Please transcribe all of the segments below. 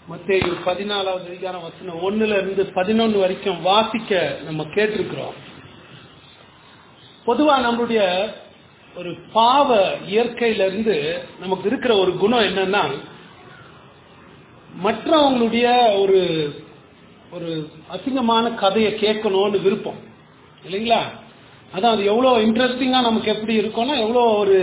மத்தேயு பதினாலாவது அதிகாரம் வசனம் ஒண்ணுல இருந்து பதினொன்னு வரைக்கும் வாசிக்க நம்ம கேட்டிருக்கிறோம் பொதுவா நம்மளுடைய ஒரு பாவ இயற்கையில இருந்து நமக்கு இருக்கிற ஒரு குணம் என்னன்னா மற்றவங்களுடைய ஒரு ஒரு அசிங்கமான கதையை கேட்கணும்னு விருப்பம் இல்லைங்களா அதான் அது எவ்வளோ இன்ட்ரெஸ்டிங்கா நமக்கு எப்படி இருக்கும்னா எவ்வளோ ஒரு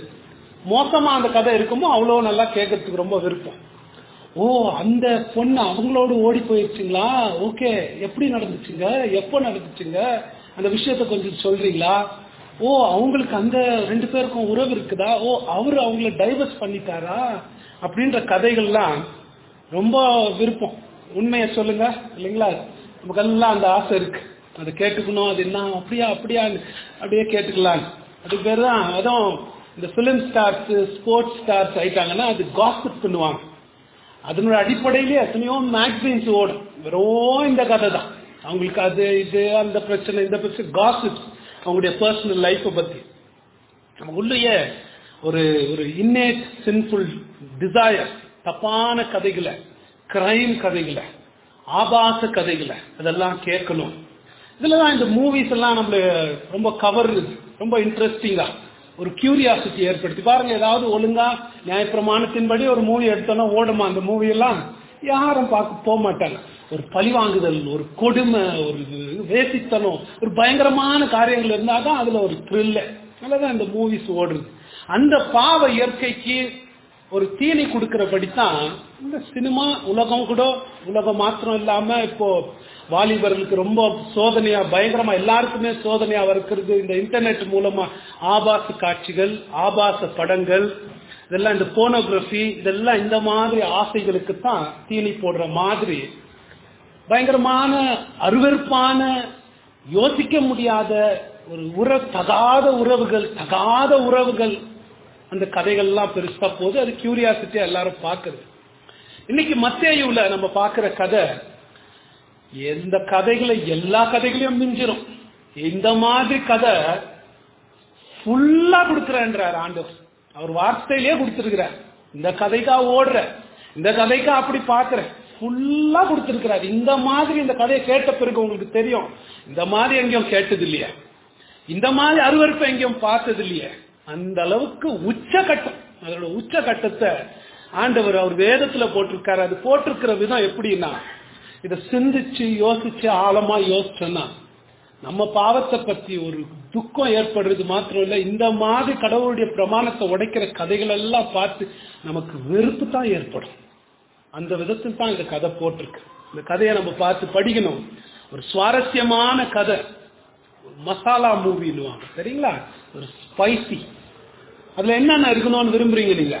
மோசமா அந்த கதை இருக்குமோ அவ்வளோ நல்லா கேட்கறதுக்கு ரொம்ப விருப்பம் ஓ அந்த பொண்ணு அவங்களோட ஓடி போயிடுச்சுங்களா ஓகே எப்படி நடந்துச்சுங்க எப்போ நடந்துச்சுங்க அந்த விஷயத்த கொஞ்சம் சொல்றீங்களா ஓ அவங்களுக்கு அந்த ரெண்டு பேருக்கும் உறவு இருக்குதா ஓ அவரு அவங்கள டைவர்ஸ் பண்ணிட்டாரா அப்படின்ற கதைகள்லாம் ரொம்ப விருப்பம் உண்மையை சொல்லுங்க இல்லைங்களா நமக்கெல்லாம் அந்த ஆசை இருக்கு அதை கேட்டுக்கணும் அது என்ன அப்படியா அப்படியா அப்படியே கேட்டுக்கலாம் அது பேர் தான் அதுவும் இந்த பிலிம் ஸ்டார்ஸ் ஸ்போர்ட்ஸ் ஸ்டார்ஸ் ஆயிட்டாங்கன்னா அது காசிப் பண்ணுவாங்க அதனோட அடிப்படையிலே எத்தனையோ மேக்சின்ஸ் ஓடும் வெறும் இந்த கதை தான் அவங்களுக்கு அது இது அந்த பிரச்சனை இந்த பிரச்சனை காசிப் அவங்களுடைய பர்சனல் லைஃப்பை பத்தி நம்ம உள்ளேயே ஒரு ஒரு இன்னேட் சின்ஃபுல் டிசையர் தப்பான கதைகளை கிரைம் கதைகளை ஆபாச கதைகளை அதெல்லாம் கேட்கணும் இதுல தான் இந்த மூவிஸ் எல்லாம் நம்மள ரொம்ப கவர் ரொம்ப இன்ட்ரெஸ்டிங்கா ஒரு கியூரியாசிட்டி ஏற்படுத்தி பாருங்க ஏதாவது ஒழுங்கா நியாயப்பிரமாணத்தின்படி ஒரு மூவி எடுத்தோன்னா ஓடுமா அந்த மூவி எல்லாம் யாரும் பார்க்க போக மாட்டாங்க ஒரு பழிவாங்குதல் ஒரு கொடுமை ஒரு வேசித்தனம் ஒரு பயங்கரமான காரியங்கள் இருந்தால் தான் அதுல ஒரு த்ரில்ல அதனாலதான் இந்த மூவிஸ் ஓடுறது அந்த பாவ இயற்கைக்கு ஒரு தீனி கொடுக்கிறபடித்தான் இந்த சினிமா உலகம் கூட உலகம் மாத்திரம் இல்லாம இப்போ வாலிபர்களுக்கு ரொம்ப சோதனையா பயங்கரமா எல்லாருக்குமே சோதனையா இருக்கிறது இந்த இன்டர்நெட் மூலமா ஆபாச காட்சிகள் ஆபாச படங்கள் இதெல்லாம் இந்த போனோகிராஃபி இதெல்லாம் இந்த மாதிரி ஆசைகளுக்கு தான் தீனி போடுற மாதிரி பயங்கரமான அருவருப்பான யோசிக்க முடியாத ஒரு உற தகாத உறவுகள் தகாத உறவுகள் அந்த கதைகள்லாம் பெருசா போது அது கியூரியாசிட்டியா எல்லாரும் பாக்குறது இன்னைக்கு மத்தேயுல நம்ம பாக்குற கதை எந்த கதைகளை எல்லா கதைகளையும் மிஞ்சிரும் இந்த மாதிரி கதை ஃபுல்லா கொடுக்குறேன்றார் ஆண்டவர் அவர் வார்த்தையிலேயே கொடுத்துருக்கிறார் இந்த கதைக்கா ஓடுற இந்த கதைக்கா அப்படி பாக்குற ஃபுல்லா கொடுத்துருக்கிறார் இந்த மாதிரி இந்த கதையை கேட்ட பிறகு உங்களுக்கு தெரியும் இந்த மாதிரி எங்கேயும் கேட்டது இல்லையா இந்த மாதிரி அருவறுப்பை எங்கேயும் பார்த்தது இல்லையா அந்த அளவுக்கு உச்சகட்டம் அதோட உச்சகட்டத்தை ஆண்டவர் அவர் வேதத்துல போட்டிருக்காரு அது போட்டிருக்கிற விதம் எப்படின்னா இதை சிந்திச்சு யோசிச்சு ஆழமா யோசிச்சோன்னா நம்ம பாவத்தை பத்தி ஒரு துக்கம் ஏற்படுறது மாத்திரம் இல்ல இந்த மாதிரி கடவுளுடைய பிரமாணத்தை உடைக்கிற கதைகள் எல்லாம் பார்த்து நமக்கு வெறுப்பு தான் ஏற்படும் அந்த விதத்தில் தான் இந்த கதை போட்டிருக்கு இந்த கதையை நம்ம பார்த்து படிக்கணும் ஒரு சுவாரஸ்யமான கதை மசாலா மூவின்னுவாங்க சரிங்களா ஒரு ஸ்பைசி அதுல என்னென்ன இருக்கணும்னு விரும்புறீங்க நீங்க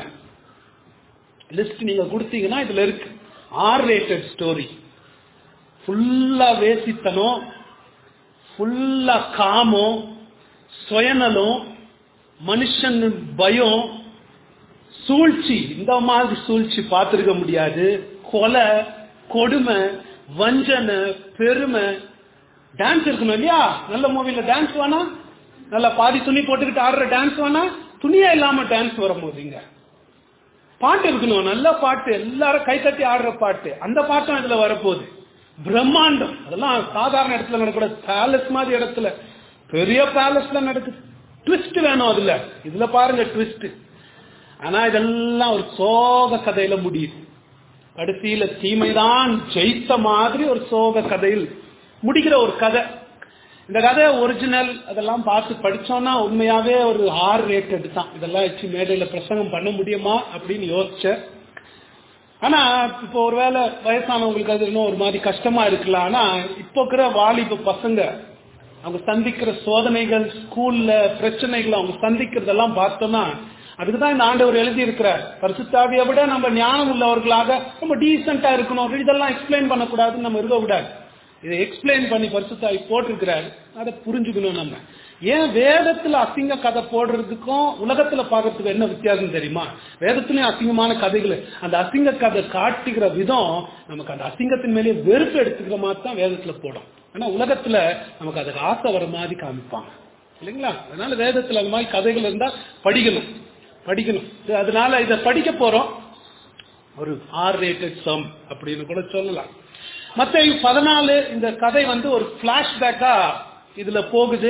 லிஸ்ட் நீங்க கொடுத்தீங்கன்னா இதுல இருக்கு ஆர் ரேட்டட் ஸ்டோரி ஃபுல்லா வேசித்தனம் ஃபுல்லா காமம் சுயநலம் மனுஷன் பயம் சூழ்ச்சி இந்த மாதிரி சூழ்ச்சி பார்த்திருக்க முடியாது கொலை கொடுமை வஞ்சனை பெருமை டான்ஸ் இருக்கணும் இல்லையா நல்ல மூவில டான்ஸ் வேணா நல்ல பாதி துணி போட்டுக்கிட்டு ஆடுற டான்ஸ் வேணா துணியா இல்லாம டான்ஸ் வரும்போது இங்க பாட்டு இருக்கணும் நல்ல பாட்டு எல்லாரும் கை தட்டி ஆடுற பாட்டு அந்த பாட்டும் இதுல வரப்போகுது பிரம்மாண்டம் அதெல்லாம் சாதாரண இடத்துல நடக்கூடாது பேலஸ் மாதிரி இடத்துல பெரிய பேலஸ்ல நடக்குது ட்விஸ்ட் வேணும் அதுல இதுல பாருங்க ட்விஸ்ட் ஆனா இதெல்லாம் ஒரு சோக கதையில முடியுது கடைசியில தீமைதான் ஜெயித்த மாதிரி ஒரு சோக கதையில் முடிக்கிற ஒரு கதை இந்த கதை ஒரிஜினல் அதெல்லாம் பார்த்து படிச்சோம்னா உண்மையாவே ஒரு ஆர் ரேட்டட் தான் இதெல்லாம் வச்சு மேடையில பிரசங்கம் பண்ண முடியுமா அப்படின்னு யோசிச்சேன் ஆனா இப்போ ஒருவேளை வயசானவங்களுக்கு அது இன்னும் ஒரு மாதிரி கஷ்டமா இருக்கலாம் ஆனா இப்போ இருக்கிற வாலிப பசங்க அவங்க சந்திக்கிற சோதனைகள் ஸ்கூல்ல பிரச்சனைகள் அவங்க சந்திக்கிறதெல்லாம் பார்த்தோம்னா அதுக்கு தான் இந்த ஆண்டவர் எழுதி இருக்கிறார் பரிசுத்தாவியை விட நம்ம ஞானம் உள்ளவர்களாக ரொம்ப டீசெண்டா இருக்கணும் இதெல்லாம் எக்ஸ்பிளைன் பண்ணக்கூடாதுன்னு நம்ம இருக்கக்கூடாது இதை எக்ஸ்பிளைன் பண்ணி பரிசுத்தாவி போட்டிருக்கிறார் அதை புரிஞ்சுக்கணும் நம்ம ஏன் வேதத்துல அசிங்க கதை போடுறதுக்கும் உலகத்துல பார்க்கறதுக்கு என்ன வித்தியாசம் தெரியுமா வேதத்துலயும் அசிங்கமான கதைகள் அந்த அசிங்க கதை காட்டுகிற விதம் நமக்கு அந்த அசிங்கத்தின் மேலேயே வெறுப்பு எடுத்துக்கிற மாதிரி தான் வேதத்துல போடும் ஆனா உலகத்துல நமக்கு அதுக்கு ஆசை வர மாதிரி காமிப்பாங்க இல்லைங்களா அதனால வேதத்துல அந்த மாதிரி கதைகள் இருந்தா படிக்கணும் படிக்கணும் அதனால இதை படிக்க போறோம் ஒரு ஆர் ரேட்டட் சம் அப்படின்னு கூட சொல்லலாம் மத்த பதினாலு இந்த கதை வந்து ஒரு பிளாஷ்பேக்கா இதுல போகுது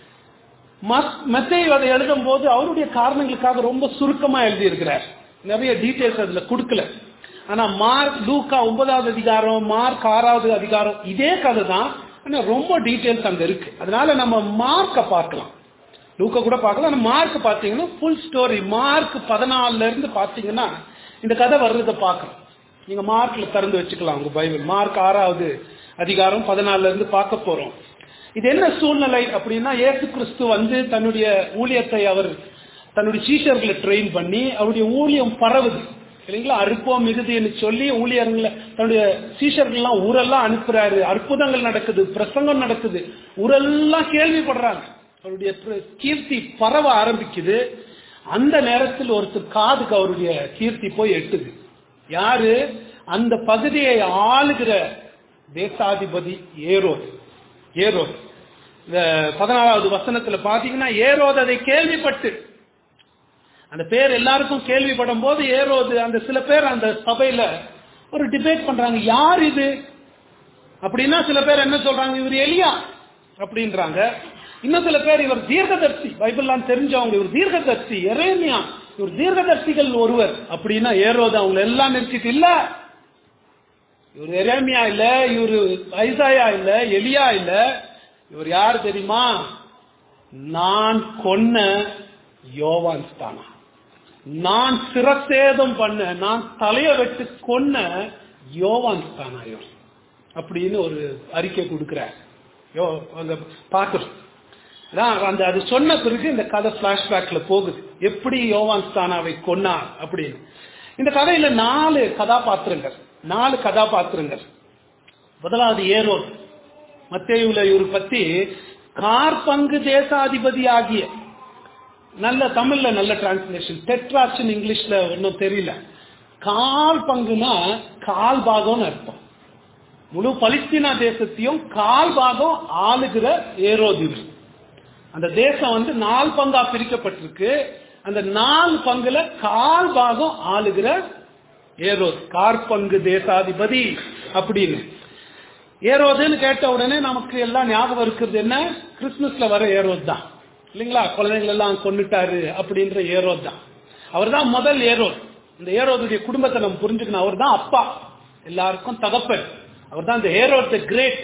மெத்தையை அதை எழுதும் போது அவருடைய காரணங்களுக்காக ரொம்ப சுருக்கமா எழுதியிருக்கிறார் நிறைய டீட்டெயில்ஸ் அதுல கொடுக்கல ஆனா மார்க் லூக்கா ஒன்பதாவது அதிகாரம் மார்க் ஆறாவது அதிகாரம் இதே கதை தான் ஆனா ரொம்ப டீட்டெயில்ஸ் அங்க இருக்கு அதனால நம்ம மார்க்க பார்க்கலாம் லூக்க கூட பார்க்கலாம் ஆனா மார்க் பாத்தீங்கன்னா ஃபுல் ஸ்டோரி மார்க் பதினாலுல இருந்து பாத்தீங்கன்னா இந்த கதை வர்றதை பார்க்கலாம் நீங்க மார்க்ல திறந்து வச்சுக்கலாம் உங்க பைபிள் மார்க் ஆறாவது அதிகாரம் பதினாலுல இருந்து பார்க்க போறோம் இது என்ன சூழ்நிலை அப்படின்னா இயேசு கிறிஸ்து வந்து தன்னுடைய ஊழியத்தை அவர் தன்னுடைய சீஷர்களை ட்ரெயின் பண்ணி அவருடைய ஊழியம் பரவுது இல்லைங்களா அற்பம் மிகுதின்னு சொல்லி ஊழியர்களை தன்னுடைய சீஷர்கள்லாம் ஊரெல்லாம் அனுப்புறாரு அற்புதங்கள் நடக்குது பிரசங்கம் நடக்குது ஊரெல்லாம் கேள்விப்படுறாங்க அவருடைய பிர- கீர்த்தி பரவ ஆரம்பிக்குது அந்த நேரத்தில் ஒருத்தர் காதுக்கு அவருடைய கீர்த்தி போய் எட்டுது யாரு அந்த பகுதியை ஆளுகிற தேசாதிபதி ஏரோது ஏரோது இந்த பதினாலாவது வசனத்துல பாத்தீங்கன்னா ஏரோது அதை கேள்விப்பட்டு அந்த பேர் எல்லாருக்கும் கேள்விப்படும் போது ஏரோது அந்த சில பேர் அந்த சபையில ஒரு டிபேட் பண்றாங்க யார் இது அப்படின்னா சில பேர் என்ன சொல்றாங்க இவர் எலியா அப்படின்றாங்க இன்னும் சில பேர் இவர் தீர்க்கதர்சி பைபிள்லாம் தெரிஞ்சவங்க இவர் தீர்க்கதர்சி எரேமியா இவர் தீர்க்கதர்சிகள் ஒருவர் அப்படின்னா ஏரோது அவங்க எல்லாம் நிறுத்திட்டு இல்ல இவர் எரேமியா இல்ல இவர் ஐசாயா இல்ல எலியா இல்ல இவர் யார் தெரியுமா நான் கொன்ன யோவான் ஸ்தானா நான் சிரசேதம் பண்ண நான் தலைய வெட்டு கொன்ன யோவான் ஸ்தானா இவர் அப்படின்னு ஒரு அறிக்கை கொடுக்கிறார் யோ அங்க பாக்குறோம் அதான் அந்த அது சொன்ன பிறகு இந்த கதை பிளாஷ்பேக்ல போகுது எப்படி யோவான் ஸ்தானாவை கொன்னார் அப்படின்னு இந்த கதையில நாலு கதாபாத்திரங்கள் நாலு கதாபாத்திரங்கள் முதலாவது ஏரோட் மத்தேயுல இவர் பத்தி கார்பங்கு தேசாதிபதி ஆகிய நல்ல தமிழ்ல நல்ல டிரான்ஸ்லேஷன் டெட்ராக்ஷன் இங்கிலீஷ்ல ஒன்றும் தெரியல கால் பங்குனா கால் பாகம்னு அர்த்தம் முழு பலிஸ்தீனா தேசத்தையும் கால் பாகம் ஆளுகிற ஏரோது இவர். அந்த தேசம் வந்து நாலு பங்கா பிரிக்கப்பட்டிருக்கு அந்த நாலு பங்குல கால் பாகம் ஆளுகிற ஏரோது கார்பங்கு தேசாதிபதி அப்படின்னு ஏரோதுன்னு கேட்ட உடனே நமக்கு எல்லாம் ஞாபகம் இருக்கிறது என்ன கிறிஸ்துமஸ்ல வர ஏரோது தான் இல்லைங்களா குழந்தைகள் எல்லாம் கொண்டுட்டாரு அப்படின்ற ஏரோது தான் அவர் தான் முதல் ஏரோது இந்த ஏரோதுடைய குடும்பத்தை நம்ம புரிஞ்சுக்கணும் அவர் தான் அப்பா எல்லாருக்கும் தகப்பன் அவர் தான் இந்த ஏரோட் கிரேட்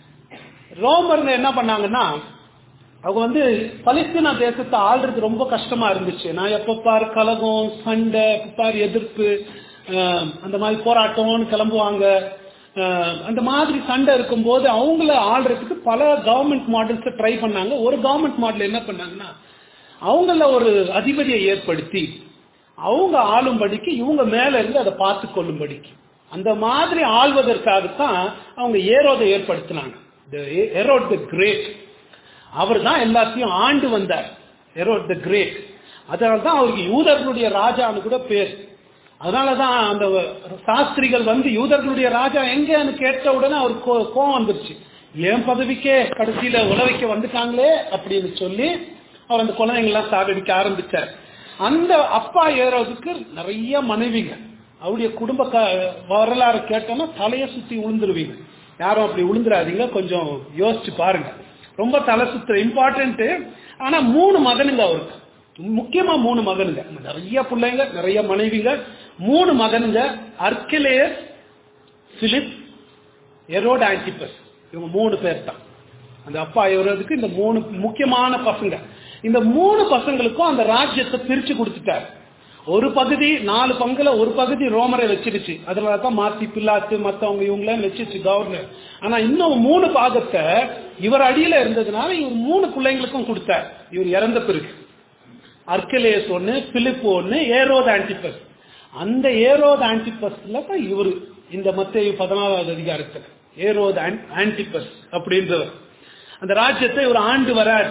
ரோமருங்க என்ன பண்ணாங்கன்னா அவங்க வந்து பலிஸ்தீனா தேசத்தை ஆள்றது ரொம்ப கஷ்டமா இருந்துச்சு நான் எப்ப பார் கலகம் சண்டை எப்ப பார் எதிர்ப்பு அஹ், அந்த மாதிரி போராட்டம்னு கிளம்புவாங்க அஹ், அந்த மாதிரி சண்டை இருக்கும்போது அவங்கள ஆள்றதுக்கு பல கவர்மெண்ட் மாடல்ஸ் ட்ரை பண்ணாங்க ஒரு கவர்மெண்ட் மாடல் என்ன பண்ணாங்கன்னா அவங்கள ஒரு அதிபதியை ஏற்படுத்தி அவங்க ஆளும்படிக்கு இவங்க மேல இருந்து அதை பார்த்து கொள்ளும்படிக்கு அந்த மாதிரி ஆள்வதற்காகத்தான் அவங்க ஏரோதை ஏற்படுத்தினாங்க எரோட் த கிரேட் அவர் தான் எல்லாத்தையும் ஆண்டு வந்தார் எரோட் த கிரேட் அதனால தான் அவருக்கு யூதர்களுடைய ராஜான்னு கூட பேர் அதனால தான் அந்த சாஸ்திரிகள் வந்து யூதர்களுடைய ராஜா எங்கன்னு கேட்ட உடனே அவருக்கு கோ- கோவம் வந்துருச்சு ஏன் பதவிக்கே கடைசியில உழவைக்க வந்துட்டாங்களே அப்படின்னு சொல்லி அவர் அந்த குழந்தைங்கள்லாம் சாகடிக்க ஆரம்பிச்சார் அந்த அப்பா ஏறதுக்கு நிறைய மனைவிங்க அவருடைய குடும்ப க- வரலாறு கேட்டோம்னா தலையை சுத்தி விழுந்துருவீங்க யாரும் அப்படி விழுந்துடாதீங்க கொஞ்சம் யோசிச்சு பாருங்க ரொம்ப தலை சுத்துற இம்பார்ட்டன்ட் ஆனா மூணு மகனுங்க அவருக்கு முக்கியமா மூணு மகனுங்க நிறைய பிள்ளைங்க நிறைய மனைவிங்க மூணு மகனுங்க அர்கிலேயர் பிலிப் எரோட் ஆன்டிபஸ் இவங்க மூணு பேர் தான் அந்த அப்பா எவரதுக்கு இந்த மூணு முக்கியமான பசங்க இந்த மூணு பசங்களுக்கும் அந்த ராஜ்யத்தை பிரிச்சு கொடுத்துட்டார் ஒரு பகுதி நாலு பங்குல ஒரு பகுதி ரோமரை வச்சிருச்சு அதனால தான் மாத்தி பில்லாத்து மத்தவங்க இவங்களாம் வச்சிருச்சு கவர்னர் ஆனா இன்னும் மூணு பாகத்தை இவர் அடியில இருந்ததுனால இவர் மூணு பிள்ளைங்களுக்கும் கொடுத்தார் இவர் இறந்த பிறகு அர்கலேஸ் ஒன்னு பிலிப் ஒன்னு ஏரோத் ஆன்டிபஸ் அந்த ஏரோத் ஆன்டிபஸ்ல தான் இவரு இந்த மத்திய பதினாலாவது அதிகாரத்துல ஏரோத் ஆன்டிபஸ் அப்படின்றவர் அந்த ராஜ்யத்தை இவர் ஆண்டு வரார்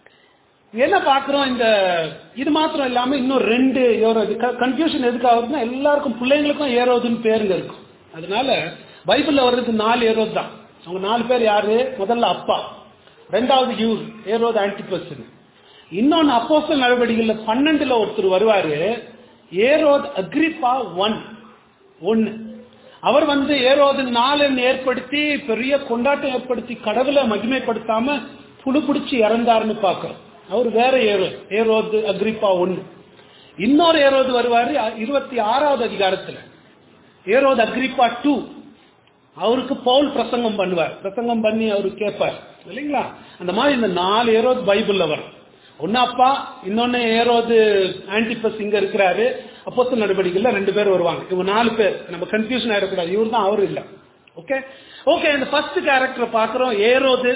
என்ன பாக்குறோம் இந்த இது மாத்திரம் இல்லாம இன்னும் ரெண்டு ஏரோது கன்ஃபியூஷன் எதுக்கு ஆகுதுன்னா எல்லாருக்கும் பிள்ளைங்களுக்கும் ஏரோதுன்னு பேருங்க இருக்கும் அதனால பைபிள்ல வர்றது நாலு ஏரோது தான் அவங்க நாலு பேர் யாரு முதல்ல அப்பா ரெண்டாவது யூர் ஏரோது ஆன்டிபஸ் இன்னொன்னு அப்போஸ்தல நடவடிக்கைகள்ல பன்னெண்டுல ஒருத்தர் வருவாரு ஏரோத் அக்ரிப்பா ஒன் ஒண்ணு அவர் வந்து ஏரோது நாளன் ஏற்படுத்தி பெரிய கொண்டாட்டம் ஏற்படுத்தி கடவுளை மகிமைப்படுத்தாம புழு பிடிச்சி இறந்தாருன்னு பார்க்கிறோம் அவர் வேற ஏரோ ஏரோது அக்ரிப்பா ஒண்ணு இன்னொரு ஏரோது வருவாரு இருபத்தி ஆறாவது அதிகாரத்துல ஏரோது அக்ரிப்பா டூ அவருக்கு பவுல் பிரசங்கம் பண்ணுவார் பிரசங்கம் பண்ணி அவரு கேட்பார் இல்லைங்களா அந்த மாதிரி இந்த நாலு ஏரோது பைபிள்ல வரும் ஒன்னு அப்பா இன்னொன்னு ஏரோது ஆன்டிபஸ் இங்க இருக்கிறாரு அப்போஸ்தல நடவடிக்கையில் ரெண்டு பேர் வருவாங்க இவங்க நாலு பேர் நம்ம கன்ஃபியூஷன் ஆயிடக்கூடாது இவர் தான் அவரு இல்ல ஓகே ஓகே இந்த ஃபர்ஸ்ட் கேரக்டர் பாக்குறோம் ஏரோது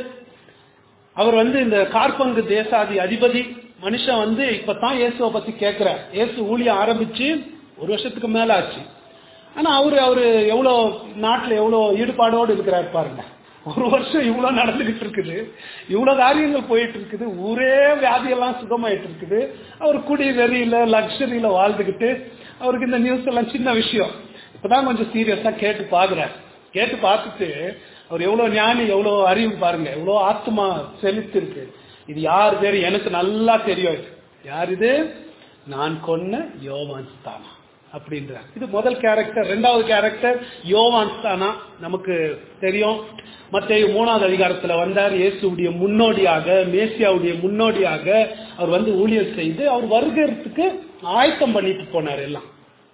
அவர் வந்து இந்த கார்பங்கு தேசாதி அதிபதி மனுஷன் வந்து இப்பதான் இயேசுவை பத்தி கேட்கிறார் இயேசு ஊழியம் ஆரம்பிச்சு ஒரு வருஷத்துக்கு மேல ஆச்சு ஆனா அவரு அவரு எவ்வளவு நாட்டுல எவ்வளவு ஈடுபாடோடு இருக்கிறார் பாருங்க ஒரு வருஷம் இவ்வளவு நடந்துகிட்டு இருக்குது இவ்வளவு காரியங்கள் போயிட்டு இருக்குது ஊரே வியாதியெல்லாம் சுகமாயிட்டு இருக்குது அவர் குடி வெறியில லக்ஸரியில வாழ்ந்துகிட்டு அவருக்கு இந்த நியூஸ் எல்லாம் சின்ன விஷயம் இப்பதான் கொஞ்சம் சீரியஸா கேட்டு பாக்குறாரு கேட்டு பார்த்துட்டு அவர் எவ்வளவு ஞானி எவ்வளவு அறிவு பாருங்க எவ்வளவு ஆத்மா செலுத்து இருக்கு இது யார் பேரு எனக்கு நல்லா தெரியும் இது யார் இது நான் கொன்ன யோவான் ஸ்தானா அப்படின்றார் இது முதல் கேரக்டர் ரெண்டாவது கேரக்டர் யோவான் ஸ்தானா நமக்கு தெரியும் மத்திய மூணாவது அதிகாரத்துல வந்தார் இயேசுடைய முன்னோடியாக மேசியாவுடைய முன்னோடியாக அவர் வந்து ஊழியர் செய்து அவர் வருகிறதுக்கு ஆயத்தம் பண்ணிட்டு போனார் எல்லாம்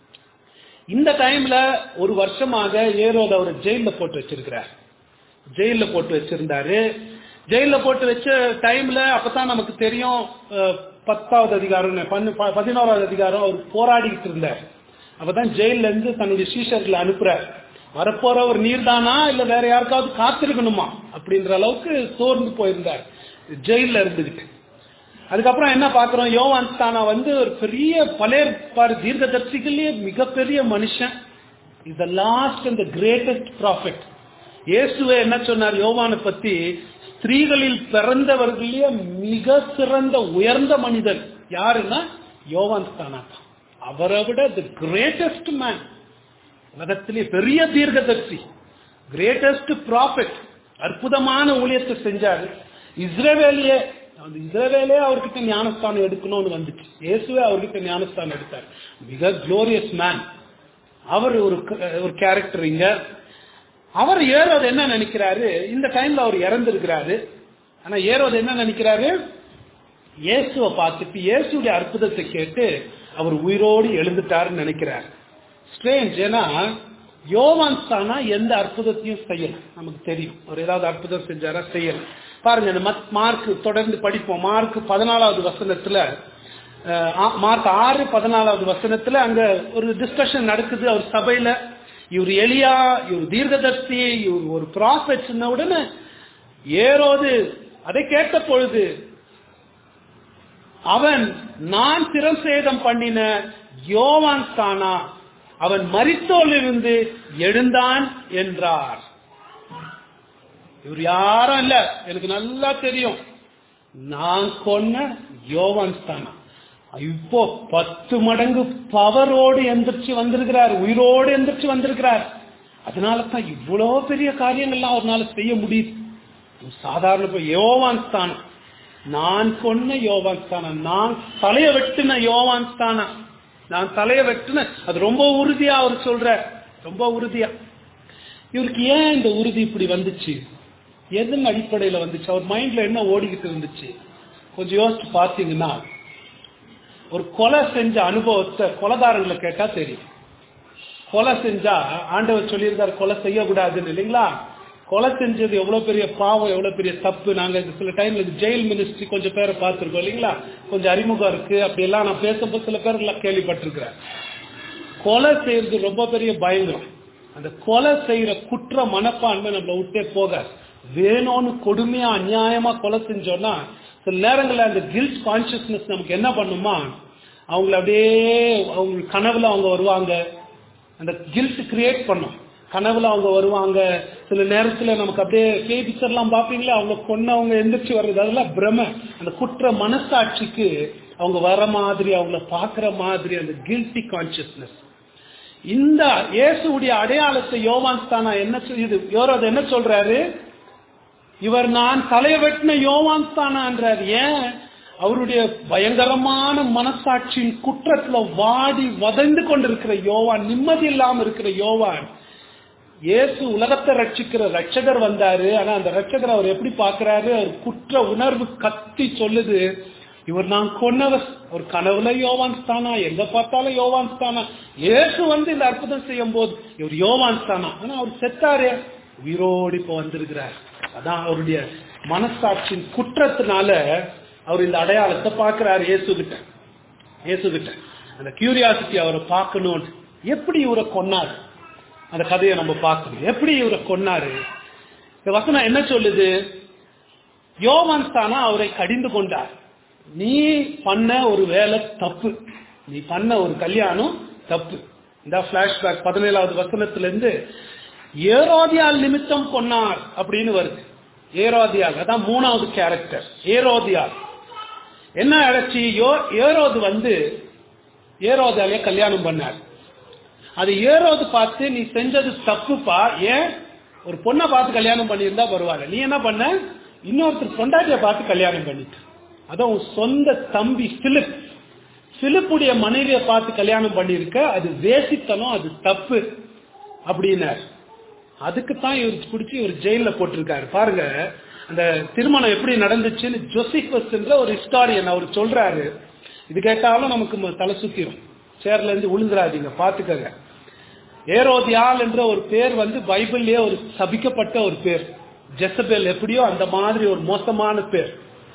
இந்த டைம்ல ஒரு வருஷமாக ஏரோது அவர் ஜெயில போட்டு வச்சிருக்கிறார் ஜெயில போட்டு வச்சிருந்தாரு ஜெயில போட்டு வச்ச டைம்ல அப்பதான் நமக்கு தெரியும் அஹ், பத்தாவது அதிகாரம் பன்னு- ப- பதினோராவது அதிகாரம் அவர் போராடிட்டு இருந்தார் அப்பதான் ஜெயில இருந்து தன்னுடைய சீஷர்களை அனுப்புறார் வரப்போற ஒரு நீர்தானா இல்ல வேற யாருக்காவது காத்திருக்கணுமா அப்படின்ற அளவுக்கு சோர்ந்து போயிருந்தார் ஜெயில இருந்துகிட்டு அதுக்கப்புறம் என்ன பாக்குறோம் யோவான் ஸ்தானா வந்து ஒரு பெரிய பழைய பாரு தீர்க்கதர்சிகளே மிகப்பெரிய மனுஷன் is the last and the greatest prophet இயேசுவே என்ன சொன்னார் யோவானை பத்தி ஸ்திரீகளில் பிறந்தவர்களே மிக சிறந்த உயர்ந்த மனிதன் யாருன்னா யோவான் ஸ்தானா தான் அவரை விட தி கிரேட்டஸ்ட் மேன் உலகத்திலே பெரிய தீர்க்கதர்சி கிரேட்டஸ்ட் ப்ராஃபிட் அற்புதமான ஊழியத்தை செஞ்சாரு இஸ்ரேவேலியே அந்த இஸ்ரேவேலே அவர்கிட்ட ஞானஸ்தானம் எடுக்கணும்னு வந்துச்சு இயேசுவே அவர்கிட்ட ஞானஸ்தானம் எடுத்தார் மிக குளோரியஸ் மேன் அவர் ஒரு க- ஒரு கேரக்டர் இங்க அவர் ஏரோது என்ன நினைக்கிறாரு இந்த டைம்ல அவர் இறந்திருக்கிறாரு ஆனா ஏரோது என்ன நினைக்கிறாரு இயேசுவை பார்த்துட்டு இயேசுடைய அற்புதத்தை கேட்டு அவர் உயிரோடு எழுந்துட்டாருன்னு நினைக்கிறார் ஸ்ட்ரேஞ்ச் ஏன்னா யோவான் ஸ்தானா எந்த அற்புதத்தையும் செய்யல நமக்கு தெரியும் அவர் ஏதாவது அற்புதம் செஞ்சாரா செய்யல பாருங்க இந்த மத்- மார்க் தொடர்ந்து படிப்போம் மார்க் பதினாலாவது வசனத்துல அஹ், ஆ- மார்க் ஆறு பதினாலாவது வசனத்துல அங்க ஒரு டிஸ்கஷன் நடக்குது அவர் சபையில இவர் எலியா இவர் தீர்க்கதர்சி இவர் ஒரு ப்ராஃபெட் சொன்ன உடனே ஏரோது அதை கேட்ட பொழுது அவன் நான் சிரசேதம் பண்ணின யோவான் தானா அவன் மரித்தோலிருந்து எழுந்தான் என்றார் இவர் யாரும் இல்ல எனக்கு நல்லா தெரியும் நான் கொன்ன யோவான் தானா இப்போ பத்து மடங்கு பவரோடு எந்திரிச்சு வந்திருக்கிறார் உயிரோடு எந்திரிச்சு வந்திருக்கிறார் அதனால தான் இவ்வளோ பெரிய காரியங்கள்லாம் அவர்னால செய்ய முடியுது ஒரு சாதாரண போய் யோவான் ஸ்தானம் நான் கொன்ன யோவான் ஸ்தானம் நான் தலைய வெட்டின யோவான் ஸ்தானம் நான் தலைய வெட்டின அது ரொம்ப உறுதியா அவர் சொல்ற ரொம்ப உறுதியா இவருக்கு ஏன் இந்த உறுதி இப்படி வந்துச்சு எதன் அடிப்படையில வந்துச்சு அவர் மைண்ட்ல என்ன ஓடிக்கிட்டு இருந்துச்சு கொஞ்சம் யோசிச்சு பார்த்தீங்கன்னா ஒரு கொலை செஞ்ச அனுபவத்தை கொலைகாரங்களை கேட்டா தெரியும் கொலை செஞ்சா ஆண்டவர் சொல்லியிருக்காரு கொலை செய்யக்கூடாதுன்னு இல்லைங்களா கொலை செஞ்சது எவ்வளவு பெரிய பாவம் எவ்வளவு பெரிய தப்பு நாங்க இது சில டைம்ல ஜெயில் மினிஸ்ட்ரி கொஞ்சம் பேரை பார்த்திருக்கோம் இல்லைங்களா கொஞ்சம் அறிமுகம் இருக்கு அப்படி எல்லாம் நான் பேசும்போது சில பேர் எல்லாம் கேள்விப்பட்டிருக்கிறேன் கொலை செய்யறது ரொம்ப பெரிய பயங்கரம் அந்த கொலை செய்யற குற்ற மனப்பான்மை நம்மளை விட்டே போக வேணும்னு கொடுமையா அநியாயமா கொலை செஞ்சோம்னா சில நேரங்கள்ல அந்த கில்ட் கான்சியஸ்னஸ் நமக்கு என்ன பண்ணுமா அவங்கள அப்படியே அவங்க கனவுல அவங்க வருவாங்க அந்த கில்ட் கிரியேட் பண்ணும் கனவுல அவங்க வருவாங்க சில நேரத்துல நமக்கு அப்படியே பேய் picture எல்லாம் பாப்பீங்களா அவங்க கொன்னவங்க எந்திரிச்சு வர்றது அதெல்லாம் பிரம அந்த குற்ற மனசாட்சிக்கு அவங்க வர மாதிரி அவங்கள பாக்குற மாதிரி அந்த கில்ட்டி கான்சியஸ்னஸ் இந்த இயேசுடைய அடையாளத்தை யோவான் ஸ்தானா என்ன சொல்லுது யோரோது என்ன சொல்றாரு இவர் நான் தலையை வெட்டின யோவான் ஸ்தானான்றார் ஏன் அவருடைய பயங்கரமான மனசாட்சியின் குற்றத்துல வாடி வதந்து கொண்டிருக்கிற யோவான் நிம்மதி இல்லாம இருக்கிற யோவான் இயேசு உலகத்தை ரட்சிக்கிற ரட்சகர் வந்தாரு ஆனா அந்த ரட்சகர் அவர் எப்படி பார்க்கறாரு அவர் குற்ற உணர்வு கத்தி சொல்லுது இவர் நான் கொன்னவர் ஒரு கனவுல யோவான் ஸ்தானா எங்க பார்த்தாலும் யோவான் ஸ்தானா இயேசு வந்து இந்த அற்புதம் செய்யும் போது இவர் யோவான் ஸ்தானா ஆனா அவர் செத்தாரு உயிரோடு இப்ப வந்திருக்கிறார் அதான் அவருடைய மனசாட்சியின் குற்றத்தினால அவர் இந்த அடையாளத்தை பார்க்கிறார் இயேசு கிட்ட இயேசு கிட்ட அந்த கியூரியாசிட்டி அவரை பார்க்கணும் எப்படி இவரை கொன்னாரு அந்த கதையை நம்ம பார்க்கணும் எப்படி இவரை கொன்னாரு இந்த வசனம் என்ன சொல்லுது யோவான் ஸ்தானா அவரை கடிந்து கொண்டார் நீ பண்ண ஒரு வேலை தப்பு நீ பண்ண ஒரு கல்யாணம் தப்பு இந்த பிளாஷ்பேக் பதினேழாவது வசனத்துல இருந்து ஏரோதியால் நிமித்தம் கொன்னார் அப்படின்னு வருது ஏரோதியால் அதான் மூணாவது கேரக்டர் ஏரோதியால் என்ன அழைச்சி யோ ஏரோது வந்து ஏரோதாலே கல்யாணம் பண்ணார் அது ஏரோது பார்த்து நீ செஞ்சது தப்புப்பா ஏன் ஒரு பொண்ணை பார்த்து கல்யாணம் பண்ணியிருந்தா பரவாயில்ல நீ என்ன பண்ண இன்னொருத்தர் பொண்டாட்டிய பார்த்து கல்யாணம் பண்ணிட்டு அதான் உன் சொந்த தம்பி பிலிப் பிலிப்புடைய மனைவியை பார்த்து கல்யாணம் பண்ணியிருக்க அது வேசித்தனம் அது தப்பு அப்படின்னார் அதுக்கு தான் இவர் பிடிச்சி இவர் ஜெயில போட்டிருக்காரு பாருங்க அந்த திருமணம் எப்படி நடந்துச்சுன்னு ஜோசிபஸ் என்ற ஒரு ஹிஸ்டாரியன் அவர் சொல்றாரு இது கேட்டாலும் நமக்கு ம- தலை சுத்திரும் சேர்ல இருந்து விழுந்துராதீங்க பாத்துக்கங்க ஏரோதியால் என்ற ஒரு பேர் வந்து பைபிள்லயே ஒரு சபிக்கப்பட்ட ஒரு பேர் ஜெசபேல் எப்படியோ அந்த மாதிரி ஒரு மோசமான பேர்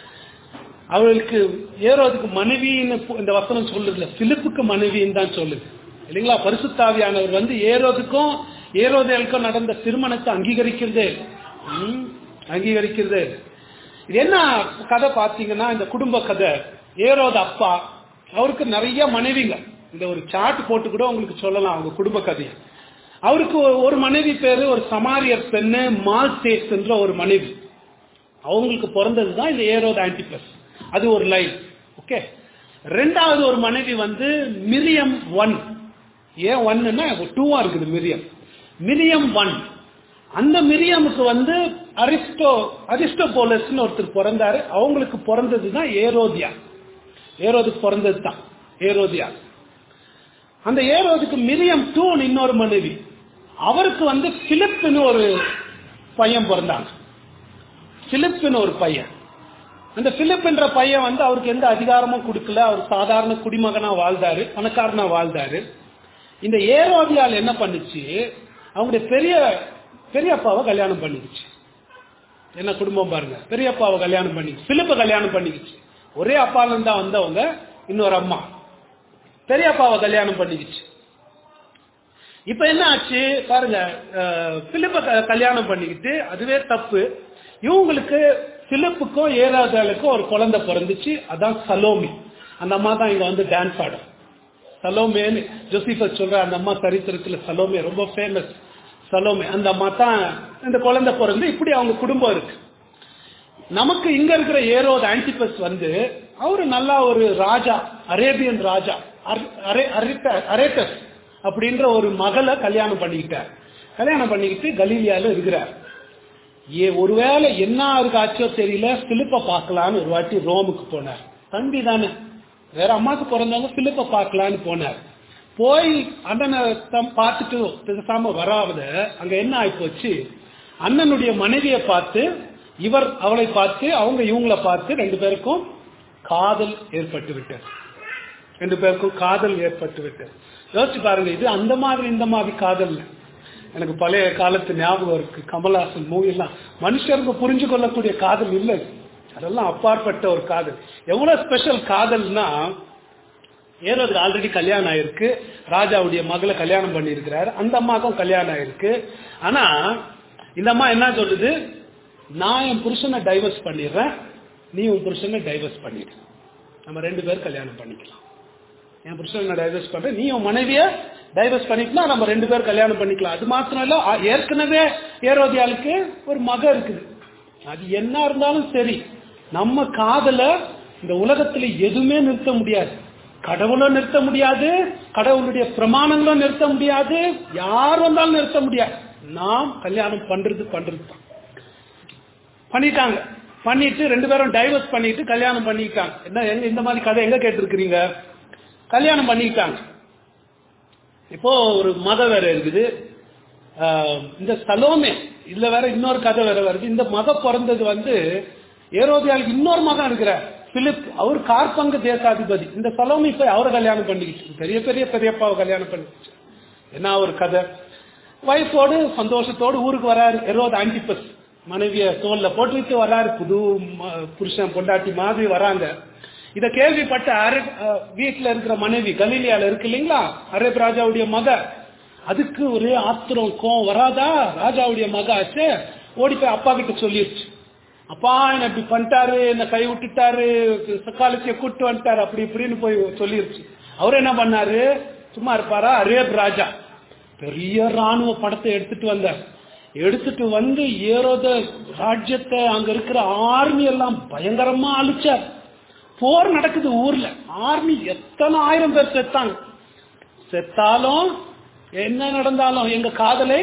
அவளுக்கு ஏரோதுக்கு மனைவின்னு பு- இந்த வசனம் சொல்லுதுல பிலிப்புக்கு மனைவின்னு தான் சொல்லுது இல்லைங்களா பரிசுத்தாவியானவர் வந்து ஏரோதுக்கும் ஏரோதேலுக்கும் நடந்த திருமணத்தை அங்கீகரிக்கிறதே இல்லை. ம், அங்கீகரிக்கிறதே இல்லை. இது என்ன கதை பாத்தீங்கன்னா இந்த குடும்ப கதை ஏரோது அப்பா அவருக்கு நிறைய மனைவிங்க இந்த ஒரு சார்ட் போட்டு கூட உங்களுக்கு சொல்லலாம் அவங்க குடும்ப கதையை அவருக்கு ஒரு- ஒரு மனைவி பேரு ஒரு சமாரியர் பெண்ணு மால்சேஸ் என்ற ஒரு மனைவி அவங்களுக்கு பிறந்தது தான் இந்த ஏரோது ஆன்டிபஸ் அது ஒரு லைன் ஓகே ரெண்டாவது ஒரு மனைவி வந்து மிரியம் ஒன் ஏன் ஒன்னுன்னா டூவா இருக்குது மிரியம் மிரியம் ஒன் அந்த மிரியமுக்கு வந்து அரிஸ்டோ அரிஸ்டோபோலஸ்னு ஒருத்தர் பிறந்தாரு அவங்களுக்கு பிறந்தது தான் ஏரோதியா ஏரோதுக்கு பிறந்தது தான் ஏரோதியா அந்த ஏரோதுக்கு மிரியம் டூன் இன்னொரு மனைவி அவருக்கு வந்து பிலிப்னு ஒரு பையன் பிறந்தாங்க பிலிப்னு ஒரு பையன் அந்த பிலிப் என்ற பையன் வந்து அவருக்கு எந்த அதிகாரமும் கொடுக்கல அவர் சாதாரண குடிமகனா வாழ்ந்தாரு பணக்காரனா வாழ்ந்தாரு இந்த ஏரோதியால் என்ன பண்ணுச்சு அவங்களுடைய பெரிய பெரியப்பாவை கல்யாணம் பண்ணிடுச்சு என்ன குடும்பம் பாருங்க பெரியப்பாவை கல்யாணம் பண்ணிச்சு பிலிப்பை கல்யாணம் பண்ணிக்கிச்சு ஒரே அப்பால தான் வந்தவங்க இன்னொரு அம்மா பெரியப்பாவை கல்யாணம் பண்ணிக்கிச்சு இப்ப என்ன ஆச்சு பாருங்க அஹ், பிலிப்பை க- கல்யாணம் பண்ணிக்கிட்டு அதுவே தப்பு இவங்களுக்கு பிலிப்புக்கும் ஏராதாளுக்கும் ஒரு குழந்தை பிறந்துச்சு அதான் சலோமி அந்த அம்மா தான் இங்க வந்து டான்ஸ் ஆடும் சலோமேன்னு ஜோசிபஸ் சொல்ற அந்த அம்மா சரித்திரத்துல சலோமே ரொம்ப ஃபேமஸ் சலோமே அந்த அம்மா தான் இந்த குழந்தை பிறந்து இப்படி அவங்க குடும்பம் இருக்கு நமக்கு இங்க இருக்கிற ஏரோது ஆன்டிபஸ் வந்து அவரு நல்லா ஒரு ராஜா அரேபியன் ராஜா அர்- அரே- அரிட்ட- அரேட்டஸ் அப்படின்ற ஒரு மகளை கல்யாணம் பண்ணிக்கிட்டார் கல்யாணம் பண்ணிக்கிட்டு கலீலியால இருக்கிறார் ஏ ஒருவேளை என்ன அவருக்கு ஆச்சோ தெரியல பிலிப்ப பார்க்கலான்னு ஒரு வாட்டி ரோமுக்கு போனார் தம்பி தானே வேற அம்மாக்கு பிறந்தவங்க பிலிப்ப பார்க்கலான்னு போனார் போய் அண்ணனை தம் பார்த்துட்டு பேசாம வராத அங்க என்ன ஆயிப்போச்சு அண்ணனுடைய மனைவியை பார்த்து இவர் அவளை பார்த்து அவங்க இவங்கள பார்த்து ரெண்டு பேருக்கும் காதல் ஏற்பட்டு விட்டது ரெண்டு பேருக்கும் காதல் ஏற்பட்டு விட்டது யோசிச்சு பாருங்க இது அந்த மாதிரி இந்த மாதிரி காதல் இல்ல. எனக்கு பழைய காலத்து ஞாபகம் இருக்கு கமல்ஹாசன் மூவி எல்லாம் மனுஷருக்கு புரிஞ்சு கொள்ளக்கூடிய காதல் இல்லை இது. அதெல்லாம் அப்பாற்பட்ட ஒரு காதல் எவ்வளவு ஸ்பெஷல் காதல்னா ஏரோதுக்கு ஆல்ரெடி கல்யாணம் ஆயிருக்கு ராஜாவுடைய மகளை கல்யாணம் பண்ணியிருக்கிறாரு அந்த அம்மாக்கும் கல்யாணம் ஆயிருக்கு ஆனா இந்த அம்மா என்ன சொல்லுது நான் என் புருஷனை டைவர்ஸ் பண்ணிடுறேன் நீ உன் புருஷனை டைவர்ஸ் பண்ணிடு நம்ம ரெண்டு பேரும் கல்யாணம் பண்ணிக்கலாம் என் புருஷனை டைவர்ஸ் பண்றேன் நீ உன் மனைவிய டைவர்ஸ் பண்ணிக்கலாம் நம்ம ரெண்டு பேரும் கல்யாணம் பண்ணிக்கலாம் அது மாத்திரம் இல்ல ஆ, ஏற்கனவே ஏரோதியாளுக்கு ஒரு மக இருக்குது அது என்ன இருந்தாலும் சரி நம்ம காதல இந்த உலகத்துல எதுவுமே நிறுத்த முடியாது கடவுளும் நிறுத்த முடியாது கடவுளுடைய பிரமாணங்களும் நிறுத்த முடியாது யார் வந்தாலும் நிறுத்த முடியாது நாம் கல்யாணம் பண்றது பண்றது தான் பண்ணிட்டாங்க பண்ணிட்டு ரெண்டு பேரும் டைவர்ஸ் பண்ணிட்டு கல்யாணம் பண்ணிக்கிட்டாங்க என்ன எங்க இந்த மாதிரி கதை எங்க கேட்டிருக்கிறீங்க கல்யாணம் பண்ணிக்கிட்டாங்க இப்போ ஒரு மதம் வேற இருக்குது ஆஹ் இந்த சலோமே இதுல வேற இன்னொரு கதை வேற வருது இந்த மதம் பிறந்தது வந்து ஏரோதியாளுக்கு இன்னொரு மகன் இருக்கிறார் பிலிப் அவர் கார்பங்கு தேசாதிபதி இந்த சலோமி போய் அவரை கல்யாணம் பண்ணிக்கிட்டு பெரிய பெரிய பெரியப்பாவை கல்யாணம் பண்ணிக்கிச்சு என்ன ஒரு கதை வைஃபோடு சந்தோஷத்தோடு ஊருக்கு வராரு எரோது ஆன்டிபஸ் மனைவிய தோல்ல போட்டுக்கிட்டு வர்றாரு புது ம- புருஷன் பொண்டாட்டி மாதிரி வராங்க இத கேள்விப்பட்ட அரேப் அஹ், வீட்டுல இருக்கிற மனைவி கலீலியால இருக்கு இல்லைங்களா அரேப் ராஜாவுடைய மக அதுக்கு ஒரே ஆத்திரம் கோவம் வராதா ராஜாவுடைய மக ஆச்சு ஓடி போய் அப்பா கிட்ட சொல்லிருச்சு அப்பா என்ன இப்படி பண்ணிட்டாரு என்ன கை விட்டுட்டாரு சக்காலத்திய கூட்டு வந்துட்டாரு அப்படி இப்படின்னு போய் சொல்லிருச்சு அவர் என்ன பண்ணாரு சும்மா இருப்பாரா அரேப் ராஜா பெரிய ராணுவ படத்தை எடுத்துட்டு வந்தார் எடுத்துட்டு வந்து ஏரோத ராஜ்யத்தை அங்க இருக்கிற ஆர்மி எல்லாம் பயங்கரமா அழிச்சார் போர் நடக்குது ஊர்ல ஆர்மி எத்தனை ஆயிரம் பேர் செத்தாங்க செத்தாலும் என்ன நடந்தாலும் எங்க காதலை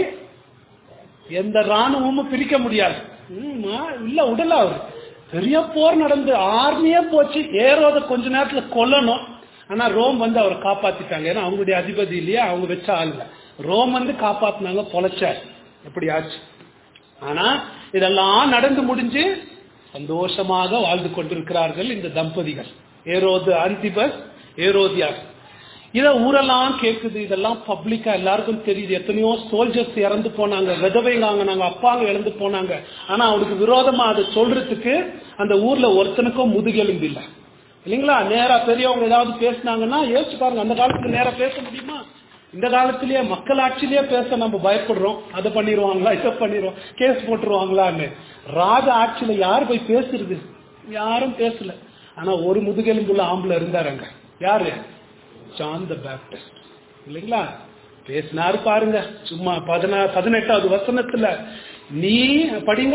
எந்த ராணுவமும் பிரிக்க முடியாது ம், ஆ, இல்ல உடல அவர் பெரிய போர் நடந்து ஆர்மியே போச்சு ஏரோத கொஞ்ச நேரத்துல கொல்லணும் ஆனா ரோம் வந்து அவரை காப்பாத்திட்டாங்க ஏன்னா அவங்களுடைய அதிபதி இல்லையா அவங்க வச்ச ஆள் இல்ல ரோம் வந்து காப்பாத்தினாங்க பொழைச்சார் எப்படி ஆச்சு ஆனா இதெல்லாம் நடந்து முடிஞ்சு சந்தோஷமாக வாழ்ந்து கொண்டிருக்கிறார்கள் இந்த தம்பதிகள் ஏரோது அந்திபஸ் ஏரோதியார் இத ஊரெல்லாம் கேக்குது இதெல்லாம் பப்ளிக்கா எல்லாருக்கும் தெரியுது எத்தனையோ சோல்ஜர்ஸ் இறந்து போனாங்க விதவைங்க நாங்க அப்பாங்க இறந்து போனாங்க ஆனா அவனுக்கு விரோதமா அதை சொல்றதுக்கு அந்த ஊர்ல ஒருத்தனுக்கும் முதுகெலும்பு இல்ல இல்லைங்களா நேரா பெரியவங்க ஏதாவது பேசுனாங்கன்னா யோசிச்சு பாருங்க அந்த காலத்துல நேரா பேச முடியுமா இந்த காலத்திலேயே மக்கள் ஆட்சியிலேயே பேச நம்ம பயப்படுறோம் அதை பண்ணிடுவாங்களா இதை பண்ணிடுவோம் கேஸ் போட்டுருவாங்களான்னு ராஜ ஆட்சியில யார் போய் பேசுறது யாரும் பேசல ஆனா ஒரு முதுகெலும்புள்ள ஆம்பளை இருந்தாருங்க யாரு ஜான் த பேப்டிஸ்ட் இல்லைங்களா பேசினாரு பாருங்க சும்மா பதினா பதினெட்டாவது வசனத்துல நீ படிங்க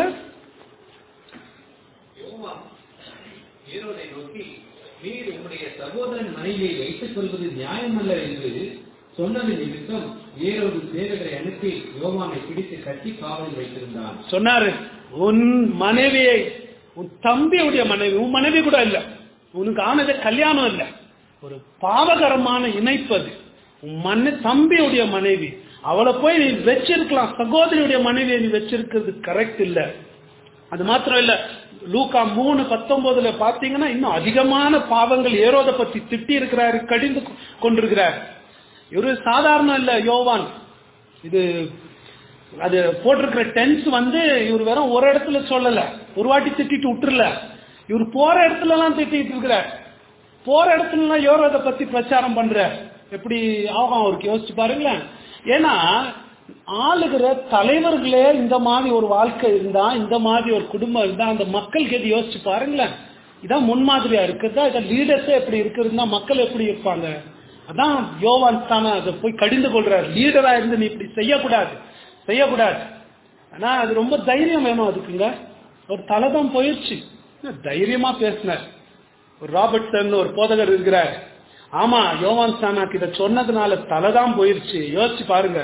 யோவா ஏரோதை நோக்கி நீர் உம்முடைய சகோதரன் மனைவியை வைத்துக் கொள்வது நியாயமல்ல என்று சொன்னது நிமித்தம் ஏரோது சேவகரை அனுப்பி யோவானை பிடித்து கட்டி காவலில் வைத்திருந்தான் சொன்னாரு உன் மனைவியை உன் தம்பியுடைய மனைவி உன் மனைவி கூட இல்ல உனக்கு ஆனது கல்யாணம் இல்ல ஒரு பாவகரமான இணைப்பு அது உன் மன தம்பியுடைய மனைவி அவளை போய் நீ வச்சிருக்கலாம் சகோதரியுடைய மனைவியை நீ வச்சிருக்கிறது கரெக்ட் இல்ல அது மாத்திரம் இல்ல லூக்கா மூணு பத்தொன்பதுல பாத்தீங்கன்னா இன்னும் அதிகமான பாவங்கள் ஏரோத பத்தி திட்டி இருக்கிறாரு கடிந்து கொண்டிருக்கிறார் இவரு சாதாரண இல்ல யோவான் இது அது போட்டிருக்கிற டென்ஸ் வந்து இவர் வெறும் ஒரு இடத்துல சொல்லல ஒரு வாட்டி திட்டிட்டு விட்டுறல இவர் போற இடத்துல எல்லாம் திட்டிட்டு இருக்கிறார் போற இடத்துல எல்லாம் யோரோத பத்தி பிரச்சாரம் பண்ற எப்படி ஆகும் அவருக்கு யோசிச்சு பாருங்களேன் ஏன்னா ஆளுகிற தலைவர்களே இந்த மாதிரி ஒரு வாழ்க்கை இருந்தா இந்த மாதிரி ஒரு குடும்பம் இருந்தா அந்த மக்களுக்கு எது யோசிச்சு பாருங்களேன் இதான் முன்மாதிரியா இருக்குதா இதான் லீடர்ஸே எப்படி இருக்குதுன்னா மக்கள் எப்படி இருப்பாங்க அதான் யோவான் தானே அதை போய் கடிந்து கொள்றாரு லீடரா இருந்து நீ இப்படி செய்யக்கூடாது செய்யக்கூடாது ஆனா அது ரொம்ப தைரியம் வேணும் அதுக்குங்க ஒரு தலை தான் போயிடுச்சு தைரியமா பேசினார் ஒரு ராபர்ட்சன் ஒரு போதகர் இருக்கிறார் ஆமா யோவான் சானாக்கு இதை சொன்னதுனால தலை தான் போயிருச்சு யோசிச்சு பாருங்க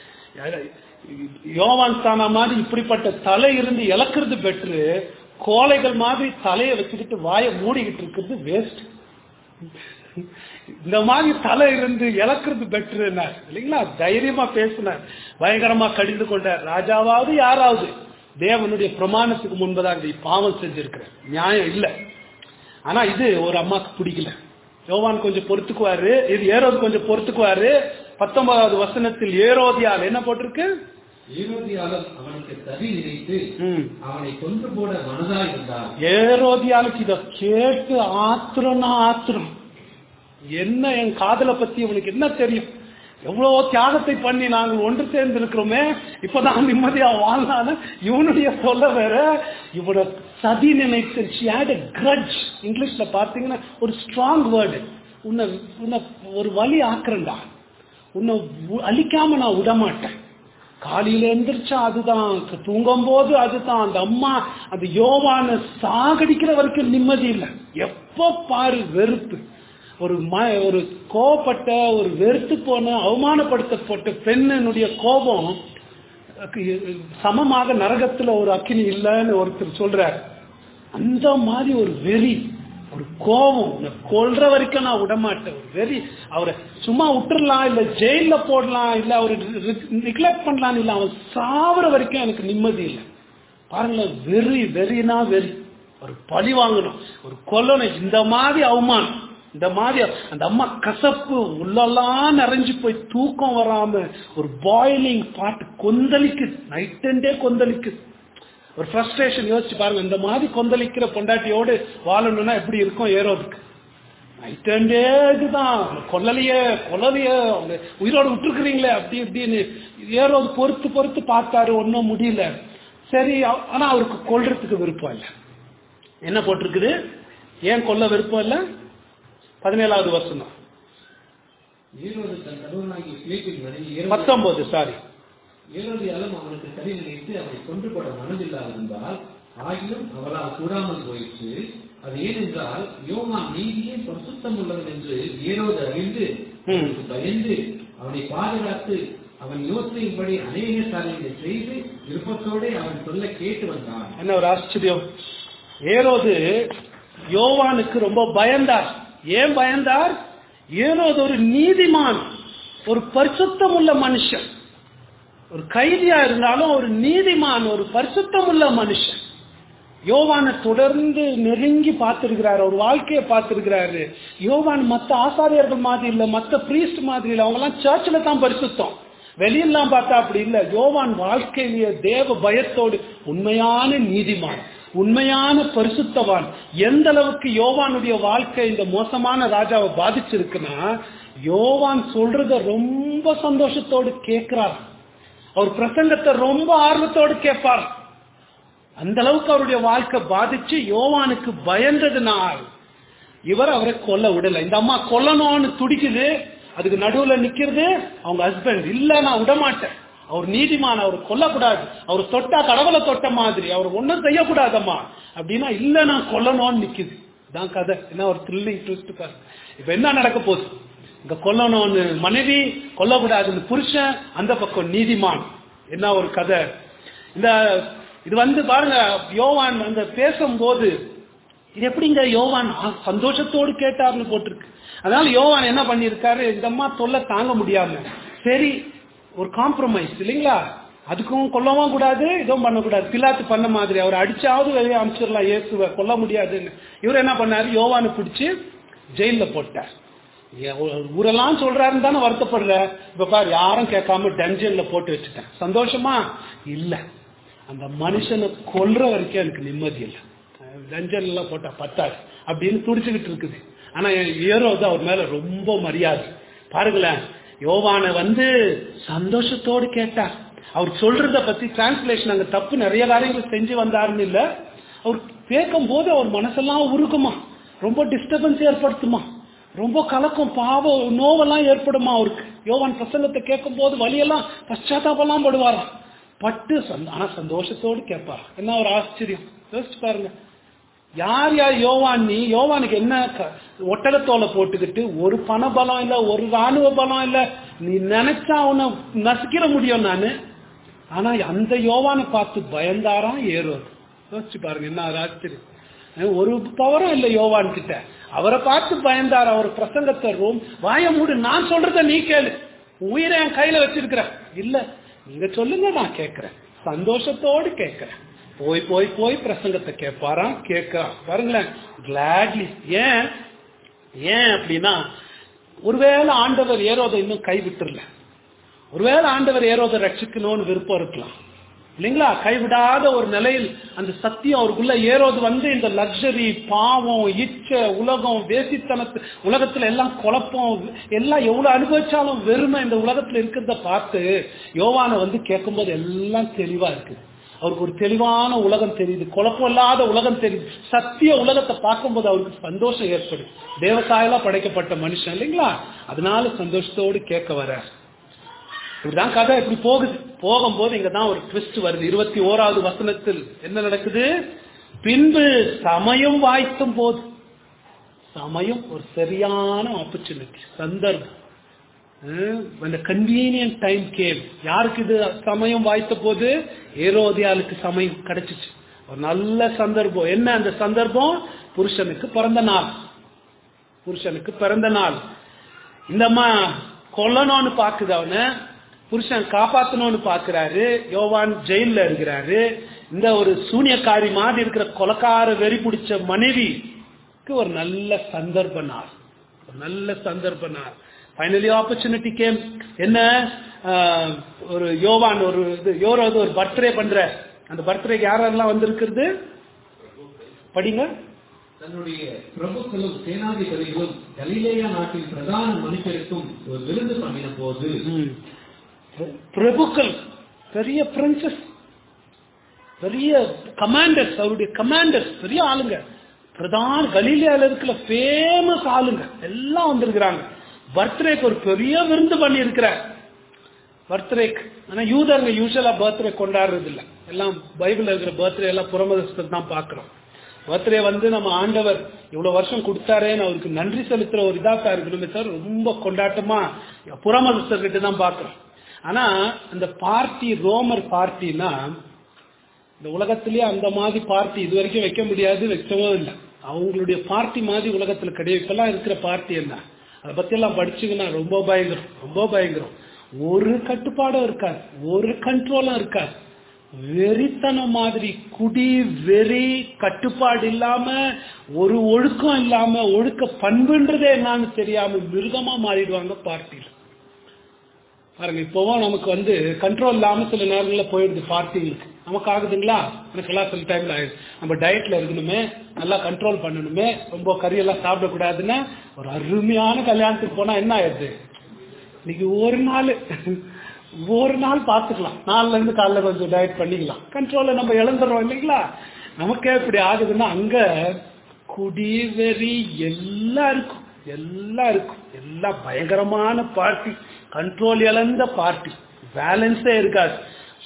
யோவான் சானா மாதிரி இப்படிப்பட்ட தலை இருந்து இழக்கிறது பெற்று கோலைகள் மாதிரி தலையை வச்சுக்கிட்டு வாயை மூடிக்கிட்டு இருக்கிறது வேஸ்ட் இந்த மாதிரி தலை இருந்து இழக்கிறது பெட்ரு இல்லைங்களா தைரியமா பேசினார் பயங்கரமா கடிந்து கொண்டார் ராஜாவாவது யாராவது தேவனுடைய பிரமாணத்துக்கு முன்பதாக நீ பாவம் செஞ்சிருக்கிற நியாயம் இல்ல ஆனா இது ஒரு அம்மாக்கு பிடிக்கல யோவான் கொஞ்சம் பொறுத்துக்குவாரு இது ஏரோது கொஞ்சம் பொறுத்துக்குவாரு பத்தொன்பதாவது வசனத்தில் ஏரோதியால் என்ன போட்டிருக்கு ஏரோதியாலும் அவனுக்கு சதி நினைத்து ம். அவனை கொன்று போட மனதா இருந்தார் ஏரோதியாளுக்கு இத கேட்டு ஆத்திரம்னா ஆத்திரம் என்ன என் காதலை பத்தி இவனுக்கு என்ன தெரியும் எவ்வளவு தியாகத்தை பண்ணி நாங்கள் ஒன்று சேர்ந்து இருக்கிறோமே இப்பதான் நிம்மதியா வாழ்ந்தான இவனுடைய சொல்ல வேற இவட சதி நினைத்து she had a grudge இங்கிலீஷ்ல பாத்தீங்கன்னா ஒரு ஸ்ட்ராங் வேர்டு உன்னை உன்னை ஒரு வழி ஆக்குறேன்டா உன்னை உ- அழிக்காம நான் விட மாட்டேன் காலையில எந்திரிச்சா அதுதான் தூங்கும் போது அதுதான் அந்த அம்மா அந்த யோவான சாகடிக்கிற வரைக்கும் நிம்மதி இல்லை எப்ப பாரு வெறுப்பு ஒரு ம ஒரு கோபப்பட்ட ஒரு வெறுத்து போன அவமானப்படுத்தப்பட்ட பெண்ணினுடைய கோபம் அக்கு- சமமாக நரகத்துல ஒரு அக்கினி இல்லைன்னு ஒருத்தர் சொல்றார் அந்த மாதிரி ஒரு வெறி ஒரு கோபம் உன்னை கொல்ற வரைக்கும் நான் விட மாட்டேன் ஒரு வெறி அவரை சும்மா விட்டுறலாம் இல்ல ஜெயில போடலாம் இல்ல அவரு நிக்லெக்ட் பண்ணலாம் இல்ல அவன் சாவர வரைக்கும் எனக்கு நிம்மதி இல்லை பாருங்களேன் வெறி வெறினா வெறி ஒரு பழி வாங்கணும் ஒரு கொல்லணும் இந்த மாதிரி அவமானம் இந்த மாதிரி அந்த அம்மா கசப்பு உள்ளெல்லாம் நிறைஞ்சு போய் தூக்கம் வராம ஒரு பாயிலிங் பாட்டு கொந்தளிக்கு நைட் அண்டே கொந்தளிக்கு ஒரு ஃப்ரஸ்ட்ரேஷன் யோசிச்சு பாருங்க இந்த மாதிரி கொந்தளிக்கிற பொண்டாட்டியோடு வாழணும்னா எப்படி இருக்கும் ஏறோதுக்கு நைட் அண்டே இதுதான் கொல்லலையே கொல்லலையே அவங்க உயிரோடு விட்டுருக்குறீங்களே அப்படி இப்படின்னு ஏறோது பொறுத்து பொறுத்து பார்த்தாரு ஒன்றும் முடியல சரி அவ- ஆனா அவருக்கு கொல்றதுக்கு விருப்பம் இல்லை என்ன போட்டிருக்குது ஏன் கொல்ல விருப்பம் இல்லை பதினேழாவது வருஷம் தான் ஏரோது தன் கணவனாகிய பிலிப்பின் மனைவி ஏரோது பத்தொன்பது சாரி ஏரோதியாலும் அவனுக்கு சரி நினைத்து அவனை கொண்டு போட மனதில்லாதிருந்தால் ஆகிலும் அவளால் கூடாமல் போயிற்று அது ஏனென்றால் யோவான் நீதியே பரிசுத்தம் உள்ளவன் என்று ஏரோது அறிந்து ம். அவனுக்கு பயந்து அவனை பாதுகாத்து அவன் யோசனையின்படி அநேக காரியங்களை செய்து விருப்பத்தோடு அவன் சொல்ல கேட்டு வந்தான் என்ன ஒரு ஆச்சரியம் ஏரோது யோவானுக்கு ரொம்ப பயந்தார் ஏன் பயந்தார் ஏரோது ஒரு நீதிமான் ஒரு பரிசுத்தம் உள்ள மனுஷன் ஒரு கைதியா இருந்தாலும் ஒரு நீதிமான் ஒரு பரிசுத்தம் உள்ள மனுஷன் யோவானை தொடர்ந்து நெருங்கி பார்த்திருக்கிறாரு ஒரு வாழ்க்கையை பார்த்திருக்கிறாரு யோவான் மத்த ஆசாரியர்கள் மாதிரி இல்ல மத்த பிரீஸ்ட் மாதிரி இல்ல அவங்க எல்லாம் சர்ச்சில் தான் பரிசுத்தம் வெளியெல்லாம் பார்த்தா அப்படி இல்ல யோவான் வாழ்க்கையிலேயே தேவ பயத்தோடு உண்மையான நீதிமான் உண்மையான பரிசுத்தவான் எந்த அளவுக்கு யோவானுடைய வாழ்க்கை இந்த மோசமான ராஜாவை பாதிச்சிருக்குன்னா யோவான் சொல்றத ரொம்ப சந்தோஷத்தோடு கேட்கிறார் அவர் பிரசங்கத்தை ரொம்ப ஆர்வத்தோடு கேட்பார் அந்த அளவுக்கு அவருடைய வாழ்க்கை பாதிச்சு யோவானுக்கு பயந்ததுனால் இவர் அவரை கொல்ல விடல இந்த அம்மா கொல்லணும்னு துடிக்குது அதுக்கு நடுவுல நிக்கிறது அவங்க ஹஸ்பண்ட் இல்ல நான் விட மாட்டேன் அவர் நீதிமான் அவர் கொல்லக்கூடாது அவர் தொட்டா கடவுளை தொட்ட மாதிரி அவர் ஒன்றும் செய்யக்கூடாதம்மா அப்படின்னா இல்ல நான் கொல்லணும்னு நிக்குது இதான் கதை என்ன ஒரு த்ரில்லிங் ட்விஸ்ட் பாரு இப்ப என்ன நடக்க போகுது இங்க கொல்லணும்னு மனைவி கொல்லக்கூடாதுன்னு புருஷன் அந்த பக்கம் நீதிமான் என்ன ஒரு கதை இந்த இது வந்து பாருங்க யோவான் அந்த பேசும்போது இது எப்படிங்க யோவான் ஆ- சந்தோஷத்தோடு கேட்டார்னு போட்டிருக்கு அதனால யோவான் என்ன பண்ணியிருக்காரு இந்த அம்மா தொல்லை தாங்க முடியாம சரி ஒரு காம்ப்ரமைஸ் இல்லைங்களா அதுக்கும் கொல்லவும் கூடாது இதுவும் பண்ணக்கூடாது பிலாத்து பண்ண மாதிரி அவர் அடிச்சாவது வெளியே அனுப்பிச்சிடலாம் இயேசுவை கொல்ல முடியாதுன்னு இவர் என்ன பண்ணாரு யோவானை பிடிச்சி ஜெயில போட்டார் ஏன் ஊ- ஊரெல்லாம் சொல்றாருன்னு தானே வருத்தப்படுற இப்ப பாரு யாரும் கேட்காம டஞ்சன்ல போட்டு வச்சுட்டேன் சந்தோஷமா இல்ல அந்த மனுஷனை கொல்ற வரைக்கும் எனக்கு நிம்மதி இல்லை டஞ்சன்ல போட்டா பத்தாது அப்படின்னு துடிச்சுக்கிட்டு இருக்குது ஆனா ஏரோது அவர் மேல ரொம்ப மரியாதை பாருங்களேன் யோவானை வந்து சந்தோஷத்தோடு கேட்டார் அவர் சொல்றத பத்தி டிரான்ஸ்லேஷன் அங்க தப்பு நிறைய காரியங்கள் செஞ்சு வந்தாருன்னு இல்ல அவர் கேட்கும் போது அவர் மனசெல்லாம் உருகுமா ரொம்ப டிஸ்டர்பன்ஸ் ஏற்படுத்துமா ரொம்ப கலக்கம் பாவம் நோவெல்லாம் ஏற்படுமா அவருக்கு யோவான் பிரசங்கத்தை கேட்கும் போது வழியெல்லாம் பశ్చాத்தாபெல்லாம் படுவாராம் பட்டு சந்த- ஆனா சந்தோஷத்தோடு கேட்பார் என்ன ஒரு ஆச்சரியம் யோசிச்சு பாருங்க யார் யார் யோவான் நீ யோவானுக்கு என்ன க- ஒட்டகத்தோலை போட்டுக்கிட்டு ஒரு பண பலம் இல்ல ஒரு ராணுவ பலம் இல்ல நீ நினைச்சா அவனை நசுக்கிற முடியும் நானு ஆனா அந்த யோவானை பார்த்து பயந்தாராம் ஏறுவது யோசிச்சு பாருங்க என்ன ஒரு ஆச்சரியம் அஹ் ஒரு பவரும் இல்ல யோவான் கிட்ட அவரை பார்த்து பயந்தார் அவர் பிரசங்கத்தை ரோம் வாய மூடு நான் சொல்றத நீ கேளு உயிரை என் கையில வச்சிருக்கிற இல்ல நீங்க சொல்லுங்க நான் கேட்கிறேன் சந்தோஷத்தோடு கேட்கிறேன் போய் போய் போய் பிரசங்கத்தை கேட்பாராம் கேட்கறான் பாருங்களேன் கிளாட்லி ஏன் ஏன் அப்படின்னா ஒருவேளை ஆண்டவர் ஏரோதை இன்னும் கைவிட்டுறல ஒருவேளை ஆண்டவர் ஏரோதை ரட்சிக்கணும்னு விருப்பம் இருக்கலாம் இல்லைங்களா கைவிடாத ஒரு நிலையில் அந்த சத்தியம் அவருக்குள்ள ஏரோது வந்து இந்த லக்ஸரி பாவம் இச்ச உலகம் வேசித்தனத்து உலகத்துல எல்லாம் குழப்பம் எல்லாம் எவ்வளவு அனுபவிச்சாலும் வெறுமை இந்த உலகத்துல இருக்கிறத பார்த்து யோவானை வந்து கேட்கும்போது எல்லாம் தெளிவா இருக்குது அவருக்கு ஒரு தெளிவான உலகம் தெரியுது குழப்பம் இல்லாத உலகம் தெரியுது சத்திய உலகத்தை பார்க்கும்போது அவருக்கு சந்தோஷம் ஏற்படும் தேவசாயலா படைக்கப்பட்ட மனுஷன் இல்லைங்களா அதனால சந்தோஷத்தோடு கேட்க வர்றார் இப்படிதான் கதை இப்படி போகுது போகும்போது இங்கதான் ஒரு ட்விஸ்ட் வருது இருபத்தி ஓராவது வசனத்தில் என்ன நடக்குது பின்பு சமயம் வாய்த்தும் போது சமயம் ஒரு சரியான ஆப்பர்ச்சுனிட்டி சந்தர்ப்பம் அந்த கன்வீனியன்ட் டைம் கேம் யாருக்கு இது சமயம் வாய்த்த போது ஏரோதியாளுக்கு சமயம் கிடைச்சிச்சு ஒரு நல்ல சந்தர்ப்பம் என்ன அந்த சந்தர்ப்பம் புருஷனுக்கு பிறந்த நாள் புருஷனுக்கு பிறந்த நாள் இந்த அம்மா கொல்லணும்னு பாக்குது அவனை புருஷன் காப்பாத்தணும்னு பாக்குறாரு யோவான் ஜெயில்ல இருக்கிறாரு இந்த ஒரு சூனியக்காரி மாதிரி இருக்கிற கொலக்கார வெறி பிடிச்ச மனைவிக்கு ஒரு நல்ல சந்தர்ப்ப நாள் ஒரு நல்ல சந்தர்ப்ப நாள் ஃபைனலி ஆப்பர்ச்சுனிட்டி கேம் என்ன ஆஹ், ஒரு யோவான் ஒரு இது யோராவது ஒரு பர்த்டே பண்ற அந்த பர்த்டேக்கு யாரெல்லாம் வந்திருக்கிறது படிங்க தன்னுடைய பிரபுக்களும் சேனாதிபதிகளும் கலிலேயா நாட்டின் பிரதான மனுஷருக்கும் ஒரு விருந்து பண்ணின போது ம். பிரபுக்கள் பெரிய பிரின்சஸ் பெரிய கமாண்டர்ஸ் அவருடைய கமாண்டர்ஸ் பெரிய ஆளுங்க பிரதான கலீலியால இருக்கிற ஃபேமஸ் ஆளுங்க எல்லாம் வந்திருக்கிறாங்க பர்த்டேக்கு ஒரு பெரிய விருந்து பண்ணி இருக்கிறார் பர்த்டேக்கு ஆனா யூதருங்க யூஸ்வலா பர்த்டே கொண்டாடுறது இல்ல எல்லாம் பைபிள்ல இருக்கிற பர்த்டே எல்லாம் புறமதத்தை தான் பாக்குறோம் பர்த்டே வந்து நம்ம ஆண்டவர் இவ்வளவு வருஷம் கொடுத்தாரேன்னு அவருக்கு நன்றி செலுத்துற ஒரு இதாக்கா இருக்கணுமே தவிர ரொம்ப கொண்டாட்டமா புறமதஸ்தர்கிட்ட தான் பாக்குறோம் ஆனா அந்த பார்ட்டி ரோமர் பார்ட்டினா இந்த உலகத்திலேயே அந்த மாதிரி பார்ட்டி இது வரைக்கும் வைக்க முடியாது வைக்கவும் இல்லை அவங்களுடைய பார்ட்டி மாதிரி உலகத்துல கிடையாது இப்பெல்லாம் இருக்கிற பார்ட்டி என்ன அதை பத்தி எல்லாம் படிச்சீங்கன்னா ரொம்ப பயங்கரம் ரொம்ப பயங்கரம் ஒரு கட்டுப்பாடும் இருக்காது ஒரு கண்ட்ரோலும் இருக்காது வெறித்தனம் மாதிரி குடி வெறி கட்டுப்பாடு இல்லாம ஒரு ஒழுக்கம் இல்லாம ஒழுக்க பண்புன்றதே என்னன்னு தெரியாம மிருகமா மாறிடுவாங்க பார்ட்டியில் பாருங்க இப்போவும் நமக்கு வந்து கண்ட்ரோல் இல்லாம சில நேரங்களில் போயிடுது பார்ட்டிங்களுக்கு நமக்கு ஆகுதுங்களா எனக்கெல்லாம் சில டைம்ல ஆயிடுது நம்ம டயட்ல இருக்கணுமே நல்லா கண்ட்ரோல் பண்ணணுமே ரொம்ப கறியெல்லாம் சாப்பிடக்கூடாதுன்னு ஒரு அருமையான கல்யாணத்துக்கு போனா என்ன ஆயிடுது இன்னைக்கு ஒரு நாள் ஒரு நாள் பார்த்துக்கலாம் நாலுல இருந்து காலைல கொஞ்சம் டயட் பண்ணிக்கலாம் கண்ட்ரோல நம்ம இழந்துடுறோம் இல்லைங்களா நமக்கே இப்படி ஆகுதுன்னா அங்க குடி வெறி எல்லாம் இருக்கும் எல்லாம் இருக்கும் எல்லாம் பயங்கரமான பார்ட்டி கண்ட்ரோல் இழந்த பார்ட்டி பேலன்ஸே இருக்காது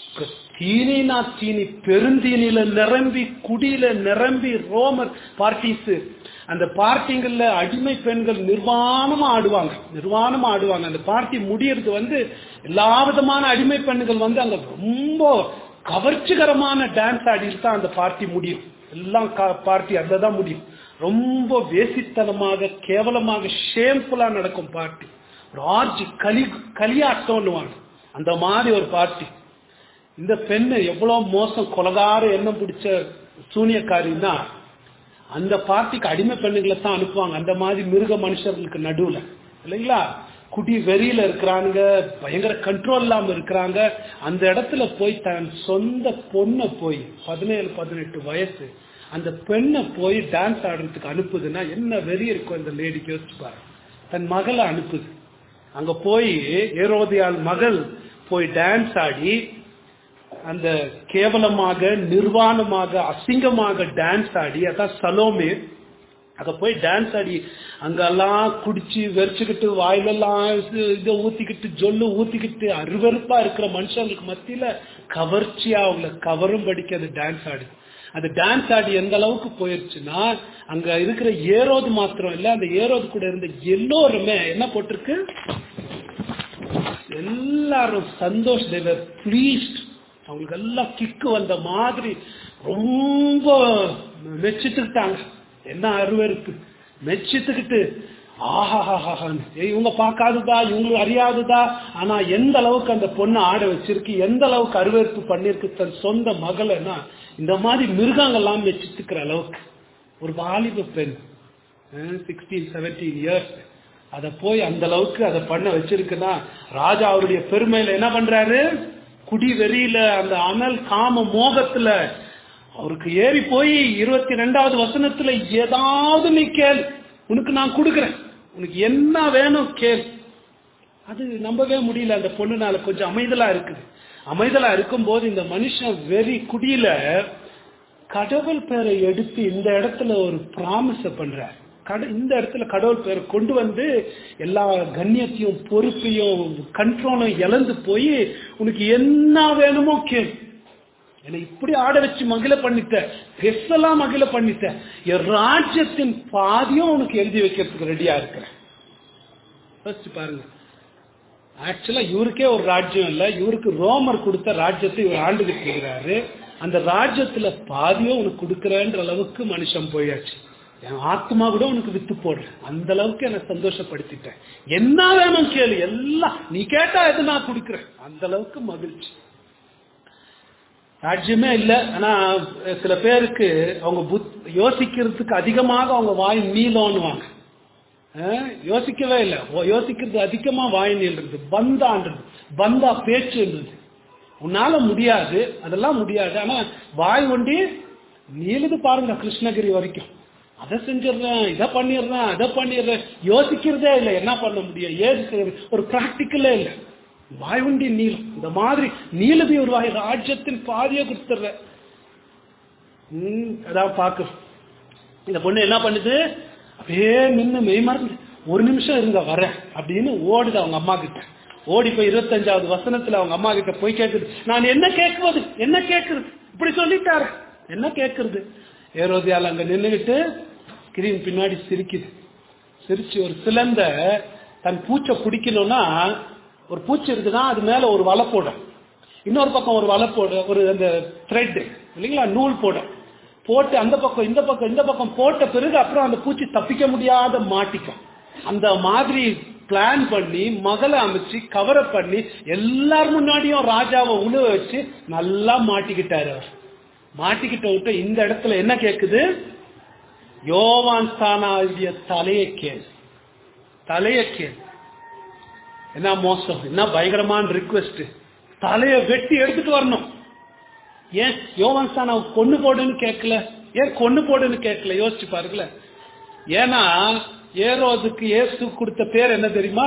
தீனினா தீனி பெருந்தீனில நிரம்பி குடியில நிரம்பி ரோமர் பார்ட்டிஸ் அந்த பார்ட்டிங்கள்ல அடிமை பெண்கள் நிர்வாணமா ஆடுவாங்க நிர்வாணமா ஆடுவாங்க அந்த பார்ட்டி முடியறது வந்து எல்லா விதமான அடிமை பெண்கள் வந்து அங்க ரொம்ப கவர்ச்சிகரமான டான்ஸ் ஆடிட்டு தான் அந்த பார்ட்டி முடியும் எல்லாம் பார்ட்டி தான் முடியும் ரொம்ப வேசித்தனமாக கேவலமாக ஷேம்ஃபுல்லா நடக்கும் பார்ட்டி ஒரு ஆர்ஜி கலி கலியாட்டம்னுவாங்க அந்த மாதிரி ஒரு பார்ட்டி இந்த பெண்ணு எவ்வளவு மோசம் கொலகார எண்ணம் பிடிச்ச சூனியக்காரின்னா அந்த பார்ட்டிக்கு அடிமை பெண்ணுகளை தான் அனுப்புவாங்க அந்த மாதிரி மிருக மனுஷர்களுக்கு நடுவுல இல்லைங்களா குடி வெறியில இருக்கிறாங்க பயங்கர கண்ட்ரோல் இல்லாம இருக்கிறாங்க அந்த இடத்துல போய் தன் சொந்த பொண்ணை போய் பதினேழு பதினெட்டு வயசு அந்த பெண்ணை போய் டான்ஸ் ஆடுறதுக்கு அனுப்புதுன்னா என்ன வெறி இருக்கும் இந்த லேடிக்கு யோசிச்சு பாரு தன் மகளை அனுப்புது அங்க போய் ஏரோதியால் மகள் போய் டான்ஸ் ஆடி அந்த கேவலமாக நிர்வாணமாக அசிங்கமாக டான்ஸ் ஆடி அதான் சலோமே அங்க போய் டான்ஸ் ஆடி அங்கெல்லாம் குடிச்சு வெறிச்சுக்கிட்டு வாயிலெல்லாம் இதை ஊத்திக்கிட்டு ஜொல்லு ஊத்திக்கிட்டு அருவருப்பா இருக்கிற மனுஷங்களுக்கு மத்தியில கவர்ச்சியா அவங்கள கவரும் படிக்க அந்த டான்ஸ் ஆடு அந்த டான்ஸ் ஆடி எந்த அளவுக்கு போயிருச்சுன்னா அங்க இருக்கிற ஏரோது மாத்திரம் இல்ல அந்த ஏரோது கூட இருந்த எல்லோருமே என்ன போட்டிருக்கு எல்லாரும் சந்தோஷ் தேவர் ப்ளீஸ்ட் அவங்களுக்கு எல்லாம் கிக்கு வந்த மாதிரி ரொம்ப மெச்சிட்டுக்கிட்டாங்க என்ன அருவருக்கு மெச்சித்துக்கிட்டு ஆஹாஹாஹான்னு இவங்க பார்க்காததா இவங்களுக்கு அறியாததா ஆனா எந்த அளவுக்கு அந்த பொண்ணு ஆட வச்சிருக்கு எந்த அளவுக்கு அருவறுப்பு பண்ணிருக்கு தன் சொந்த மகளைனா இந்த மாதிரி மிருகங்கள்லாம் மெச்சித்துக்கிற அளவுக்கு ஒரு வாலிப பெண் சிக்ஸ்டீன் செவன்டீன் இயர்ஸ் அதை போய் அந்த அளவுக்கு அதை பண்ண வச்சிருக்குன்னா ராஜா அவருடைய பெருமையில என்ன பண்றாரு குடி வெறியில அந்த அனல் காம மோகத்துல அவருக்கு ஏறி போய் இருபத்தி ரெண்டாவது வசனத்துல ஏதாவது நீ கேள் உனக்கு நான் கொடுக்குறேன் உனக்கு என்ன வேணும் கேள் அது நம்பவே முடியல அந்த பொண்ணுனால கொஞ்சம் அமைதலா இருக்குது அமைதலா இருக்கும்போது இந்த மனுஷன் வெறி குடியில கடவுள் பேரை எடுத்து இந்த இடத்துல ஒரு பிராமிச பண்றார் இந்த இடத்துல கடவுள் பேரை கொண்டு வந்து எல்லா கண்ணியத்தையும் பொறுப்பையும் கண்ட்ரோலும் இழந்து போய் உனக்கு என்ன வேணுமோ கேள் என்னை இப்படி ஆட வச்சு மகிழ பண்ணிட்ட பெருசெல்லாம் மகிழ பண்ணிட்ட என் ராஜ்யத்தின் பாதியும் உனக்கு எழுதி வைக்கிறதுக்கு ரெடியா இருக்கிறேன் பாருங்க ஆக்சுவலா இவருக்கே ஒரு ராஜ்யம் இல்ல இவருக்கு ரோமர் கொடுத்த ராஜ்யத்தை இவர் ஆண்டுகிட்டு இருக்கிறாரு அந்த ராஜ்யத்துல பாதியோ உனக்கு கொடுக்குறேன்ற அளவுக்கு மனுஷன் போயாச்சு என் ஆத்மா கூட உனக்கு வித்து போடுறேன் அந்த அளவுக்கு என்னை சந்தோஷப்படுத்திட்டேன் என்ன வேணும் கேளு எல்லாம் நீ கேட்டா எது நான் கொடுக்குறேன் அந்த அளவுக்கு மகிழ்ச்சி ராஜ்யமே இல்லை ஆனா சில பேருக்கு அவங்க புத் யோசிக்கிறதுக்கு அதிகமாக அவங்க வாய் நீளம்னுவாங்க அஹ் யோசிக்கவே இல்லை ஓ, யோசிக்கிறது அதிகமா வாய் நீள்றது பந்தான்றது பந்தா பேச்சுன்றது உன்னால முடியாது அதெல்லாம் முடியாது ஆனா வாய் ஒண்டி நீளுது பாருங்க கிருஷ்ணகிரி வரைக்கும் அதை செஞ்சிடுறேன் இதை பண்ணிடுறேன் அதை பண்ணிடுறேன் யோசிக்கிறதே இல்லை என்ன பண்ண முடியும் ஏது செய்யறது? ஒரு பிராக்டிக்கலே இல்லை வாய் உண்டி நீளம் இந்த மாதிரி நீளதி ஒரு வாய் ராஜ்யத்தின் பாதியை கொடுத்துட்ற ம் அதான் பார்க்க இந்த பொண்ணு என்ன பண்ணுது அப்படியே நின்று மெய்மறந்து ஒரு நிமிஷம் இருங்க வரேன் அப்படின்னு ஓடுது அவங்க அம்மா கிட்ட ஓடி போய் இருபத்தஞ்சாவது வசனத்துல அவங்க அம்மா கிட்ட போய் கேக்குது நான் என்ன கேட்குவது என்ன கேட்கறது இப்படி சொல்லிட்டாரு என்ன கேட்கறது ஏரோதியால் அங்க நின்றுகிட்டு கிரீன் பின்னாடி சிரிக்குது சிரிச்சு ஒரு சிலந்த தன் பூச்சை பிடிக்கணும்னா ஒரு பூச்சி இருக்குன்னா அது மேல ஒரு வலை போடும் இன்னொரு பக்கம் ஒரு வலை போடு ஒரு அந்த த்ரெட் இல்லைங்களா நூல் போடும் போட்டு அந்த பக்கம் இந்த பக்கம் இந்த பக்கம் போட்ட பிறகு அப்புறம் அந்த பூச்சி தப்பிக்க முடியாத மாட்டிக்கும் அந்த மாதிரி பிளான் பண்ணி மகளை அமைச்சு கவரை பண்ணி எல்லார் முன்னாடியும் ராஜாவை உழுவ வச்சு நல்லா மாட்டிக்கிட்டாரு அவர் மாட்டிக்கிட்ட விட்டு இந்த இடத்துல என்ன கேக்குது யோவான் ஸ்தானாவுடைய தலையை கேள் தலையை கேள் என்ன மோசம் என்ன பயங்கரமான ரிக்வெஸ்ட் தலையை வெட்டி எடுத்துட்டு வரணும் ஏன் யோவான் ஸ்தானா கொண்டு போடுன்னு கேட்கல ஏன் கொண்டு போடுன்னு கேட்கல யோசிச்சு பாருங்களேன் ஏன்னா ஏரோதுக்கு இயேசு கொடுத்த பேர் என்ன தெரியுமா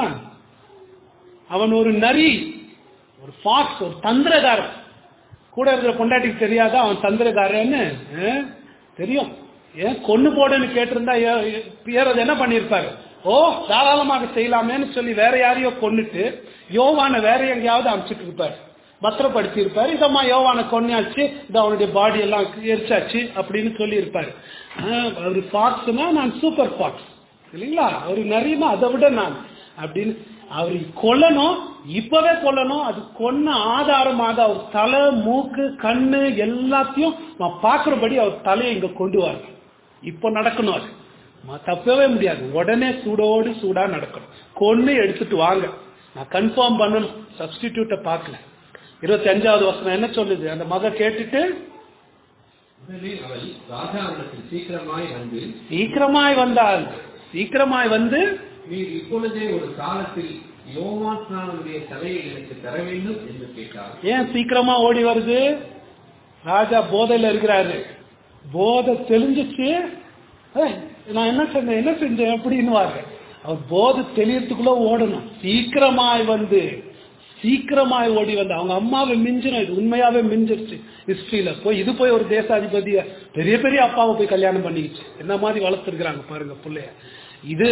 அவன் ஒரு நரி ஒரு ஃபாக்ஸ் ஒரு தந்திரகாரன் கூட இருக்கிற பொண்டாட்டிக்கு தெரியாதா அவன் தந்திரக்காரன்னு ஆ? தெரியும் ஏன் கொன்னு போடுன்னு கேட்டிருந்தா ஏ- ஏ- ஏறது என்ன பண்ணியிருப்பாரு ஓ தாராளமாக செய்யலாமேன்னு சொல்லி வேற யாரையோ கொன்னுட்டு யோவானை வேற எங்கேயாவது அனுப்பிச்சிட்டு இருப்பாரு பத்திரப்படுத்தி இருப்பாரு இதம்மா யோவானை கொன்னாச்சு இது அவனுடைய பாடி எல்லாம் எரிச்சாச்சு அப்படின்னு சொல்லி இருப்பாரு அவர் ஃபாக்ஸ்னா நான் சூப்பர் ஃபாக்ஸ் இல்லைங்களா அவர் நிறையனா அதை விட நான் அப்படின்னு அவர் கொல்லணும் இப்பவே கொல்லணும் அது கொன்ன ஆதாரமாக அவர் தலை மூக்கு கண்ணு எல்லாத்தையும் நான் பார்க்கிறபடி அவர் தலையை இங்க கொண்டு வாங்க இப்ப நடக்கணும் அது ம- தப்பவே முடியாது உடனே சூடோடு சூடா நடக்கணும் கொன்னு எடுத்துட்டு வாங்க நான் கன்ஃபார்ம் பண்ணணும் சப்ஸ்டிடியூட்டை பார்க்கல இருபத்தி அஞ்சாவது வசனம் என்ன சொல்லுது அந்த மக கேட்டுட்டு உடனே அவள் ராஜாவிடத்தில் சீக்கிரமாய் வந்து சீக்கிரமாய் வந்தாள் சீக்கிரமாய் வந்து நீர் இப்பொழுதே ஒரு காலத்தில் யோவான் ஸ்நானனுடைய தலையை எனக்கு தர வேண்டும் என்று கேட்டார் ஏன் சீக்கிரமா ஓடி வருது ராஜா போதையில இருக்கிறாரு போதை தெளிஞ்சிச்சு ஏய், நான் என்ன செஞ்சேன் என்ன செஞ்சேன் அப்படின்னு அவர் போதை தெளியறதுக்குள்ள ஓடணும் சீக்கிரமாய் வந்து சீக்கிரமாய் ஓடி வந்து அவங்க அம்மாவை மிஞ்சிடும் இது உண்மையாவே மிஞ்சிருச்சு ஹிஸ்டரியில போய் இது போய் ஒரு தேசாதிபதிய பெரிய பெரிய அப்பாவை போய் கல்யாணம் பண்ணிக்கிச்சு என்ன மாதிரி வளர்த்துருக்குறாங்க பாருங்க பிள்ளைய இது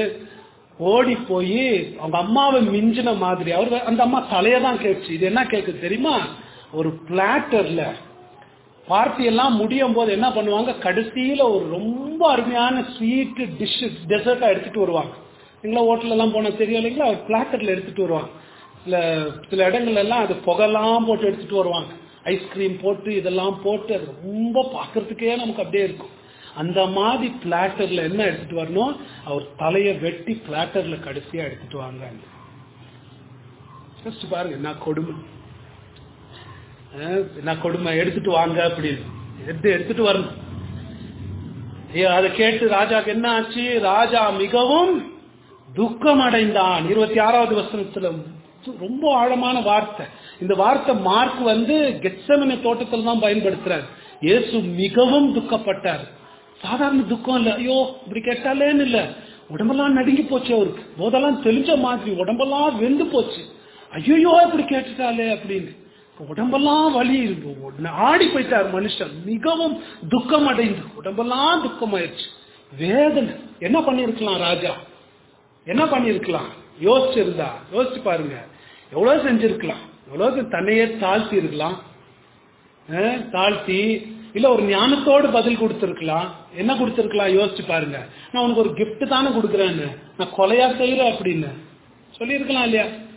ஓடி போய் அவங்க அம்மாவை மிஞ்சின மாதிரி அவர் அந்த அம்மா தலையை தான் கேட்டுச்சு இது என்ன கேக்குது தெரியுமா ஒரு பிளாட்டர்ல பார்ட்டி எல்லாம் முடியும் போது என்ன பண்ணுவாங்க கடைசியில ஒரு ரொம்ப அருமையான ஸ்வீட் டிஷ் டெசர்ட்டா எடுத்துட்டு வருவாங்க நீங்களா ஹோட்டல் எல்லாம் போனா தெரியும் இல்லைங்களா ஒரு பிளாட்டர்ல எடுத்துட்டு வருவாங்க சில சில இடங்கள்ல எல்லாம் அது புகெல்லாம் போட்டு எடுத்துட்டு வருவாங்க ஐஸ்கிரீம் போட்டு இதெல்லாம் போட்டு அது ரொம்ப பார்க்கறதுக்கே நமக்கு அப்படியே இருக்கும் அந்த மாதிரி பிளாட்டர்ல என்ன எடுத்துட்டு வரணும் அவர் தலையை வெட்டி பிளாட்டர்ல கடைசியா எடுத்துட்டு வாங்க Just பாருங்க என்ன கொடுமை அஹ் என்ன கொடுமை எடுத்துட்டு வாங்க அப்படின்னு எடுத்து எடுத்துட்டு வரணும் ஐயோ, அதை கேட்டு ராஜாக்கு என்ன ஆச்சு ராஜா மிகவும் துக்கம் அடைந்தான் இருபத்தி ஆறாவது வசனத்துல ரொம்ப ஆழமான வார்த்தை இந்த வார்த்தை மார்க் வந்து கெட்சமனை தோட்டத்தில் தான் பயன்படுத்துறாரு இயேசு மிகவும் துக்கப்பட்டார் சாதாரண துக்கம் இல்ல ஐயோ இப்படி கேட்டாலேன்னு இல்ல உடம்பெல்லாம் நடுங்கி போச்சு அவருக்கு போதெல்லாம் தெளிஞ்ச மாதிரி உடம்பெல்லாம் வெந்து போச்சு ஐயோ இப்படி கேட்டுட்டாலே அப்படின்னு உடம்பெல்லாம் வலி இருக்கு ஆடி போயிட்டார் மனுஷன் மிகவும் துக்கம் அடைந்து உடம்பெல்லாம் துக்கமாயிருச்சு வேதனை என்ன பண்ணிருக்கலாம் ராஜா என்ன பண்ணிருக்கலாம் யோசிச்சிருந்தா யோசிச்சு பாருங்க எவ்வளவு செஞ்சிருக்கலாம் எவ்வளவு தன்னையே தாழ்த்தி இருக்கலாம் அஹ், தாழ்த்தி இல்ல ஒரு ஞானத்தோடு பதில் கொடுத்திருக்கலாம் என்ன கொடுத்திருக்கலாம் யோசிச்சு பாருங்க நான் உனக்கு ஒரு gift தானே கொடுக்குறேன்னு நான் கொலையா செய்யறேன் அப்படின்னு சொல்லியிருக்கலாம் இல்லையா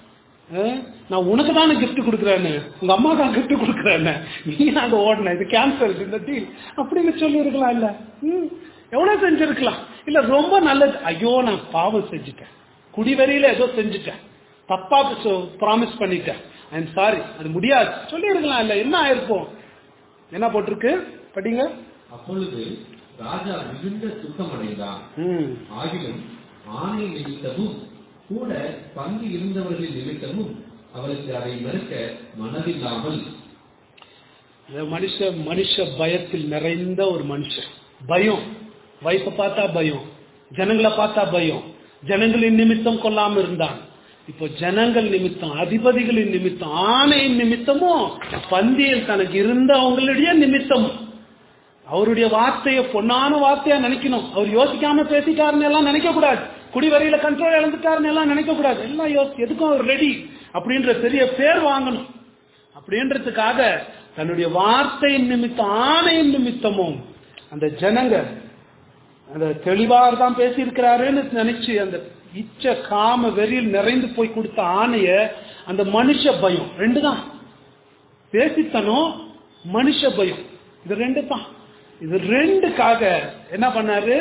அஹ், நான் உனக்கு தானே gift கொடுக்குறேன்னு உங்க அம்மா தான் gift கொடுக்குறேன்னு நீ அங்க ஓடின இது கேன்சல் இந்த டீல் அப்படின்னு சொல்லியிருக்கலாம் இல்ல ம், எவ்வளவு செஞ்சிருக்கலாம் இல்ல ரொம்ப நல்லது ஐயோ நான் பாவம் செஞ்சுட்டேன் குடிவெறியில ஏதோ செஞ்சுட்டேன் தப்பா ப்ராமிஸ் பண்ணிட்டேன் ஐ எம் சாரி அது முடியாது சொல்லியிருக்கலாம் இல்ல என்ன ஆயிருக்கும் என்ன போட்டிருக்கு படிங்க அப்பொழுது ராஜா மிகுந்த துக்கமடைந்தான் ம் ஆகிலும் ஆணை நிமித்தமும் கூட பங்கு இருந்தவர்கள் நிமித்தமும் அவருக்கு அதை மறுக்க மனதில்லாமல் இந்த மனுஷ மனுஷ பயத்தில் நிறைந்த ஒரு மனுஷன் பயம் வயசை பார்த்தா பயம் ஜனங்களை பார்த்தா பயம் ஜனங்களின் நிமித்தம் கொல்லாம இருந்தான் இப்போ ஜனங்கள் நிமித்தம் அதிபதிகளின் நிமித்தம் ஆணையின் நிமித்தமும் பந்தியில் தனக்கு இருந்தவங்களுடைய நிமித்தமும் அவருடைய வார்த்தையை பொன்னான வார்த்தையா நினைக்கணும் அவர் யோசிக்காம பேசிட்டாருன்னு எல்லாம் நினைக்க கூடாது குடிவரையில கண்ட்ரோல் இழந்துட்டாருன்னு எல்லாம் நினைக்க கூடாது எல்லாம் யோசி எதுக்கும் அவர் ரெடி அப்படின்ற பெரிய பேர் வாங்கணும் அப்படின்றதுக்காக தன்னுடைய வார்த்தையின் நிமித்தம் ஆணையின் நிமித்தமும் அந்த ஜனங்க அந்த தெளிவாக தான் பேசியிருக்கிறாருன்னு நினைச்சு அந்த இச்ச காம வெறியில் நிறைந்து போய் கொடுத்த ஆணைய அந்த மனுஷ பயம் ரெண்டு தான் பேசித்தனம் மனுஷ பயம் இது ரெண்டு தான் இது ரெண்டுக்காக என்ன பண்ணாரு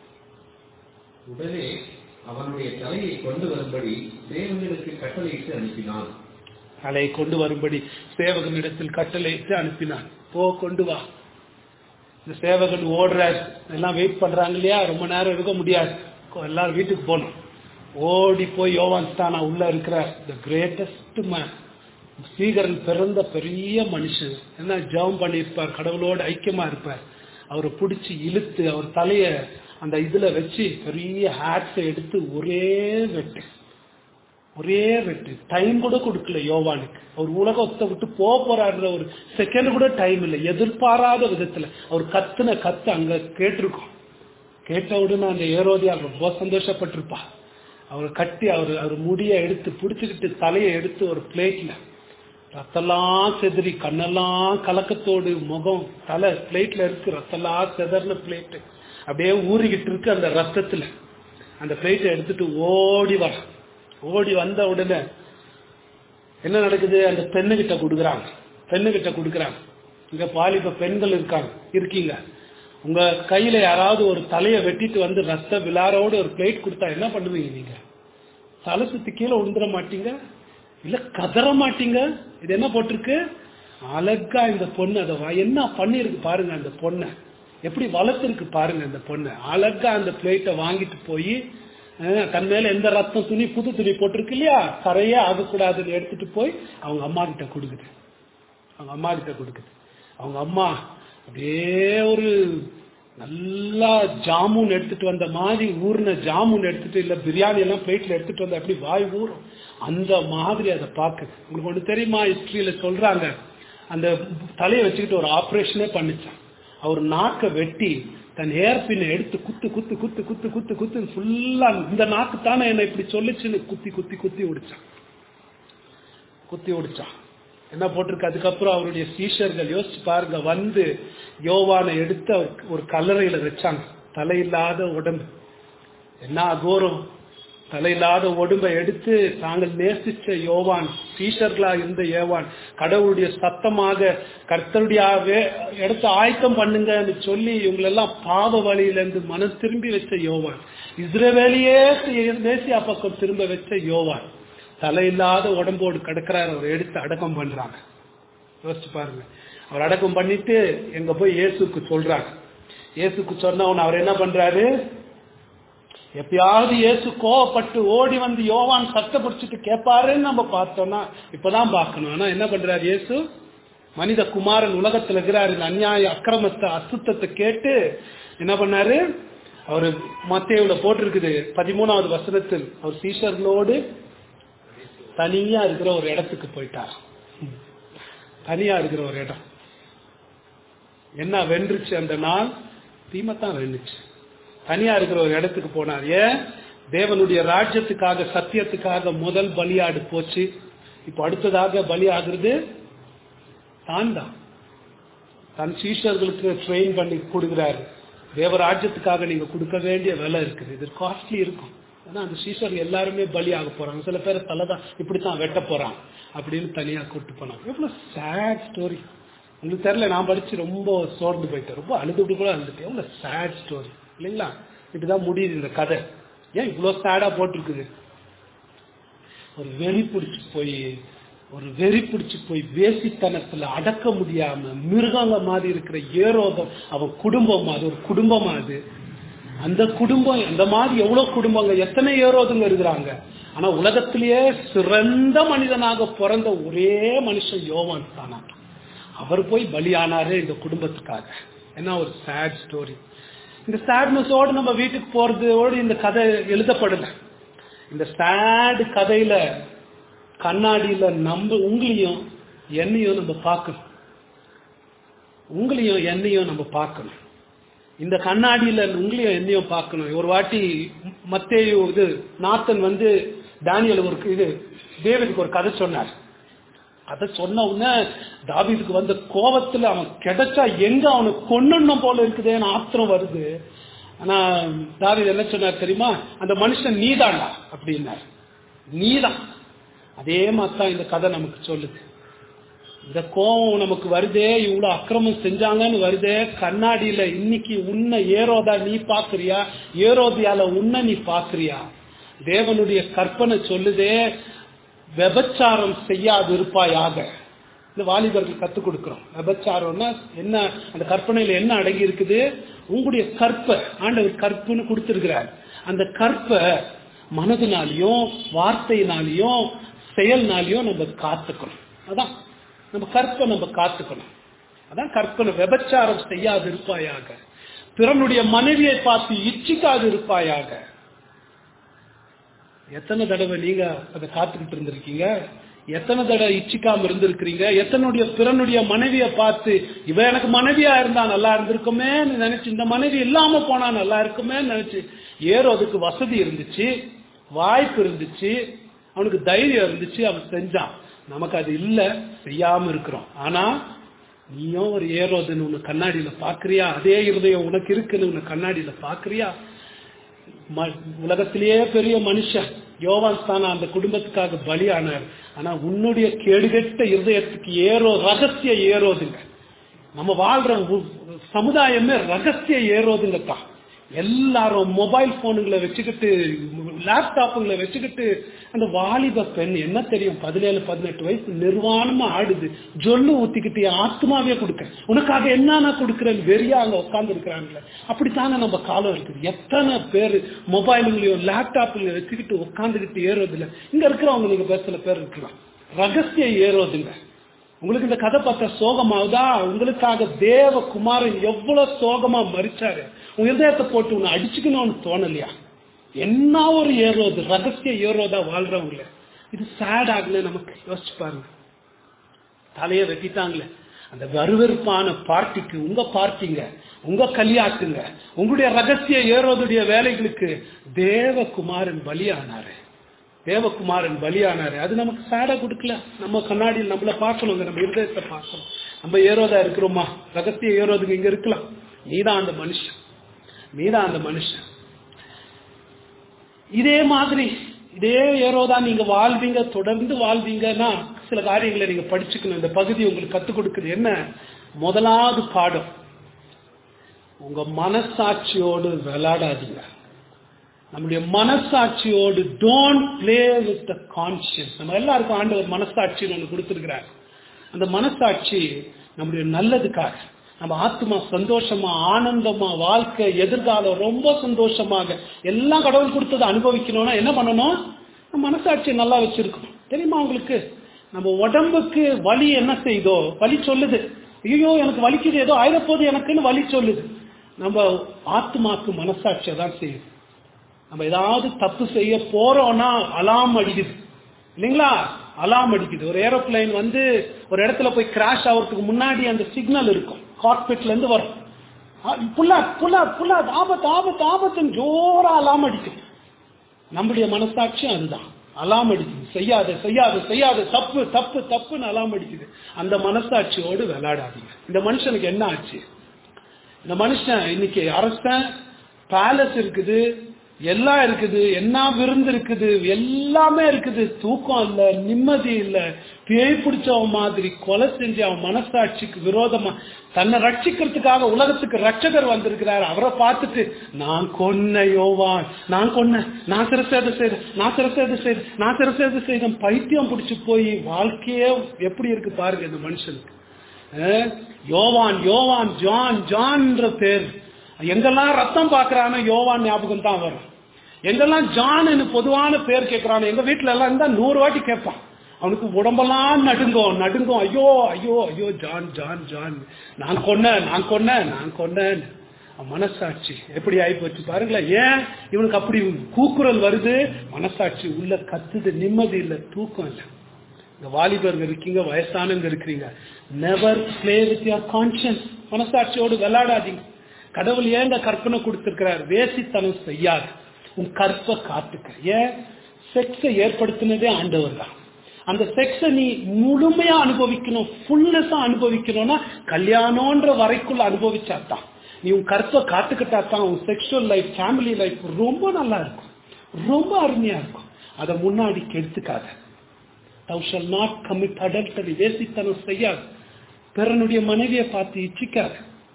உடனே அவனுடைய தலையை கொண்டு வரும்படி தேவனுக்கு கட்டளையிட்டு அனுப்பினான் தலையை கொண்டு வரும்படி சேவகனிடத்தில் கட்டளையிட்டு அனுப்பினான் போ கொண்டு வா இந்த சேவகன் ஓடுறார் எல்லாம் வெயிட் பண்றாங்க இல்லையா ரொம்ப நேரம் இருக்க முடியாது கொ- எல்லாரும் வீட்டுக்கு போகணும் ஓடி போய் யோவான் ஸ்தானா உள்ள இருக்கிறார் த கிரேட்டஸ்ட் மேன் ஸ்ரீகரன் பிறந்த பெரிய மனுஷன் என்ன ஜெபம் பண்ணியிருப்பார் கடவுளோடு ஐக்கியமா இருப்பார் அவரை பிடிச்சி இழுத்து அவர் தலைய அந்த இதுல வச்சு பெரிய ஹேட்ஸை எடுத்து ஒரே வெட்டு ஒரே வெட்டு டைம் கூட கொடுக்கல யோவானுக்கு அவர் உலகத்தை விட்டு போக போறாருன்ற ஒரு செகண்ட் கூட டைம் இல்லை எதிர்பாராத விதத்துல அவர் கத்துன கத்து அங்க கேட்டிருக்கோம் கேட்ட உடனே அந்த ஏரோதியால் ரொம்ப சந்தோஷப்பட்டிருப்பா அவரை கட்டி அவர் அவர் முடிய எடுத்து பிடிச்சுக்கிட்டு தலையை எடுத்து ஒரு பிளேட்ல ரத்தெல்லாம் செதறி கண்ணெல்லாம் கலக்கத்தோடு முகம் தலை பிளேட்ல இருக்கு ரத்தெல்லாம் செதறின பிளேட்டு அப்படியே ஊறிக்கிட்டு இருக்கு அந்த ரத்தத்துல அந்த பிளேட்டை எடுத்துட்டு ஓடி வர ஓடி வந்த உடனே என்ன நடக்குது அந்த பெண்ணுகிட்ட கொடுக்குறாங்க பெண்ணுகிட்ட கொடுக்குறாங்க இங்க பாலிப்ப பெண்கள் இருக்காங்க இருக்கீங்க உங்க கையில யாராவது ஒரு தலையை வெட்டிட்டு வந்து ரத்த விழாரோட ஒரு பிளேட் கொடுத்தா என்ன பண்ணுவீங்க நீங்க தலை சுத்தி கீழே உந்துட மாட்டீங்க இல்ல கதற மாட்டீங்க இது என்ன போட்டிருக்கு அழகா இந்த பொண்ணு அதை வா- என்ன பண்ணிருக்கு பாருங்க அந்த பொண்ணை எப்படி வளர்த்துருக்கு பாருங்க அந்த பொண்ணு அழகா அந்த பிளேட்டை வாங்கிட்டு போய் தன் மேல எந்த ரத்தம் துணி புது துணி போட்டிருக்கு இல்லையா கரையே ஆகக்கூடாதுன்னு எடுத்துட்டு போய் அவங்க அம்மா கிட்ட கொடுக்குது அவங்க அம்மா கிட்ட கொடுக்குது அவங்க அம்மா அப்படியே ஒரு நல்லா ஜாமுன் எடுத்துட்டு வந்த மாதிரி ஊர்ன ஜாமுன் எடுத்துட்டு இல்ல பிரியாணி எல்லாம் பிளேட்ல எடுத்துட்டு வந்த அப்படி வாய் ஊறும் அந்த மாதிரி அதை பார்க்குது உங்களுக்கு ஒண்ணு தெரியுமா ஹிஸ்டரியில சொல்றாங்க அந்த தலையை வச்சுக்கிட்டு ஒரு ஆபரேஷனே பண்ணிச்சான் அவர் நாக்கை வெட்டி தன் ஹேர் பின்னை எடுத்து குத்து குத்து குத்து குத்து குத்து குத்து ஃபுல்லா இந்த நாக்கு தானே என்ன இப்படி சொல்லுச்சுன்னு குத்தி குத்தி குத்தி உடிச்சான் குத்தி உடிச்சான் என்ன போட்டிருக்கு அதுக்கப்புறம் அவருடைய சீஷர்கள் யோசிச்சு பாருங்க வந்து யோவானை எடுத்து அவர் ஒரு கல்லறையில வச்சாங்க தலையில்லாத உடம்பு என்ன அகோரம் தலையில்லாத உடம்பை எடுத்து தாங்கள் நேசிச்ச யோவான் சீஷர்களா இருந்த யோவான் கடவுளுடைய சத்தமாக கர்த்தருடைய வே- இடத்த ஆயத்தம் பண்ணுங்கன்னு சொல்லி இவங்களெல்லாம் பாவ வழியிலிருந்து மனம் திரும்பி வச்ச யோவான் இஸ்ரவேலியே தேசியா பக்கம் திரும்ப வச்ச யோவான் தலையில்லாத உடம்போடு கிடக்கிறார் அவர் எடுத்து அடக்கம் பண்றாங்க யோசிச்சு பாருங்க அவர் அடக்கம் பண்ணிட்டு எங்க போய் இயேசுக்கு சொல்றாங்க இயேசுக்கு சொன்னவன் அவர் என்ன பண்றாரு எப்பயாவது இயேசு கோவப்பட்டு ஓடி வந்து யோவான் சட்டை பிடிச்சிட்டு கேட்பாருன்னு நம்ம பார்த்தோம்னா இப்பதான் பார்க்கணும் ஆனா என்ன பண்றாரு இயேசு மனித குமாரன் உலகத்துல இருக்கிறாரு இந்த அநியாய அக்கிரமத்தை அசுத்தத்தை கேட்டு என்ன பண்ணாரு அவரு மத்தேவுல போட்டிருக்குது பதிமூணாவது வசனத்தில் அவர் சீஷர்களோடு தனியா இருக்கிற ஒரு இடத்துக்கு போயிட்டார் தனியா இருக்கிற ஒரு இடம் என்ன வென்றுச்சு அந்த நாள் தீமைத்தான் வென்றுச்சு தனியா இருக்கிற ஒரு இடத்துக்கு போனார் ஏன் தேவனுடைய ராஜ்யத்துக்காக சத்தியத்துக்காக முதல் பலியாடு போச்சு இப்போ அடுத்ததாக பலியாகிறது தான் தான் தன் சீஷர்களுக்கு ட்ரெயின் பண்ணி கொடுக்குறாரு தேவ ராஜ்யத்துக்காக நீங்க கொடுக்க வேண்டிய விலை இருக்குது இது காஸ்ட்லி இருக்கும் ஆனா அந்த சீசர் எல்லாருமே பலியாக போறாங்க சில பேர் தலை தான் இப்படித்தான் வெட்ட போறான் அப்படின்னு தனியா கூட்டு போனாங்க எவ்வளவு சேட் ஸ்டோரி உங்களுக்கு தெரியல நான் படிச்சு ரொம்ப சோர்ந்து போயிட்டேன் ரொம்ப அழுதுட்டு கூட அழுதுட்டேன் எவ்வளவு சேட் ஸ்டோரி இல்லைங்களா இப்படிதான் முடியுது இந்த கதை ஏன் இவ்வளவு சேடா போட்டிருக்குது ஒரு வெறி பிடிச்சு போய் ஒரு வெறி பிடிச்சு போய் வேசித்தனத்துல அடக்க முடியாம மிருகங்க மாதிரி இருக்கிற ஏரோதம் அவன் குடும்பம் அது ஒரு குடும்பமா அது அந்த குடும்பம் அந்த மாதிரி எவ்வளவு குடும்பங்க எத்தனை ஏரோதுங்க இருக்கிறாங்க ஆனா உலகத்திலேயே சிறந்த மனிதனாக பிறந்த ஒரே மனுஷன் யோவான் தானா அவர் போய் பலியானாரு இந்த குடும்பத்துக்காக என்ன ஒரு சேட் ஸ்டோரி இந்த சேட்னஸோடு நம்ம வீட்டுக்கு போறதோடு இந்த கதை எழுதப்படல இந்த சேட் கதையில கண்ணாடியில நம்ம உங்களையும் என்னையும் நம்ம பார்க்கணும் உங்களையும் என்னையும் நம்ம பார்க்கணும் இந்த கண்ணாடியில உங்களையும் என்னையும் பார்க்கணும் ஒரு வாட்டி மத்தேயு இது நாத்தன் வந்து தானியல் ஒரு இது தேவனுக்கு ஒரு கதை சொன்னார் அதை சொன்ன உடனே தாவீதுக்கு வந்த கோபத்துல அவன் கிடைச்சா எங்க அவனை கொன்னணும் போல இருக்குதேன்னு ஆத்திரம் வருது ஆனா தாவீது என்ன சொன்னார் தெரியுமா அந்த மனுஷன் நீதாண்டா அப்படின்னார் நீதான் அதே மாதிரிதான் இந்த கதை நமக்கு சொல்லுது இந்த கோபம் நமக்கு வருதே இவ்வளவு அக்கிரமம் செஞ்சாங்கன்னு வருதே கண்ணாடியில இன்னைக்கு உன்னை ஏரோதா நீ பாக்குறியா ஏரோதியால உன்னை நீ பாக்குறியா தேவனுடைய கற்பனை சொல்லுதே விபச்சாரம் செய்யாது இருப்பாயாக இந்த வாலிபர்கள் கத்துக் கொடுக்கிறோம் விபச்சாரம்னா என்ன அந்த கற்பனையில என்ன அடங்கி இருக்குது உங்களுடைய கற்ப ஆண்டவர் கற்புன்னு கொடுத்திருக்கிறார் அந்த கற்ப மனதினாலையும் வார்த்தையினாலையும் செயல்னாலையும் நம்ம காத்துக்கணும் அதான் நம்ம கற்பை நம்ம காத்துக்கணும் அதான் கற்பனை விபச்சாரம் செய்யாது இருப்பாயாக பிறனுடைய மனைவியை பார்த்து இச்சிக்காது இருப்பாயாக எத்தனை தடவை நீங்க அதை காத்துக்கிட்டு இருந்திருக்கீங்க எத்தனை தடவை இச்சிக்காம இருந்திருக்கிறீங்க எத்தனுடைய பிறனுடைய மனைவியை பார்த்து இவ எனக்கு மனைவியா இருந்தா நல்லா இருந்திருக்குமே நினைச்சு இந்த மனைவி இல்லாம போனா நல்லா இருக்குமே நினைச்சு ஏறோ அதுக்கு வசதி இருந்துச்சு வாய்ப்பு இருந்துச்சு அவனுக்கு தைரியம் இருந்துச்சு அவன் செஞ்சான் நமக்கு அது இல்ல செய்யாம இருக்கிறோம் ஆனா நீயும் ஒரு ஏரோதுன்னு உன்னை கண்ணாடியில பாக்குறியா அதே இருதயம் உனக்கு இருக்குன்னு உன்னை கண்ணாடியில பாக்குறியா உலகத்திலேயே பெரிய மனுஷன் யோவான் தானா அந்த குடும்பத்துக்காக பலியானார் ஆனா உன்னுடைய கேடுகெட்ட இருதயத்துக்கு ஏறோ ரகசிய ஏறோதுங்க நம்ம வாழ்ற சமுதாயமே ரகசிய ஏறோதுங்க தான் எல்லாரும் மொபைல் போனுங்களை வச்சுக்கிட்டு லேப்டாப்புங்களை வச்சுக்கிட்டு அந்த வாலிப பெண் என்ன தெரியும் பதினேழு பதினெட்டு வயசு நிர்வாணமா ஆடுது ஜொல்லு ஊத்திக்கிட்டு ஆத்மாவே கொடுக்க உனக்காக என்னன்னா கொடுக்குறேன் வெறியா அங்க உட்கார்ந்து இருக்கிறாங்களே அப்படித்தானே நம்ம காலம் இருக்குது எத்தனை பேர் மொபைலுங்களையும் லேப்டாப்புங்களையும் வச்சுக்கிட்டு உட்காந்துக்கிட்டு ஏறுறதுல இங்க இருக்கிறவங்க நீங்க பேர் சில பேர் இருக்கலாம் ரகசியம் ஏறுவதுங்க உங்களுக்கு இந்த கதை பார்த்தா சோகமாவுதா உங்களுக்காக தேவ குமாரன் எவ்வளவு சோகமா மறிச்சாரு உங்க இதயத்தை போட்டு உன்னை அடிச்சுக்கணும்னு தோணலையா என்ன ஒரு ஏறுவது ரகசிய ஏறுவதா வாழ்றவங்கள இது சேட் ஆகல நமக்கு யோசிச்சு பாருங்க தலைய வெட்டிட்டாங்களே அந்த வருவெறுப்பான பார்ட்டிக்கு உங்க பார்ட்டிங்க உங்க கல்யாட்டுங்க உங்களுடைய ரகசிய ஏறுவதுடைய வேலைகளுக்கு தேவகுமாரன் பலியானாரு தேவகுமாரன் பலியானாரு அது நமக்கு சேடா கொடுக்கல நம்ம கண்ணாடியில் நம்மள பார்க்கணுங்க நம்ம இருதயத்தை பார்க்கணும் நம்ம ஏரோதா இருக்கிறோமா ரகசிய ஏரோதுங்க இங்க இருக்கலாம் நீதான் அந்த மனுஷன் நீதான் அந்த மனுஷன் இதே மாதிரி இதே ஏரோதா நீங்க வாழ்வீங்க தொடர்ந்து வாழ்வீங்கன்னா சில காரியங்களை நீங்க படிச்சுக்கணும் இந்த பகுதி உங்களுக்கு கத்துக் கொடுக்குது என்ன முதலாவது பாடம் உங்க மனசாட்சியோடு விளையாடாதீங்க நம்முடைய மனசாட்சியோடு don't play with the conscious நம்ம எல்லாருக்கும் ஆண்டவர் மனசாட்சின்னு ஒன்று கொடுத்துருக்கிறார் அந்த மனசாட்சி நம்முடைய நல்லதுக்காக நம்ம ஆத்மா சந்தோஷமா ஆனந்தமா வாழ்க்கை எதிர்காலம் ரொம்ப சந்தோஷமாக எல்லாம் கடவுள் கொடுத்ததை அனுபவிக்கணும்னா என்ன பண்ணணும் நம்ம மனசாட்சியை நல்லா வச்சிருக்கணும் தெரியுமா உங்களுக்கு நம்ம உடம்புக்கு வலி என்ன செய்தோ வலி சொல்லுது ஐயோ எனக்கு வலிக்குது ஏதோ ஆயிரப்போது எனக்குன்னு வலி சொல்லுது நம்ம ஆத்மாக்கு மனசாட்சியை தான் செய்யுது நம்ம ஏதாவது தப்பு செய்ய போறோம்னா அலாம் அடிக்குது இல்லைங்களா அலாம் அடிக்குது ஒரு ஏரோப்ளைன் வந்து ஒரு இடத்துல போய் கிராஷ் ஆகிறதுக்கு முன்னாடி அந்த சிக்னல் இருக்கும் கார்பெட்ல இருந்து வரும் புல்லா புல்லா புல்லா ஆபத்து ஆபத்து ஆபத்துன்னு ஜோரா அலாம் அடிக்குது நம்முடைய மனசாட்சியும் அதுதான் அலாம் அடிக்குது செய்யாத செய்யாத செய்யாத தப்பு தப்பு தப்புன்னு அலாம் அடிக்குது அந்த மனசாட்சியோடு விளையாடாதீங்க இந்த மனுஷனுக்கு என்ன ஆச்சு இந்த மனுஷன் இன்னைக்கு அரசன் பேலஸ் இருக்குது எல்லாம் இருக்குது என்ன விருந்து இருக்குது எல்லாமே இருக்குது தூக்கம் இல்ல நிம்மதி இல்ல பேய் பிடிச்சவன் மாதிரி கொலை செஞ்சு அவன் மனசாட்சிக்கு விரோதமா தன்னை ரட்சிக்கிறதுக்காக உலகத்துக்கு ரட்சகர் வந்திருக்கிறார் அவரை பார்த்துட்டு நான் கொன்ன யோவான் நான் கொன்ன நான் சிறசேத செய்தேன் நான் சிறசேத செய்தேன் நான் சிறசேத செய்தேன் பைத்தியம் பிடிச்சு போய் வாழ்க்கையே எப்படி இருக்கு பாருங்க இந்த மனுஷனுக்கு அஹ், யோவான் யோவான் ஜான் ஜான்ன்ற பேர் எங்கெல்லாம் ரத்தம் பாக்குறானோ யோவான் ஞாபகம் தான் வரும் எங்கெல்லாம் ஜான்னு பொதுவான பேர் கேட்கறானோ எங்க வீட்டுல எல்லாம் இருந்தா நூறு வாட்டி கேட்பான் அவனுக்கு உடம்பெல்லாம் நடுங்கும் நடுங்கும் ஐயோ ஐயோ ஐயோ ஜான் ஜான் ஜான் நான் கொன்னேன் நான் கொன்னேன் நான் கொன்னேன் அவன் மனசாட்சி எப்படி ஆயிப்போச்சு பாருங்களேன் ஏன் இவனுக்கு அப்படி கூக்குரல் வருது மனசாட்சி உள்ள கத்துது நிம்மதி இல்ல தூக்கம் இல்லை இந்த வாலிபருங்க இருக்கீங்க வயசானவங்க இருக்கிறீங்க never play with your conscience மனசாட்சியோடு விளையாடாதீங்க கடவுள் ஏங்க கற்பனை கொடுத்திருக்கிறார் வேசித்தனம் செய்யாது உன் கற்பை காத்துக்க ஏன் செக்ஸை ஏற்படுத்தினதே ஆண்டவர் தான் அந்த செக்ஸை நீ முழுமையா அனுபவிக்கணும் ஃபுல்னஸா அனுபவிக்கணும்னா கல்யாணம்ன்ற வரைக்குள்ள அனுபவிச்சாதான் நீ உன் கற்பை காத்துக்கிட்டா தான் உன் செக்ஷுவல் லைஃப் ஃபேமிலி லைஃப் ரொம்ப நல்லா இருக்கும் ரொம்ப அருமையா இருக்கும் அதை முன்னாடி கெடுத்துக்காத thou shall not commit adultery வேசித்தனம் செய்யாது பிறனுடைய மனைவியை பார்த்து இச்சிக்காது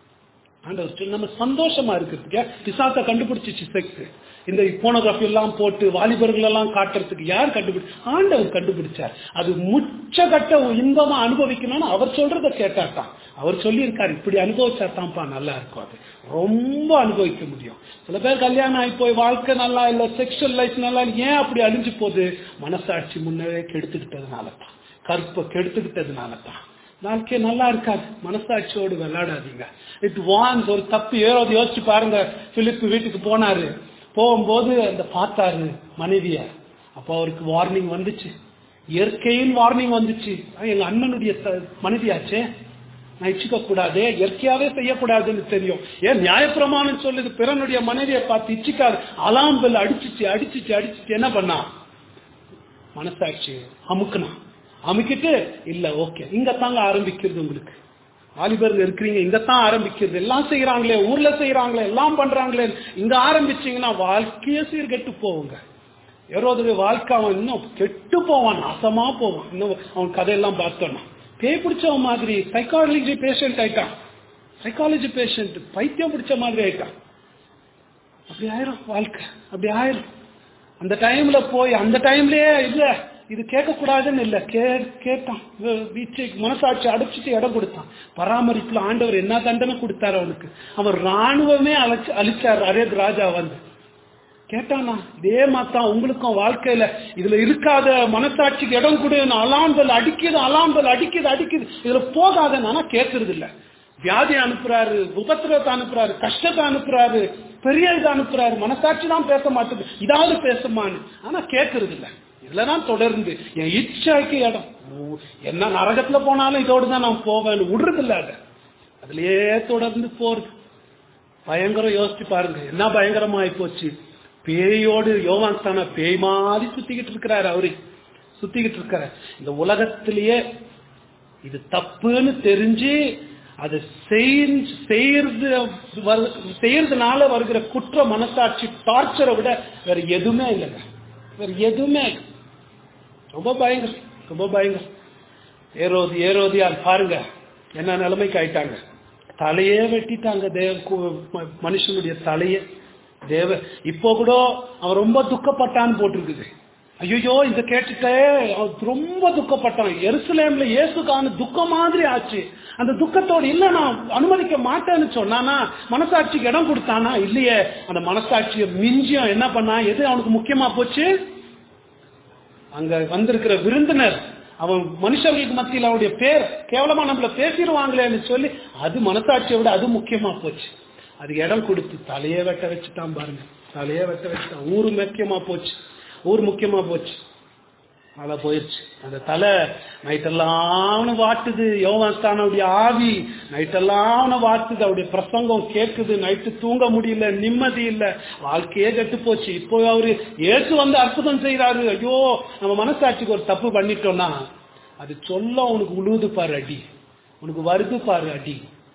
ஆண்டவர் சொல்லி நம்ம சந்தோஷமா இருக்கிறதுக்கு பிசாத்த கண்டுபிடிச்சிச்சு செக்ஸ் இந்த போனோகிராஃபி எல்லாம் போட்டு வாலிபர்கள் எல்லாம் காட்டுறதுக்கு யார் கண்டுபிடி ஆண்டவர் கண்டுபிடிச்சார் அது முச்சகட்ட இன்பமா அனுபவிக்கணும்னு அவர் சொல்றத கேட்டாட்டான் அவர் சொல்லியிருக்காரு இப்படி அனுபவிச்சா தான்ப்பா நல்லா இருக்கும் அது ரொம்ப அனுபவிக்க முடியும் சில பேர் கல்யாணம் ஆகி போய் வாழ்க்கை நல்லா இல்ல செக்ஷுவல் லைஃப் நல்லா இல்ல. ஏன் அப்படி அழிஞ்சு போகுது மனசாட்சி முன்னவே கெடுத்துக்கிட்டதுனால தான் கற்பை கெடுத்துக்கிட்டதுனால தான் வாழ்க்கை நல்லா இருக்காது மனசாட்சியோடு விளையாடாதீங்க இட் வான்ஸ் ஒரு தப்பு ஏறோது யோசிச்சு பாருங்க பிலிப்பு வீட்டுக்கு போனாரு போகும்போது அந்த பார்த்தாரு மனைவிய அப்போ அவருக்கு வார்னிங் வந்துச்சு இயற்கையின் வார்னிங் வந்துச்சு ஆ, எங்க அண்ணனுடைய த- மனைவியாச்சே நான் இச்சிக்க கூடாது இயற்கையாவே செய்யக்கூடாதுன்னு தெரியும் ஏன் நியாயப்பிரமாணம் சொல்லுது பிறனுடைய மனைவியை பார்த்து இச்சிக்காது அலாம் பெல் அடிச்சிச்சு அடிச்சிச்சு அடிச்சிச்சு என்ன பண்ணா மனசாட்சி அமுக்கணும் அமுக்கிட்டு இல்ல ஓகே இங்க தாங்க ஆரம்பிக்கிறது உங்களுக்கு வாலிபர்கள் இருக்கிறீங்க இங்க தான் ஆரம்பிக்கிறது எல்லாம் செய்யறாங்களே ஊர்ல செய்யறாங்களே எல்லாம் பண்றாங்களே இங்க ஆரம்பிச்சீங்கன்னா வாழ்க்கையே சீர்கெட்டு போவுங்க யாரோடைய வாழ்க்கை அவன் இன்னும் கெட்டு போவான் நாசமா போவான் இன்னும் அவன் கதையெல்லாம் பார்த்தோன்னா பேய் பிடிச்சவன் மாதிரி சைக்காலஜி பேஷண்ட் ஆயிட்டான் சைக்காலஜி பேஷண்ட் பைத்தியம் பிடிச்ச மாதிரி ஆயிட்டான் அப்படி ஆயிரும் வாழ்க்கை அப்படி ஆயிரும் அந்த டைம்ல போய் அந்த டைம்லயே இல்ல இது கேட்க கூடாதுன்னு இல்ல கே கேட்டான் வி- வீச்சை மனசாட்சி அடைச்சிட்டு இடம் கொடுத்தான் பராமரிப்புல ஆண்டவர் என்ன தண்டனை கொடுத்தாரு அவனுக்கு அவர் ராணுவமே அழைச்சு அழிச்சார் அரேத் ராஜா வந்து கேட்டானா இதே மாத்தான் உங்களுக்கும் வாழ்க்கையில இதுல இருக்காத மனசாட்சிக்கு இடம் கொடு அலாம்பல் அடிக்குது அலாம்பல் அடிக்குது அடிக்குது இதுல போகாத ஆனா கேட்கறது இல்ல வியாதி அனுப்புறாரு உபத்திரத்தை அனுப்புறாரு கஷ்டத்தை அனுப்புறாரு பெரிய இதை அனுப்புறாரு மனசாட்சி தான் பேச மாட்டேது இதாவது பேசுமான்னு ஆனா கேட்கறது இல்ல இதுலதான் தொடர்ந்து என் இச்சாய்க்கு இடம் ஓ, என்ன நரகத்துல போனாலும் இதோடு தான் நான் போவேன் விடுறது இல்ல அதை அதுலயே தொடர்ந்து போறது பயங்கரம் யோசிச்சு பாருங்க என்ன பயங்கரமா போச்சு பேயோடு யோவான் ஸ்தான பேய் மாதிரி சுத்திக்கிட்டு இருக்கிறாரு அவரு சுத்திக்கிட்டு இருக்கிறார் இந்த உலகத்திலேயே இது தப்புன்னு தெரிஞ்சு அதை செஞ்சு- செய்யறது வரு- செய்யறதுனால வருகிற குற்ற மனசாட்சி டார்ச்சரை விட வேற எதுவுமே இல்லைங்க வேற எதுவுமே இல்ல. ரொம்ப பயங்கரம் ரொம்ப பயங்கரம் ஏரோதி ஏரோதியார் பாருங்க என்ன நிலைமைக்கு ஆயிட்டாங்க தலையே வெட்டிட்டாங்க தேவ கு- ம- மனுஷனுடைய தலையே தேவ இப்போ கூட அவன் ரொம்ப துக்கப்பட்டான்னு போட்டிருக்குது ஐயோ இத கேட்டுட்டே அவன் ரொம்ப துக்கப்பட்டான் எருசலேம்ல இயேசுக்கான துக்கம் மாதிரி ஆச்சு அந்த துக்கத்தோடு இல்ல நான் அனுமதிக்க மாட்டேன்னு சொன்னானா மனசாட்சிக்கு இடம் கொடுத்தானா இல்லையே அந்த மனசாட்சியை மிஞ்சியும் என்ன பண்ணா எது அவனுக்கு முக்கியமா போச்சு அங்க வந்திருக்கிற விருந்தினர் அவன் மனுஷர்களுக்கு மத்தியில் அவனுடைய பேர் கேவலமா நம்மள பேசிடுவாங்களேன்னு சொல்லி அது மனசாட்சியை விட அது முக்கியமா போச்சு அது இடம் கொடுத்து தலையே வெட்ட வச்சுட்டான் பாருங்க தலையே வெட்ட வச்சுட்டான் ஊரு முக்கியமா போச்சு ஊர் முக்கியமா போச்சு அத போயிருச்சு அந்த தலை நைட்டெல்லாம் வாட்டுது யோவாஸ்தானுடைய ஆவி நைட்டெல்லாம் அவனை வாட்டுது அவருடைய பிரசங்கம் கேட்குது நைட்டு தூங்க முடியல நிம்மதி இல்ல வாழ்க்கையே கெட்டு போச்சு இப்போ அவரு ஏசு வந்து அற்புதம் செய்யறாரு ஐயோ நம்ம மனசாட்சிக்கு ஒரு தப்பு பண்ணிட்டோம்னா அது சொல்ல உனக்கு உழுது பாரு அடி உனக்கு வருது பாரு அடி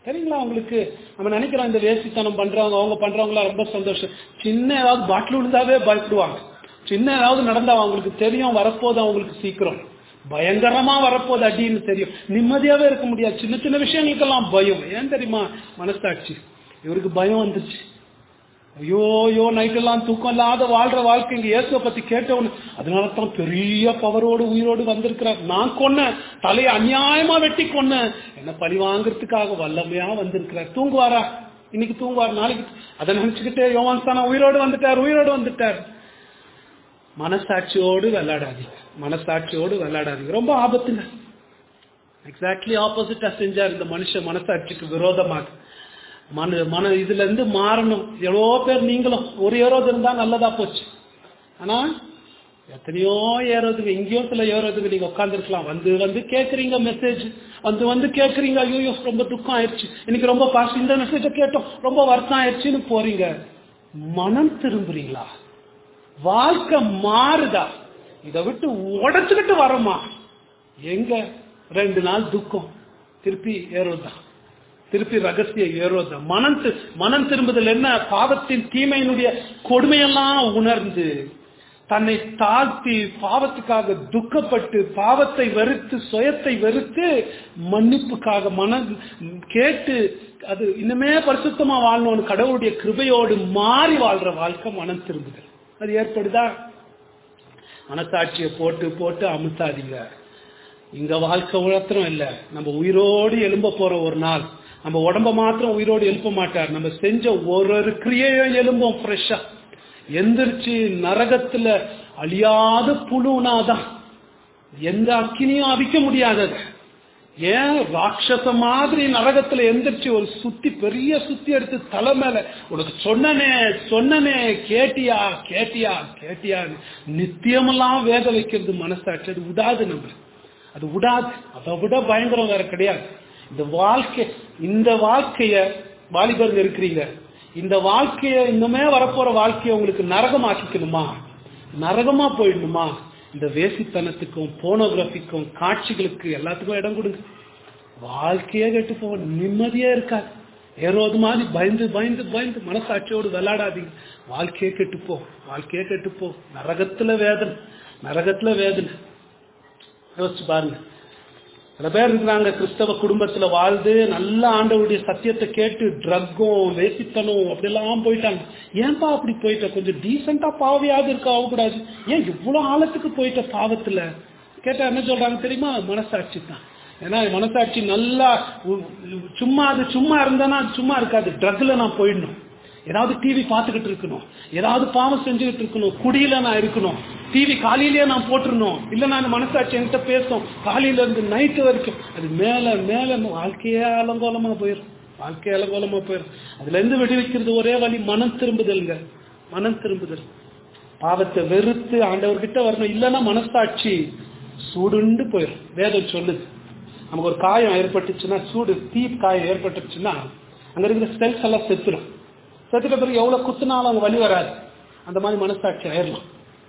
சரிங்களா உங்களுக்கு நம்ம நினைக்கிறோம் இந்த வேசித்தனம் பண்றவங்க அவங்க பண்றவங்களா ரொம்ப சந்தோஷம் சின்ன ஏதாவது பாட்டில் விழுந்தாவே பயப்படுவாங்க சின்ன ஏதாவது நடந்தா அவங்களுக்கு தெரியும் வரப்போது அவங்களுக்கு சீக்கிரம் பயங்கரமா வரப்போது அடின்னு தெரியும் நிம்மதியாவே இருக்க முடியாது சின்ன சின்ன விஷயங்களுக்கெல்லாம் பயம் ஏன் தெரியுமா மனசாட்சி இவருக்கு பயம் வந்துச்சு ஐயோ ஐயோ நைட்டெல்லாம் தூக்கம் இல்லாத வாழ்ற வாழ்க்கை இங்க இயேசுவை பத்தி கேட்டவனு அதனால தான் பெரிய பவரோடு உயிரோடு வந்திருக்கிறார் நான் கொன்னேன் தலையை அநியாயமா வெட்டி கொன்னேன் என்ன பழி வாங்குறதுக்காக வல்லமையா வந்திருக்கிறார் தூங்குவாரா இன்னைக்கு தூங்குவார் நாளைக்கு அதை நினைச்சுக்கிட்டே யோவான் தானா உயிரோடு வந்துட்டார் உயிரோடு வந்துட்டார் மனசாட்சியோடு விளையாடாதீங்க மனசாட்சியோடு விளையாடாதீங்க ரொம்ப ஆபத்துங்க எக்ஸாக்ட்லி ஆப்போசிட்டா செஞ்சார் இந்த மனுஷன் மனசாட்சிக்கு விரோதமாக மன மன இதுல இருந்து மாறணும் எவ்வளோ பேர் நீங்களும் ஒரு ஏரோது இருந்தா நல்லதா போச்சு ஆனா எத்தனையோ ஏறதுக்கு எங்கேயோ சில ஏறதுக்கு நீங்க உட்காந்துருக்கலாம் வந்து வந்து கேக்குறீங்க மெசேஜ் வந்து வந்து கேக்குறீங்க ஐயோ ரொம்ப துக்கம் ஆயிடுச்சு இன்னைக்கு ரொம்ப பாஸ் இந்த மெசேஜை கேட்டோம் ரொம்ப வருத்தம் ஆயிடுச்சுன்னு போறீங்க மனம் திரும்புறீங்களா வாழ்க்கை மாறுதா இதை விட்டு உடைச்சுக்கிட்டு வரோமா எங்க ரெண்டு நாள் துக்கம் திருப்பி ஏறோதான் திருப்பி ரகசிய ஏறோதான் மனம் தி- மனம் திரும்புதல் என்ன பாவத்தின் தீமையினுடைய கொடுமையெல்லாம் உணர்ந்து தன்னை தாழ்த்தி பாவத்துக்காக துக்கப்பட்டு பாவத்தை வெறுத்து சுயத்தை வெறுத்து மன்னிப்புக்காக மன கேட்டு அது இன்னுமே பரிசுத்தமா வாழணும்னு கடவுளுடைய கிருபையோடு மாறி வாழ்ற வாழ்க்கை மனம் திரும்புதல் அது ஏற்படுதா மனசாட்சியை போட்டு போட்டு அமுத்தாதீங்க இங்க வாழ்க்கை உழத்திரம் இல்ல நம்ம உயிரோடு எழும்ப போற ஒரு நாள் நம்ம உடம்ப மாத்திரம் உயிரோடு எழுப்ப மாட்டார் நம்ம செஞ்ச ஒரு ஒரு கிரியையும் எழும்போம் ஃப்ரெஷ்ஷா எந்திரிச்சு நரகத்துல அழியாத புழுனாதான் எந்த அக்கினியும் அவிக்க முடியாதது ஏன் ராட்சச மாதிரி நரகத்துல எந்திரிச்சு ஒரு சுத்தி பெரிய சுத்தி எடுத்து தலை மேல உனக்கு சொன்னனே சொன்னனே கேட்டியா கேட்டியா கேட்டியா நித்தியமெல்லாம் வேக வைக்கிறது மனசாட்சி அது விடாது நம்ம அது விடாது அதை விட பயங்கரம் வேற கிடையாது இந்த வாழ்க்கை இந்த வாழ்க்கைய வாலிபர்கள் இருக்கிறீங்க இந்த வாழ்க்கைய இன்னுமே வரப்போற வாழ்க்கைய உங்களுக்கு நரகமாக்கிக்கணுமா நரகமா போயிடணுமா இந்த வேசித்தனத்துக்கும் போனோகிராபிக்கும் காட்சிகளுக்கு எல்லாத்துக்கும் இடம் கொடுங்க வாழ்க்கையே கெட்டு போக நிம்மதியே இருக்காது ஏறோது மாதிரி பயந்து பயந்து பயந்து மனசாட்சியோடு விளையாடாதீங்க வாழ்க்கையே கெட்டு போ வாழ்க்கையே கெட்டு போ நரகத்துல வேதனை நரகத்துல வேதனை யோசிச்சு பாருங்க சில பேர் இருக்கிறாங்க கிறிஸ்தவ குடும்பத்துல வாழ்ந்து நல்ல ஆண்டவருடைய சத்தியத்தை கேட்டு ட்ரக்கும் வேசித்தனம் அப்படியெல்லாம் போயிட்டாங்க ஏன்பா அப்படி போயிட்ட கொஞ்சம் டீசெண்டா பாவியாவது இருக்க ஆகக்கூடாது ஏன் இவ்வளவு ஆழத்துக்கு போயிட்ட பாவத்துல கேட்டா என்ன சொல்றாங்க தெரியுமா மனசாட்சி தான் ஏன்னா மனசாட்சி நல்லா உ- சும்மா அது சும்மா இருந்தானா அது சும்மா இருக்காது ட்ரக்ல நான் போயிடணும் ஏதாவது டிவி பார்த்துக்கிட்டு இருக்கணும் ஏதாவது பாவம் செஞ்சுக்கிட்டு இருக்கணும் குடியில நான் இருக்கணும் டிவி காலையிலேயே நான் போட்டுருணும் இல்ல நான் மனசாட்சி என்கிட்ட பேசும் காலையில இருந்து நைட்டு வரைக்கும் அது மேல மேல வாழ்க்கையே அலங்கோலமா போயிடும் வாழ்க்கையே அலங்கோலமா போயிடும் அதுல இருந்து விடுவிக்கிறது ஒரே வழி மனம் திரும்புதல்ங்க மனம் திரும்புதல் பாவத்தை வெறுத்து ஆண்டவர்கிட்ட வரணும் இல்லைன்னா மனசாட்சி சூடுண்டு போயிடும் வேதம் சொல்லுது நமக்கு ஒரு காயம் ஏற்பட்டுச்சுன்னா சூடு தீ காயம் ஏற்பட்டுச்சுன்னா அங்க இருக்கிற செல்ஸ் எல்லாம் செத்துரும் செத்துட்ட பிறகு எவ்வளவு குத்துனாலும் அங்க வலி வராது அந்த மாதிரி மனசாட்சி ஆயிடலாம்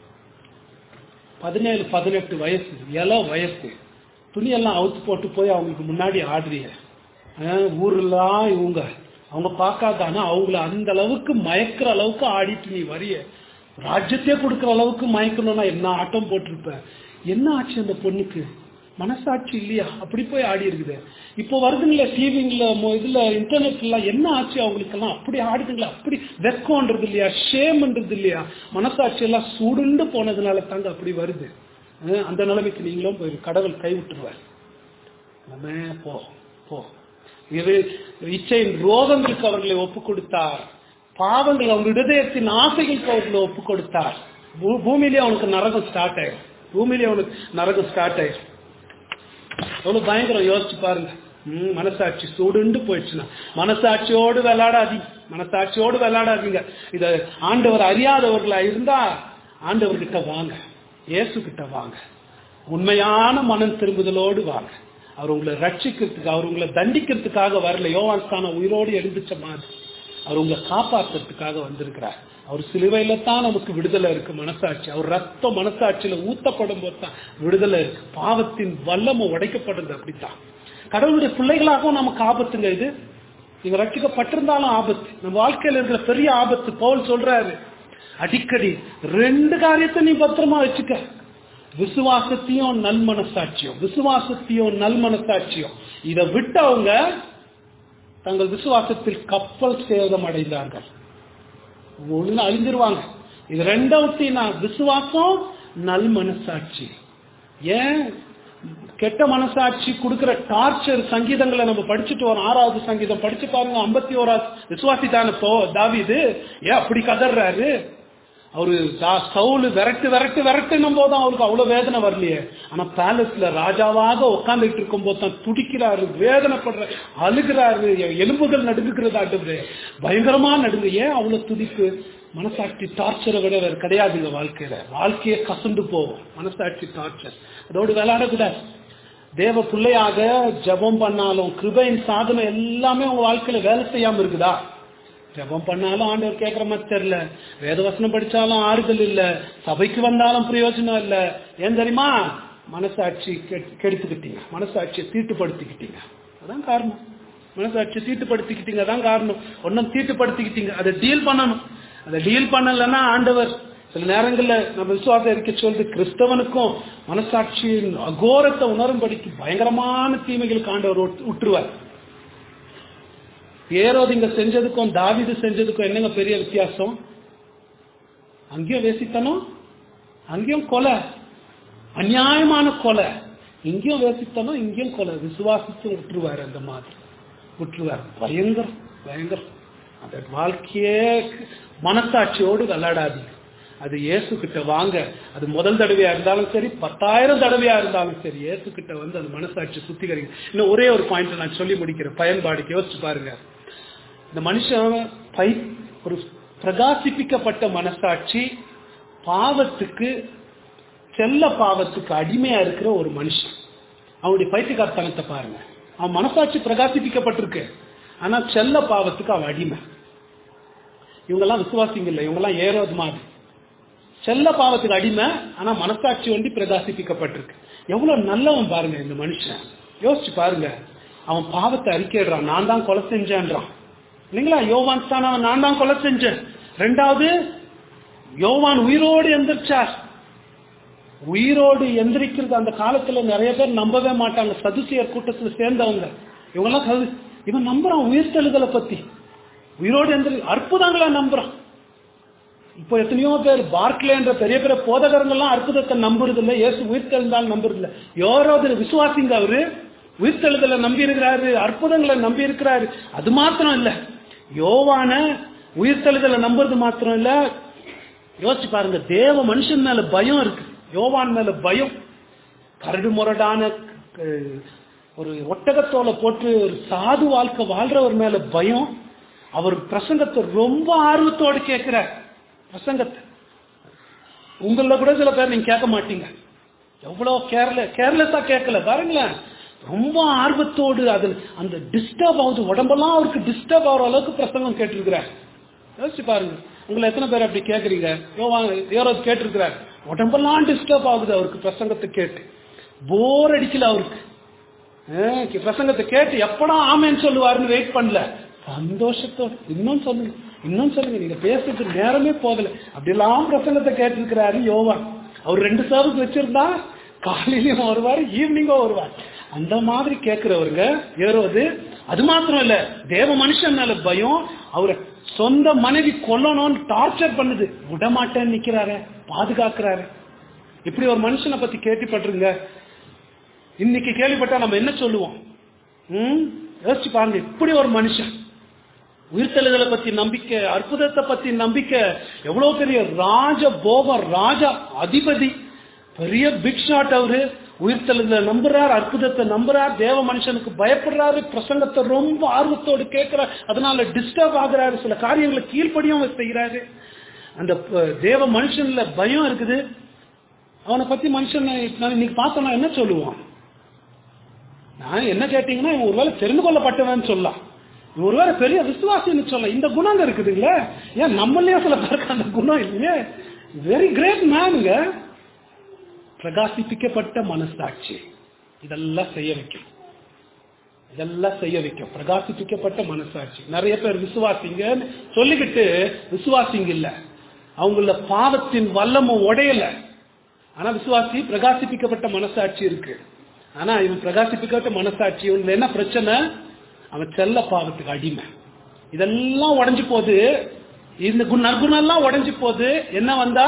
பதினேழு பதினெட்டு வயசு இள வயசு துணியெல்லாம் அவுத்து போட்டு போய் அவங்களுக்கு முன்னாடி ஆடுறீங்க ஆஹ் ஊர்லாம் இவங்க அவங்க பார்க்காதானா அவங்கள அந்த அளவுக்கு மயக்கிற அளவுக்கு ஆடிட்டு நீ வரிய ராஜ்யத்தையே கொடுக்கிற அளவுக்கு மயக்கணும்னா என்ன ஆட்டம் போட்டிருப்ப என்ன ஆச்சு அந்த பொண்ணுக்கு மனசாட்சி இல்லையா அப்படி போய் ஆடி இருக்குது இப்போ வருதுங்களா டிவிங்கள இதுல இன்டர்நெட்ல என்ன ஆச்சு அவங்களுக்கெல்லாம் அப்படி ஆடுதுங்களா அப்படி வெக்கம்ன்றது இல்லையா ஷேம்ன்றது இல்லையா மனசாட்சி எல்லாம் சூடுண்டு போனதுனால தாங்க அப்படி வருது அஹ் அந்த நிலைமைக்கு நீங்களும் போயிரு கடவுள் கை விட்டுருவார் நம்ம போ போ இது இச்சையின் ரோகங்களுக்கு அவர்களை ஒப்பு கொடுத்தார் பாவங்கள் அவங்க இதயத்தின் ஆசைகளுக்கு அவர்களை ஒப்பு கொடுத்தார் பூ- பூமியிலே அவனுக்கு நரகம் ஸ்டார்ட் ஆயிடும் பூமியிலே அவனுக்கு நரகம் ஸ்டார்ட் ஆயிடும் எவ்வளவு பயங்கரம் யோசிச்சு பாருங்க ம், மனசாட்சி சூடுண்டு போயிடுச்சுன்னா மனசாட்சியோடு விளையாடாதீங்க மனசாட்சியோடு விளையாடாதீங்க இத ஆண்டவர் அறியாதவர்களா இருந்தா ஆண்டவர்கிட்ட வாங்க இயேசு கிட்ட வாங்க உண்மையான மனம் திரும்புதலோடு வாங்க அவர் உங்களை ரட்சிக்கிறதுக்கு அவர் உங்களை தண்டிக்கிறதுக்காக வரல யோவான் ஸ்தானம் உயிரோடு எழுந்துச்ச மாதிரி அவர் உங்களை காப்பாற்றுறதுக்காக வந்திருக்கிறார் அவர் சிலுவையில தான் நமக்கு விடுதலை இருக்கு மனசாட்சி அவர் ரத்தம் மனசாட்சியில ஊத்தப்படும் போது தான் விடுதலை இருக்கு பாவத்தின் வல்லமை உடைக்கப்படுறது அப்படித்தான் கடவுளுடைய பிள்ளைகளாகவும் நமக்கு ஆபத்துங்க இது நீங்க ரட்சிக்கப்பட்டிருந்தாலும் ஆபத்து நம்ம வாழ்க்கையில இருக்கிற பெரிய ஆபத்து பவுல் சொல்றாரு அடிக்கடி ரெண்டு காரியத்தை நீ பத்திரமா வச்சுக்க விசுவாசத்தையும் நல்மனசாட்சியும் விசுவாசத்தையும் நல்மனசாட்சியும் இதை விட்டவங்க தங்கள் விசுவாசத்தில் கப்பல் சேதம் அடைந்தார்கள் ஒண்ணு அழிஞ்சிருவாங்க இது ரெண்டாவதுனா விசுவாசம் நல் மனசாட்சி ஏன் கெட்ட மனசாட்சி கொடுக்கிற டார்ச்சர் சங்கீதங்களை நம்ம படிச்சுட்டு வரோம் ஆறாவது சங்கீதம் படிச்சு பாருங்க ஐம்பத்தி ஓராவது விசுவாசி தானே போ தாவிது ஏன் அப்படி கதறாரு அவரு தா- சவுலு விரட்டு விரட்டு விரட்டுனும் போதும் அவருக்கு அவ்வளவு வேதனை வரலையே ஆனா பேலஸ்ல ராஜாவாக உட்கார்ந்துட்டு இருக்கும் போது தான் துடிக்கிறாரு வேதனைப்படுற அழுகிறாரு எ- எலும்புகள் நடுங்குகிறதாட்டு பயங்கரமா நடுங்க ஏன் அவ்வளவு துடிப்பு மனசாட்சி டார்ச்சரை விட வேற கிடையாதுங்க வாழ்க்கையில வாழ்க்கையே கசந்து போகும் மனசாட்சி டார்ச்சர் அதோடு விளையாடக்கூடாது தேவ பிள்ளையாக ஜெபம் பண்ணாலும் கிருபையின் சாதனம் எல்லாமே உங்க வாழ்க்கையில வேலை செய்யாம இருக்குதா ஜெபம் பண்ணாலும் ஆண்டவர் கேட்கிற மாதிரி தெரியல வேதவசனம் படிச்சாலும் ஆறுதல் இல்ல சபைக்கு வந்தாலும் பிரயோஜனம் இல்ல ஏன் தெரியுமா மனசாட்சி கெ- கெடுத்துக்கிட்டீங்க மனசாட்சியை தீட்டுப்படுத்திக்கிட்டீங்க அதான் காரணம் மனசாட்சியை தீட்டுப்படுத்திக்கிட்டீங்க அதான் காரணம் ஒன்னும் தீட்டுப்படுத்திக்கிட்டீங்க அதை டீல் பண்ணணும் அதை டீல் பண்ணலன்னா ஆண்டவர் சில நேரங்கள்ல நம்ம விசுவாசம் இருக்க சொல்றது கிறிஸ்தவனுக்கும் மனசாட்சியின் அகோரத்தை உணரும்படிக்கு பயங்கரமான தீமைகளுக்கு ஆண்டவர் உட்- உற்றுவார் ஏரோது இங்க செஞ்சதுக்கும் தாவீது செஞ்சதுக்கும் என்னங்க பெரிய வித்தியாசம் அங்கேயும் வேசித்தனம் அங்கேயும் கொலை அநியாயமான கொலை இங்கேயும் வேசித்தனம் இங்கேயும் கொலை விசுவாசித்து விட்டுருவாரு அந்த மாதிரி விட்டுருவார் பயங்கரம் பயங்கரம் அந்த வாழ்க்கையே மனசாட்சியோடு விளையாடாதீங்க அது இயேசு கிட்ட வாங்க அது முதல் தடவையா இருந்தாலும் சரி பத்தாயிரம் தடவையா இருந்தாலும் சரி இயேசு கிட்ட வந்து அந்த மனசாட்சி சுத்திகரிங்க இன்னும் ஒரே ஒரு பாயிண்ட் நான் சொல்லி முடிக்கிறேன் பயன்பாடுக்கு யோசிச்சு பாருங்க இந்த மனுஷன் பை ஒரு பிரகாசிப்பிக்கப்பட்ட மனசாட்சி பாவத்துக்கு செல்ல பாவத்துக்கு அடிமையா இருக்கிற ஒரு மனுஷன் அவனுடைய பைத்தியக்காரத்தனத்தை பாருங்க அவன் மனசாட்சி பிரகாசிப்பிக்கப்பட்டிருக்கு ஆனா செல்ல பாவத்துக்கு அவன் அடிமை இவங்கெல்லாம் விசுவாசிங்க இல்லை இவங்கெல்லாம் ஏறது மாதிரி செல்ல பாவத்துக்கு அடிமை ஆனா மனசாட்சி வந்து பிரகாசிப்பிக்கப்பட்டிருக்கு எவ்வளவு நல்லவன் பாருங்க இந்த மனுஷன் யோசிச்சு பாருங்க அவன் பாவத்தை அறிக்கையிடுறான் நான் தான் கொலை செஞ்சேன்றான் இல்லைங்களா யோவான் ஸ்தானம் நான் தான் கொலை செஞ்சேன் ரெண்டாவது யோவான் உயிரோடு எந்திரிச்சார் உயிரோடு எந்திரிக்கிறது அந்த காலத்துல நிறைய பேர் நம்பவே மாட்டாங்க சதுசியர் கூட்டத்துல சேர்ந்தவங்க இவங்கெல்லாம் சது- இவன் நம்புறான் உயிர்த்தெழுதலை பத்தி உயிரோடு எந்திரி அற்புதங்களா நம்புறான் இப்போ எத்தனையோ பேர் பார்க்லே என்ற பெரிய பெரிய போதகர்கள்லாம் அற்புதத்தை நம்புறது இல்லை இயேசு உயிர்த்தெழுந்தால் நம்புறது இல்லை யாராவது விசுவாசிங்க அவரு உயிர்த்தெழுதலை நம்பி இருக்கிறாரு அற்புதங்களை நம்பி இருக்கிறாரு அது மாத்திரம் இல்ல யோவான உயிர்த்தெழுதலை நம்புறது மாத்திரம் இல்ல யோசிச்சு பாருங்க தேவ மனுஷன் மேல பயம் இருக்கு யோவான் மேல பயம் கரடு முரடான அஹ், ஒரு ஒட்டகத்தோலை போட்டு ஒரு சாது வாழ்க்கை வாழ்றவர் மேல பயம் அவர் பிரசங்கத்தை ரொம்ப ஆர்வத்தோடு கேட்கிறார் பிரசங்கத்தை உங்கள கூட சில பேர் நீங்க கேட்க மாட்டீங்க எவ்வளவு கேர்ல கேர்லெஸ்ஸா கேட்கல பாருங்களேன் ரொம்ப ஆர்வத்தோடு அது அந்த டிஸ்டர்ப் ஆகுது உடம்பெல்லாம் அவருக்கு டிஸ்டர்ப் ஆகிற அளவுக்கு பிரசங்கம் கேட்டிருக்கிறார் யோசிச்சு பாருங்க உங்களை எத்தனை பேர் அப்படி கேட்குறீங்க யாராவது கேட்டிருக்கிறார் உடம்பெல்லாம் டிஸ்டர்ப் ஆகுது அவருக்கு பிரசங்கத்தை கேட்டு போர் அடிக்கல அவருக்கு ஆஹ் பிரசங்கத்தை கேட்டு எப்படா ஆமேன்னு சொல்லுவாருன்னு வெயிட் பண்ணல சந்தோஷத்தோட இன்னும் சொல்லுங்க இன்னும் சொல்லுங்க நீங்க பேசுறதுக்கு நேரமே போகல அப்படியெல்லாம் பிரசங்கத்தை கேட்டிருக்கிறாரு யோவான் அவர் ரெண்டு சர்வீஸ் வச்சிருந்தா காலையிலயும் வருவார் ஈவினிங்கும் வருவார் அந்த மாதிரி கேட்கிறவருங்க ஏறுவது அது மாத்திரம் இல்ல தேவ மனுஷன் மேல பயம் அவரை சொந்த மனைவி கொல்லணும்னு டார்ச்சர் பண்ணுது விடமாட்டேன்னு நிக்கிறாரு பாதுகாக்கிறாரு இப்படி ஒரு மனுஷனை பத்தி கேள்விப்பட்டிருங்க இன்னைக்கு கேள்விப்பட்டா நம்ம என்ன சொல்லுவோம் ம் யோசிச்சு பாருங்க இப்படி ஒரு மனுஷன் உயிர்த்தெழுதலை பத்தி நம்பிக்கை அற்புதத்தை பத்தி நம்பிக்கை எவ்வளவு பெரிய ராஜ போகம் ராஜா அதிபதி பெரிய பிக் ஷாட் அவரு உயிர்த்தெழுதலை நம்புறார் அற்புதத்தை நம்புறார் தேவ மனுஷனுக்கு பயப்படுறாரு பிரசங்கத்தை ரொம்ப ஆர்வத்தோடு கேட்கிறார் அதனால டிஸ்டர்ப் ஆகுறாரு சில காரியங்களை கீழ்ப்படியும் அவர் செய்யறாரு அந்த ப- தேவ மனுஷன்ல பயம் இருக்குது அவனை பத்தி மனுஷன் நான் இன்னைக்கு பார்த்தோம்னா என்ன சொல்லுவான் நான் என்ன கேட்டீங்கன்னா இவன் ஒருவேளை தெரிந்து கொள்ளப்பட்டவன் சொல்லலாம் இவன் ஒருவேளை பெரிய விசுவாசின்னு சொல்லலாம் இந்த குணங்க இருக்குதுங்களே ஏன் நம்மளே சில பேருக்கு அந்த குணம் இல்லையே வெரி கிரேட் மேனுங்க பிரகாசிப்பிக்கப்பட்ட மனசாட்சி இதெல்லாம் செய்ய வைக்கும் இதெல்லாம் செய்ய வைக்கும் பிரகாசிப்பிக்கப்பட்ட மனசாட்சி நிறைய பேர் விசுவாசிங்கன்னு சொல்லிக்கிட்டு விசுவாசிங்க இல்ல அவங்கள பாவத்தின் வல்லமும் உடையல ஆனா விசுவாசி பிரகாசிப்பிக்கப்பட்ட மனசாட்சி இருக்கு ஆனா இவன் பிரகாசிப்பிக்கப்பட்ட மனசாட்சி இவனுக்கு என்ன பிரச்சனை அவன் செல்ல பாவத்துக்கு அடிமை இதெல்லாம் உடைஞ்சு போகுது இந்த குண- நற்குணம் எல்லாம் உடைஞ்சு போகுது என்ன வந்தா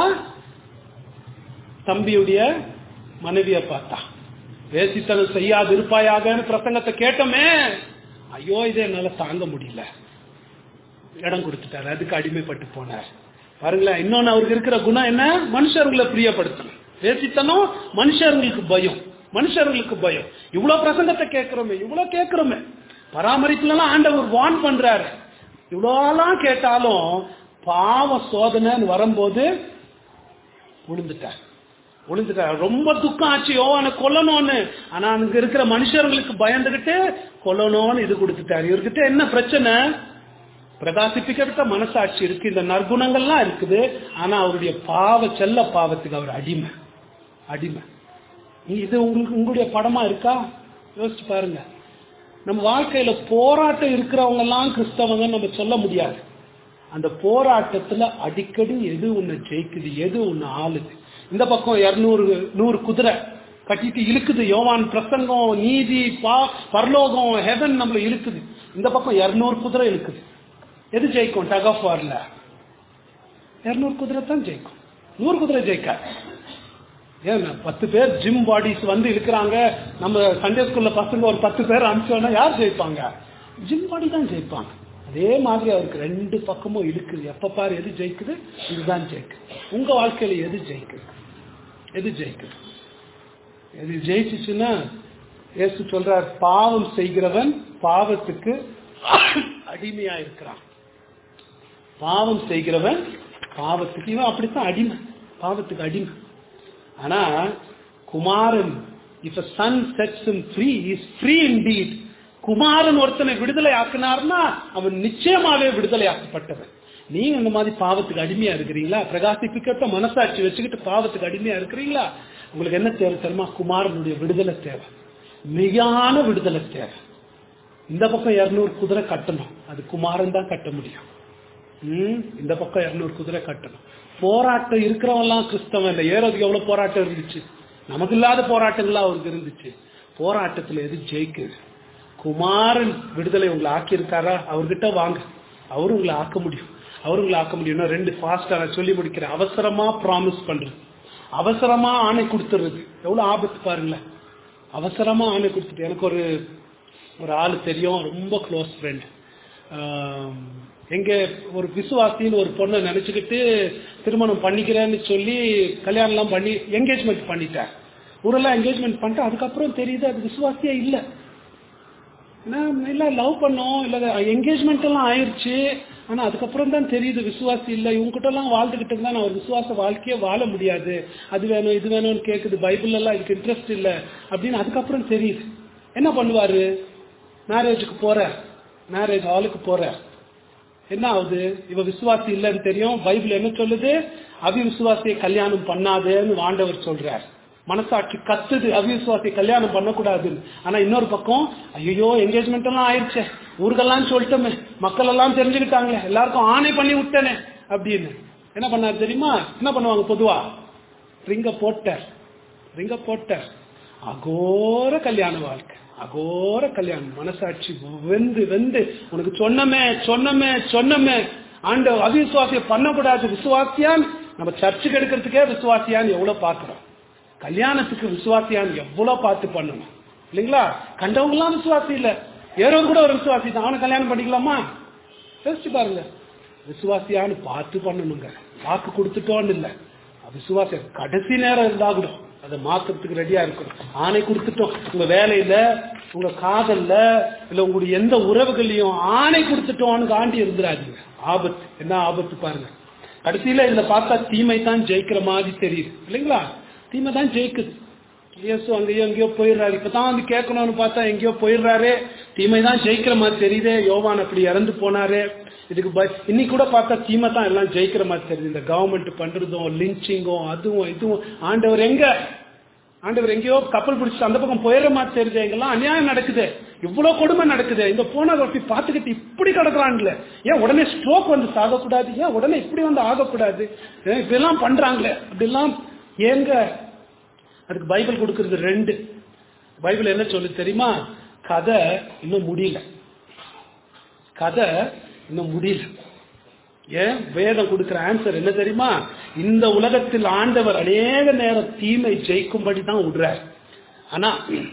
தம்பியுடைய மனைவிய பார்த்தா வேசித்தனம் செய்யாது இருப்பாயாகன்னு பிரசங்கத்தை கேட்டோமே ஐயோ இதை என்னால தாங்க முடியல இடம் கொடுத்துட்டாரு அதுக்கு அடிமைப்பட்டு போனார் பாருங்களேன் இன்னொன்னு அவருக்கு இருக்கிற குணம் என்ன மனுஷர்களை பிரியப்படுத்தணும் வேசித்தனம் மனுஷர்களுக்கு பயம் மனுஷர்களுக்கு பயம் இவ்வளவு பிரசங்கத்தை கேட்கிறோமே இவ்வளவு கேட்கிறோமே பராமரிப்புலாம் ஆண்டவர் வான் பண்றாரு இவ்வளோலாம் கேட்டாலும் பாவ சோதனைன்னு வரும்போது விழுந்துட்டார் விழுந்துட்டார் ரொம்ப துக்கம் ஆச்சு யோவானை கொல்லணும்னு ஆனா அங்க இருக்கிற மனுஷர்களுக்கு பயந்துகிட்டு கொல்லணும்னு இது கொடுத்துட்டாரு இவர்கிட்ட என்ன பிரச்சனை பிரகாசிப்பிக்கப்பட்ட மனசாட்சி இருக்கு இந்த நற்குணங்கள்லாம் இருக்குது ஆனா அவருடைய பாவ செல்ல பாவத்துக்கு அவர் அடிமை அடிமை இது உங்களுக்கு உங்களுடைய படமா இருக்கா யோசிச்சு பாருங்க நம்ம வாழ்க்கையில போராட்டம் இருக்கிறவங்க எல்லாம் கிறிஸ்தவங்க நம்ம சொல்ல முடியாது அந்த போராட்டத்துல அடிக்கடி எது உன்னை ஜெயிக்குது எது உன்னை ஆளுது இந்த பக்கம் இருநூறு நூறு குதிரை கட்டிட்டு இழுக்குது யோவான் பிரசங்கம் நீதி பா பரலோகம் ஹெவன் நம்மள இழுக்குது இந்த பக்கம் இருநூறு குதிரை இழுக்குது எது ஜெயிக்கும் டக் ஆஃப் வார்ல இருநூறு குதிரை தான் ஜெயிக்கும் நூறு குதிரை ஜெயிக்காது ஏன் பத்து பேர் ஜிம் பாடிஸ் வந்து இருக்கிறாங்க நம்ம சண்டே ஸ்கூல்ல பசங்க ஒரு பத்து பேர் அனுப்பிச்சோன்னா யார் ஜெயிப்பாங்க ஜிம் பாடி தான் ஜெயிப்பாங்க அதே மாதிரி அவருக்கு ரெண்டு பக்கமும் இருக்குது எப்ப பாரு எது ஜெயிக்குது இதுதான் ஜெயிக்குது உங்க வாழ்க்கையில எது ஜெயிக்குது எது ஜெயிக்குது எது ஜெயிச்சுச்சுன்னா இயேசு சொல்றார் பாவம் செய்கிறவன் பாவத்துக்கு அடிமையா இருக்கிறான் பாவம் செய்கிறவன் பாவத்துக்கு இவன் அப்படித்தான் அடிமை பாவத்துக்கு அடிமை ஆனா குமாரன் if son sets him free is free indeed குமாரன் ஒருத்தனை விடுதலை ஆக்கினார்னா அவன் நிச்சயமாவே விடுதலை ஆக்கப்பட்டவன் நீங்க இந்த மாதிரி பாவத்துக்கு அடிமையா இருக்கிறீங்களா பிரகாசிப்பிக்கத்த மனசாட்சி வச்சுக்கிட்டு பாவத்துக்கு அடிமையா இருக்கிறீங்களா உங்களுக்கு என்ன தேவை தெரியுமா குமாரனுடைய விடுதலை தேவை மிகான விடுதலை தேவை இந்த பக்கம் இருநூறு குதிரை கட்டணும் அது குமாரன் தான் கட்ட முடியும் ம், இந்த பக்கம் இருநூறு குதிரை கட்டணும் போராட்டம் இருக்கிறவன்லாம் கிறிஸ்தவன் இல்லை ஏறதுக்கு எவ்வளவு போராட்டம் இருந்துச்சு நமக்கு இல்லாத போராட்டங்களா அவருக்கு இருந்துச்சு போராட்டத்துல எது ஜெயிக்குது குமாரன் விடுதலை உங்களை ஆக்கி இருக்காரா அவர்கிட்ட வாங்க அவரு உங்களை ஆக்க முடியும் அவரு உங்களை ஆக்க முடியும் இன்னும் ரெண்டு ஃபாஸ்டா நான் சொல்லி முடிக்கிறேன் அவசரமா ப்ராமிஸ் பண்றது அவசரமா ஆணை கொடுத்துறது எவ்வளவு ஆபத்து பாருங்களேன் அவசரமா ஆணை கொடுத்துட்டு எனக்கு ஒரு ஒரு ஆளு தெரியும் ரொம்ப க்ளோஸ் ஃப்ரெண்ட் எங்க ஒரு விசுவாசின்னு ஒரு பொண்ணை நினைச்சுக்கிட்டு திருமணம் பண்ணிக்கிறேன்னு சொல்லி கல்யாணம் எல்லாம் பண்ணி என்கேஜ்மெண்ட் பண்ணிட்டேன் ஊரெல்லாம் என்கேஜ்மெண்ட் பண்ணிட்டு அதுக்கப்புறம் தெரியுது அது விசுவாசியே இல்லை ஏன்னா இல்ல லவ் பண்ணோம் இல்ல என்கேஜ்மெண்ட் எல்லாம் ஆயிருச்சு ஆனா அதுக்கப்புறம் தான் தெரியுது விசுவாசி இல்ல இவங்க கிட்ட எல்லாம் வாழ்ந்துகிட்டு இருந்தா நான் ஒரு விசுவாச வாழ்க்கையே வாழ முடியாது அது வேணும் இது வேணும்னு கேக்குது பைபிள் எல்லாம் இதுக்கு இன்ட்ரெஸ்ட் இல்ல அப்படின்னு அதுக்கப்புறம் தெரியுது என்ன பண்ணுவாரு மேரேஜுக்கு போற மேரேஜ் ஹாலுக்கு போற என்ன ஆகுது இவ விசுவாசி இல்லைன்னு தெரியும் பைபிள் என்ன சொல்லுது அவி விசுவாசியை கல்யாணம் பண்ணாதேன்னு ஆண்டவர் சொல்றார் மனசாட்சி கத்துது அவிசுவாசியை கல்யாணம் பண்ணக்கூடாதுன்னு ஆனா இன்னொரு பக்கம் ஐயோ என்கேஜ்மெண்ட் எல்லாம் ஆயிடுச்சே ஊருக்கெல்லாம் சொல்லிட்டோமே மக்கள் எல்லாம் தெரிஞ்சுக்கிட்டாங்களே எல்லாருக்கும் ஆணை பண்ணி விட்டேனே அப்படின்னு என்ன பண்ணாரு தெரியுமா என்ன பண்ணுவாங்க பொதுவா ரிங்க போட்டார் ரிங்க போட்டார் அகோர கல்யாண வாழ்க்கை அகோர கல்யாணம் மனசாட்சி வெந்து வெந்து உனக்கு சொன்னமே சொன்னமே சொன்னமே ஆண்ட அவிசுவாசியை பண்ணக்கூடாது விசுவாசியான் நம்ம சர்ச்சுக்கு எடுக்கிறதுக்கே விசுவாசியான்னு எவ்வளவு பாக்குறோம் கல்யாணத்துக்கு விசுவாசியான்னு எவ்வளவு பார்த்து பண்ணணும் இல்லைங்களா கண்டவங்க எல்லாம் விசுவாசி இல்ல ஏறவங்க கூட ஒரு விசுவாசி தான் அவனை கல்யாணம் பண்ணிக்கலாமா யோசிச்சு பாருங்க விசுவாசியான்னு பார்த்து பண்ணணுங்க வாக்கு கொடுத்துட்டோன்னு இல்ல விசுவாசி கடைசி நேரம் இருந்தா கூட அதை மாத்துறதுக்கு ரெடியா இருக்கணும் ஆணை கொடுத்துட்டோம் உங்க வேலையில உங்க காதல்ல இல்ல உங்களுடைய எந்த உறவுகளையும் ஆணை கொடுத்துட்டோம்னு காண்டி இருந்துடாதீங்க ஆபத்து என்ன ஆபத்து பாருங்க கடைசியில இதுல பார்த்தா தீமை தான் ஜெயிக்கிற மாதிரி தெரியுது இல்லைங்களா தீமை தான் ஜெயிக்குது இயேசு அங்கேயோ எங்கேயோ போயிடுறாரு இப்பதான் வந்து கேட்கணும்னு பார்த்தா எங்கேயோ போயிடுறாரு தீமை தான் ஜெயிக்கிற மாதிரி தெரியுதே யோவான் அப்படி இறந்து போனாரு இதுக்கு ப- இன்னைக்கு கூட பார்த்தா தீமை தான் எல்லாம் ஜெயிக்கிற மாதிரி தெரியுது இந்த கவர்மெண்ட் பண்றதும் லிஞ்சிங்கும் அதுவும் இதுவும் ஆண்டவர் எங்க ஆண்டவர் எங்கேயோ கப்பல் பிடிச்சிட்டு அந்த பக்கம் போயிடுற மாதிரி தெரியுது எங்கெல்லாம் அநியாயம் நடக்குது இவ்வளவு கொடுமை நடக்குது இந்த போன போய் பார்த்துக்கிட்டு இப்படி கிடக்குறாங்களே ஏன் உடனே ஸ்ட்ரோக் வந்து சாகக்கூடாது ஏன் உடனே இப்படி வந்து ஆகக்கூடாது ஏன் இப்படிலாம் பண்றாங்களே அப்படிலாம் ஏங்க அதுக்கு பைபிள் கொடுக்கறது ரெண்டு பைபிள் என்ன சொல்லு தெரியுமா கதை இன்னும் முடியல கதை இன்னும் முடியல ஏன் வேதம் கொடுக்கிற ஆன்சர் என்ன தெரியுமா இந்த உலகத்தில் ஆண்டவர் அநேக நேரம் தீமை ஜெயிக்கும்படி தான் விடுறார் ஆனா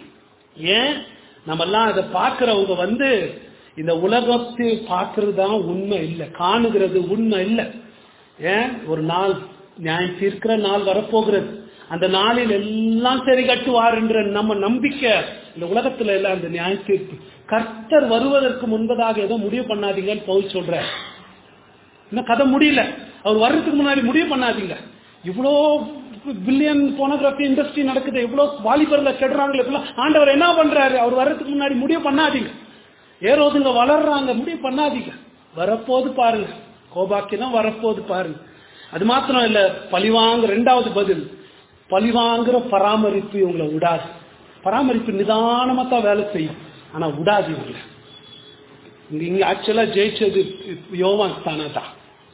ஏன் நம்ம எல்லாம் அதை பார்க்கிறவங்க வந்து இந்த உலகத்தை பார்க்கறது தான் உண்மை இல்லை காணுகிறது உண்மை இல்லை ஏன் ஒரு நாள் நியாயம் தீர்க்கிற நாள் வரப்போகிறது அந்த நாளில் எல்லாம் சரி கட்டுவார் என்ற நம்ம நம்பிக்கை இந்த உலகத்துல எல்லாம் அந்த நியாய தீர்ப்பு கர்த்தர் வருவதற்கு முன்பதாக ஏதோ முடிவு பண்ணாதீங்கன்னு பவுல் சொல்ற இன்னும் கதை முடியல அவர் வர்றதுக்கு முன்னாடி முடிவு பண்ணாதீங்க இவ்வளோ பில்லியன் போனோகிராஃபி இண்டஸ்ட்ரி நடக்குது இவ்வளோ வாலிபர்ல கெடுறாங்களே இப்பெல்லாம் ஆண்டவர் என்ன பண்றாரு அவர் வர்றதுக்கு முன்னாடி முடிவு பண்ணாதீங்க ஏரோதுங்க வளர்றாங்க முடிவு பண்ணாதீங்க வரப்போது பாருங்க கோபாக்கி தான் வரப்போது பாருங்க அது மாத்திரம் இல்ல பழிவாங்க ரெண்டாவது பதில் பழிவாங்குற பராமரிப்பு இவங்களை விடாது பராமரிப்பு நிதானமா தான் வேலை செய்யும் ஆனா விடாது இவங்களை இங்க இங்க ஆக்சுவலா ஜெயிச்சது யோவான் தானா தான்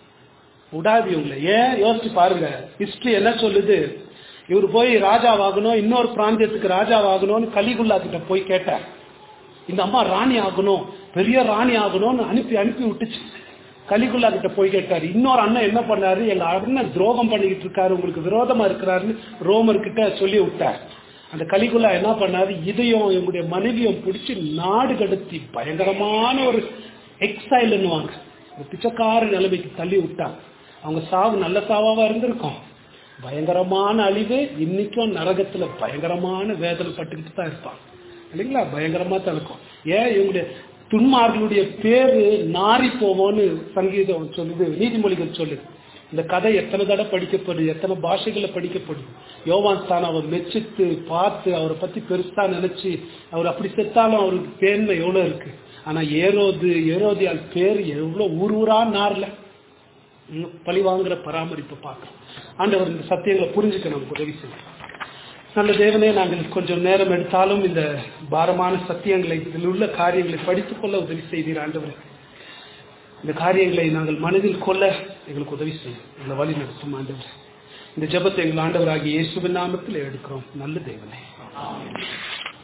விடாது இவங்களை ஏன் யோசிச்சு பாருங்க ஹிஸ்டரி என்ன சொல்லுது இவர் போய் ராஜாவாகணும் இன்னொரு பிராந்தியத்துக்கு ராஜாவாகணும்னு கலிகுல்லா கிட்ட போய் கேட்டார் இந்த அம்மா ராணி ஆகணும் பெரிய ராணி ஆகணும்னு அனுப்பி அனுப்பி விட்டுச்சு கலிகுல்லா கிட்ட போய் கேட்டாரு இன்னொரு அண்ணன் என்ன பண்ணாரு எங்க அண்ணன் துரோகம் பண்ணிக்கிட்டு இருக்காரு உங்களுக்கு விரோதமா இருக்கிறாருன்னு ரோமர் கிட்ட சொல்லி விட்டார் அந்த கலிகுல்லா என்ன பண்ணாரு இதையும் எங்களுடைய மனைவியும் பிடிச்சி நாடு கடத்தி பயங்கரமான ஒரு எக்ஸைல்னுவாங்க ஒரு பிச்சைக்கார நிலைமைக்கு தள்ளி விட்டாங்க அவங்க சாவு நல்ல சாவாவா இருந்திருக்கும் பயங்கரமான அழிவு இன்னைக்கும் நரகத்துல பயங்கரமான வேதனை பட்டுக்கிட்டு தான் இருப்பாங்க இல்லைங்களா பயங்கரமா தான் இருக்கும் ஏன் இவங்களுடைய துன்மார்களுடைய பேரு நாரி போவோம்னு சங்கீதம் சொல்லுது நீதிமொழிகள் சொல்லுது இந்த கதை எத்தனை தடவை படிக்கப்படுது எத்தனை பாஷைகள்ல படிக்கப்படுது யோவான் ஸ்தான் அவர் மெச்சித்து பார்த்து அவரை பத்தி பெருசா நினைச்சு அவர் அப்படி செத்தாலும் அவருக்கு பேர்மை எவ்வளவு இருக்கு ஆனா ஏரோது ஏரோதியால் பேர் எவ்வளவு ஊர் ஊரா நார்ல பழி வாங்குற பராமரிப்பு பார்க்கணும் ஆண்டவர் இந்த சத்தியங்களை புரிஞ்சுக்க நமக்கு உதவி செய்யும் நல்ல தேவனே நாங்கள் கொஞ்சம் நேரம் எடுத்தாலும் இந்த பாரமான சத்தியங்களை இதில் உள்ள காரியங்களை படித்துக் கொள்ள உதவி செய்தீர் ஆண்டவர் இந்த காரியங்களை நாங்கள் மனதில் கொள்ள எங்களுக்கு உதவி செய்யும் எங்களை வழி நடத்தும் ஆண்டவர் இந்த ஜபத்தை எங்கள் ஆண்டவராகிய இயேசுவின் நாமத்தில் எடுக்கிறோம் நல்ல தேவனே